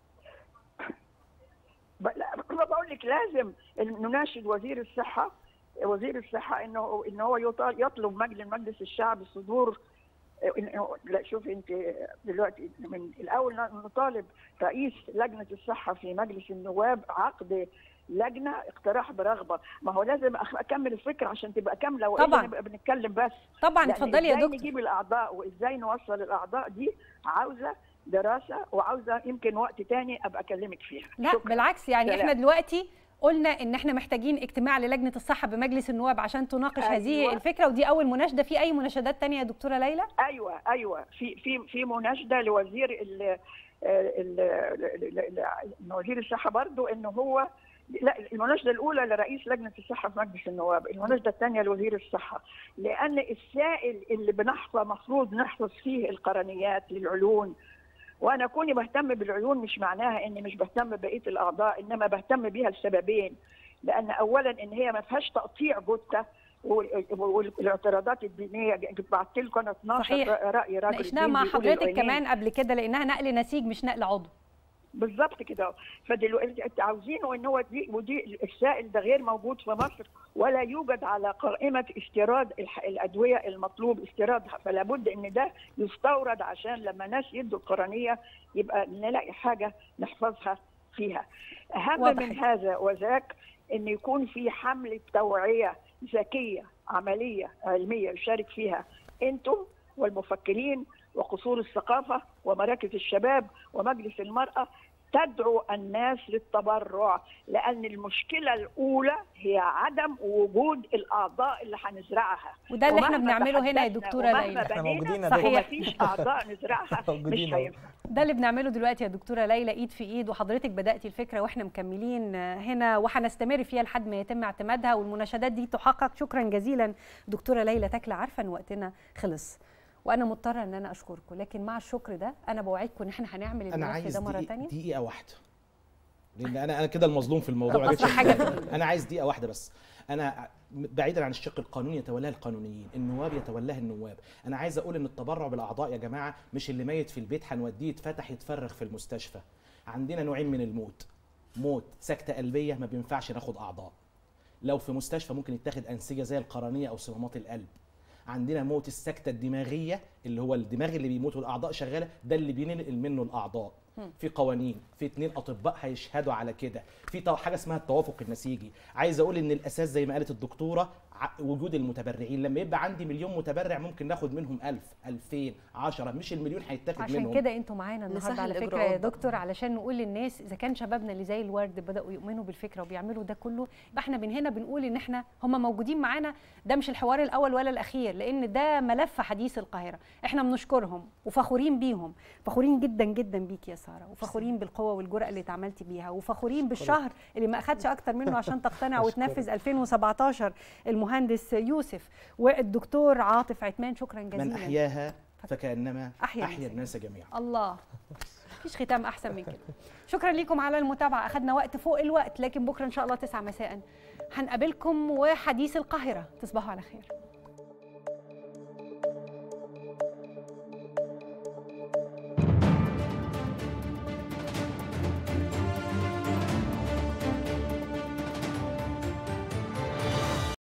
ب- لا أنا بقول لك لازم نناشد وزير الصحه وزير الصحه انه ان هو يطال- يطلب مجلس مجلس الشعب صدور إنه- لا شوف انت دلوقتي من الاول نطالب رئيس لجنه الصحه في مجلس النواب عقد لجنه اقتراح برغبه ما هو لازم أخ- اكمل الفكره عشان تبقى كامله والا طبعاً. نبقى بنتكلم بس طبعاً، لأن اتفضلي يا إزاي دكتور. نجيب الاعضاء وازاي نوصل الاعضاء دي عاوزه دراسه وعاوزه يمكن وقت تاني ابقى اكلمك فيها لا شكراً. بالعكس يعني سلام. احنا دلوقتي قلنا ان احنا محتاجين اجتماع للجنه الصحه بمجلس النواب عشان تناقش هذه أيوة. الفكره ودي اول مناشده في اي مناشدات تانية يا دكتوره ليلى ايوه ايوه في في في مناشده لوزير ال ال- ال- ال- وزير الصحه برضو انه هو لا المناشده الاولى لرئيس لجنه الصحه في مجلس النواب، المناشده الثانيه لوزير الصحه، لان السائل اللي بنحفظ مفروض نحفظ فيه القرنيات للعيون وانا كوني بهتم بالعيون مش معناها اني مش بهتم ببقيه الاعضاء انما بهتم بيها لسببين لان اولا ان هي ما فيهاش تقطيع جثه وال- والاعتراضات الدينيه بعت لكم انا 12 صحيح. راي راجل ناقشناها دين مع بيقول حضرتك العينين. كمان قبل كده لانها نقل نسيج مش نقل عضو بالظبط كده فدلوقتي انت عاوزينه ان هو دي ودي السائل ده غير موجود في مصر ولا يوجد على قائمه استيراد الح- الادويه المطلوب استيرادها فلا بد ان ده يستورد عشان لما ناس يدوا القرنيه يبقى نلاقي حاجه نحفظها فيها اهم واضح. من هذا وذاك ان يكون في حمله توعيه ذكيه عمليه علميه يشارك فيها انتم والمفكرين وقصور الثقافه ومراكز الشباب ومجلس المراه تدعو الناس للتبرع لان المشكله الاولى هي عدم وجود الاعضاء اللي هنزرعها وده اللي احنا ومهما بنعمله هنا يا تحدثنا دكتورة ومهما ليلى. بنينا إحنا موجودين يا صحيح دكتور. مفيش اعضاء نزرعها مش موجودين أهو. هينفع ده اللي بنعمله دلوقتي يا دكتوره ليلى ايد في ايد وحضرتك بداتي الفكره واحنا مكملين هنا وهنستمر فيها لحد ما يتم اعتمادها والمناشدات دي تحقق شكرا جزيلا دكتوره ليلى تكله عارفه ان وقتنا خلص وانا مضطره ان انا اشكركم لكن مع الشكر ده انا بوعدكم ان احنا هنعمل انا الملف عايز ده مره دقيقة, تانية دقيقه واحده لان انا انا كده المظلوم في الموضوع ما جتش أصل حاجة في بالي. انا عايز دقيقه واحده بس انا بعيدا عن الشق القانوني يتولاها القانونيين النواب يتولاها النواب انا عايز اقول ان التبرع بالاعضاء يا جماعه مش اللي ميت في البيت هنوديه يتفتح يتفرغ في المستشفى عندنا نوعين من الموت موت سكته قلبيه ما بينفعش ناخد اعضاء لو في مستشفى ممكن يتاخد انسجه زي القرنيه او صمامات القلب عندنا موت السكته الدماغيه اللي هو الدماغ اللي بيموت والاعضاء شغاله ده اللي بينقل منه الاعضاء مم. في قوانين في اتنين اطباء هيشهدوا على كده في تو- حاجه اسمها التوافق النسيجي عايز اقول ان الاساس زي ما قالت الدكتوره ع- وجود المتبرعين لما يبقى عندي مليون متبرع ممكن ناخد منهم 1000 2000 10 مش المليون هيتاخد عشان منهم كده انتوا معانا النهارده نسهل على فكره الإجراءات يا بقى. دكتور علشان نقول للناس اذا كان شبابنا اللي زي الورد بداوا يؤمنوا بالفكره وبيعملوا ده كله يبقى احنا من هنا بنقول ان احنا هم موجودين معانا ده مش الحوار الاول ولا الاخير لان ده ملف حديث القاهره احنا بنشكرهم وفخورين بيهم فخورين جدا جدا بيك يا ساره وفخورين بالقوه والجرأه اللي اتعاملتي بيها وفخورين بالشهر اللي ما اخدش اكتر منه عشان تقتنع وتنفذ 2017 المهندس يوسف والدكتور عاطف عثمان شكرا جزيلا من احياها فكانما أحيا احيا الناس جميعا الله مفيش ختام احسن من كده شكرا لكم على المتابعه اخذنا وقت فوق الوقت لكن بكره ان شاء الله 9 مساء هنقابلكم وحديث القاهره تصبحوا على خير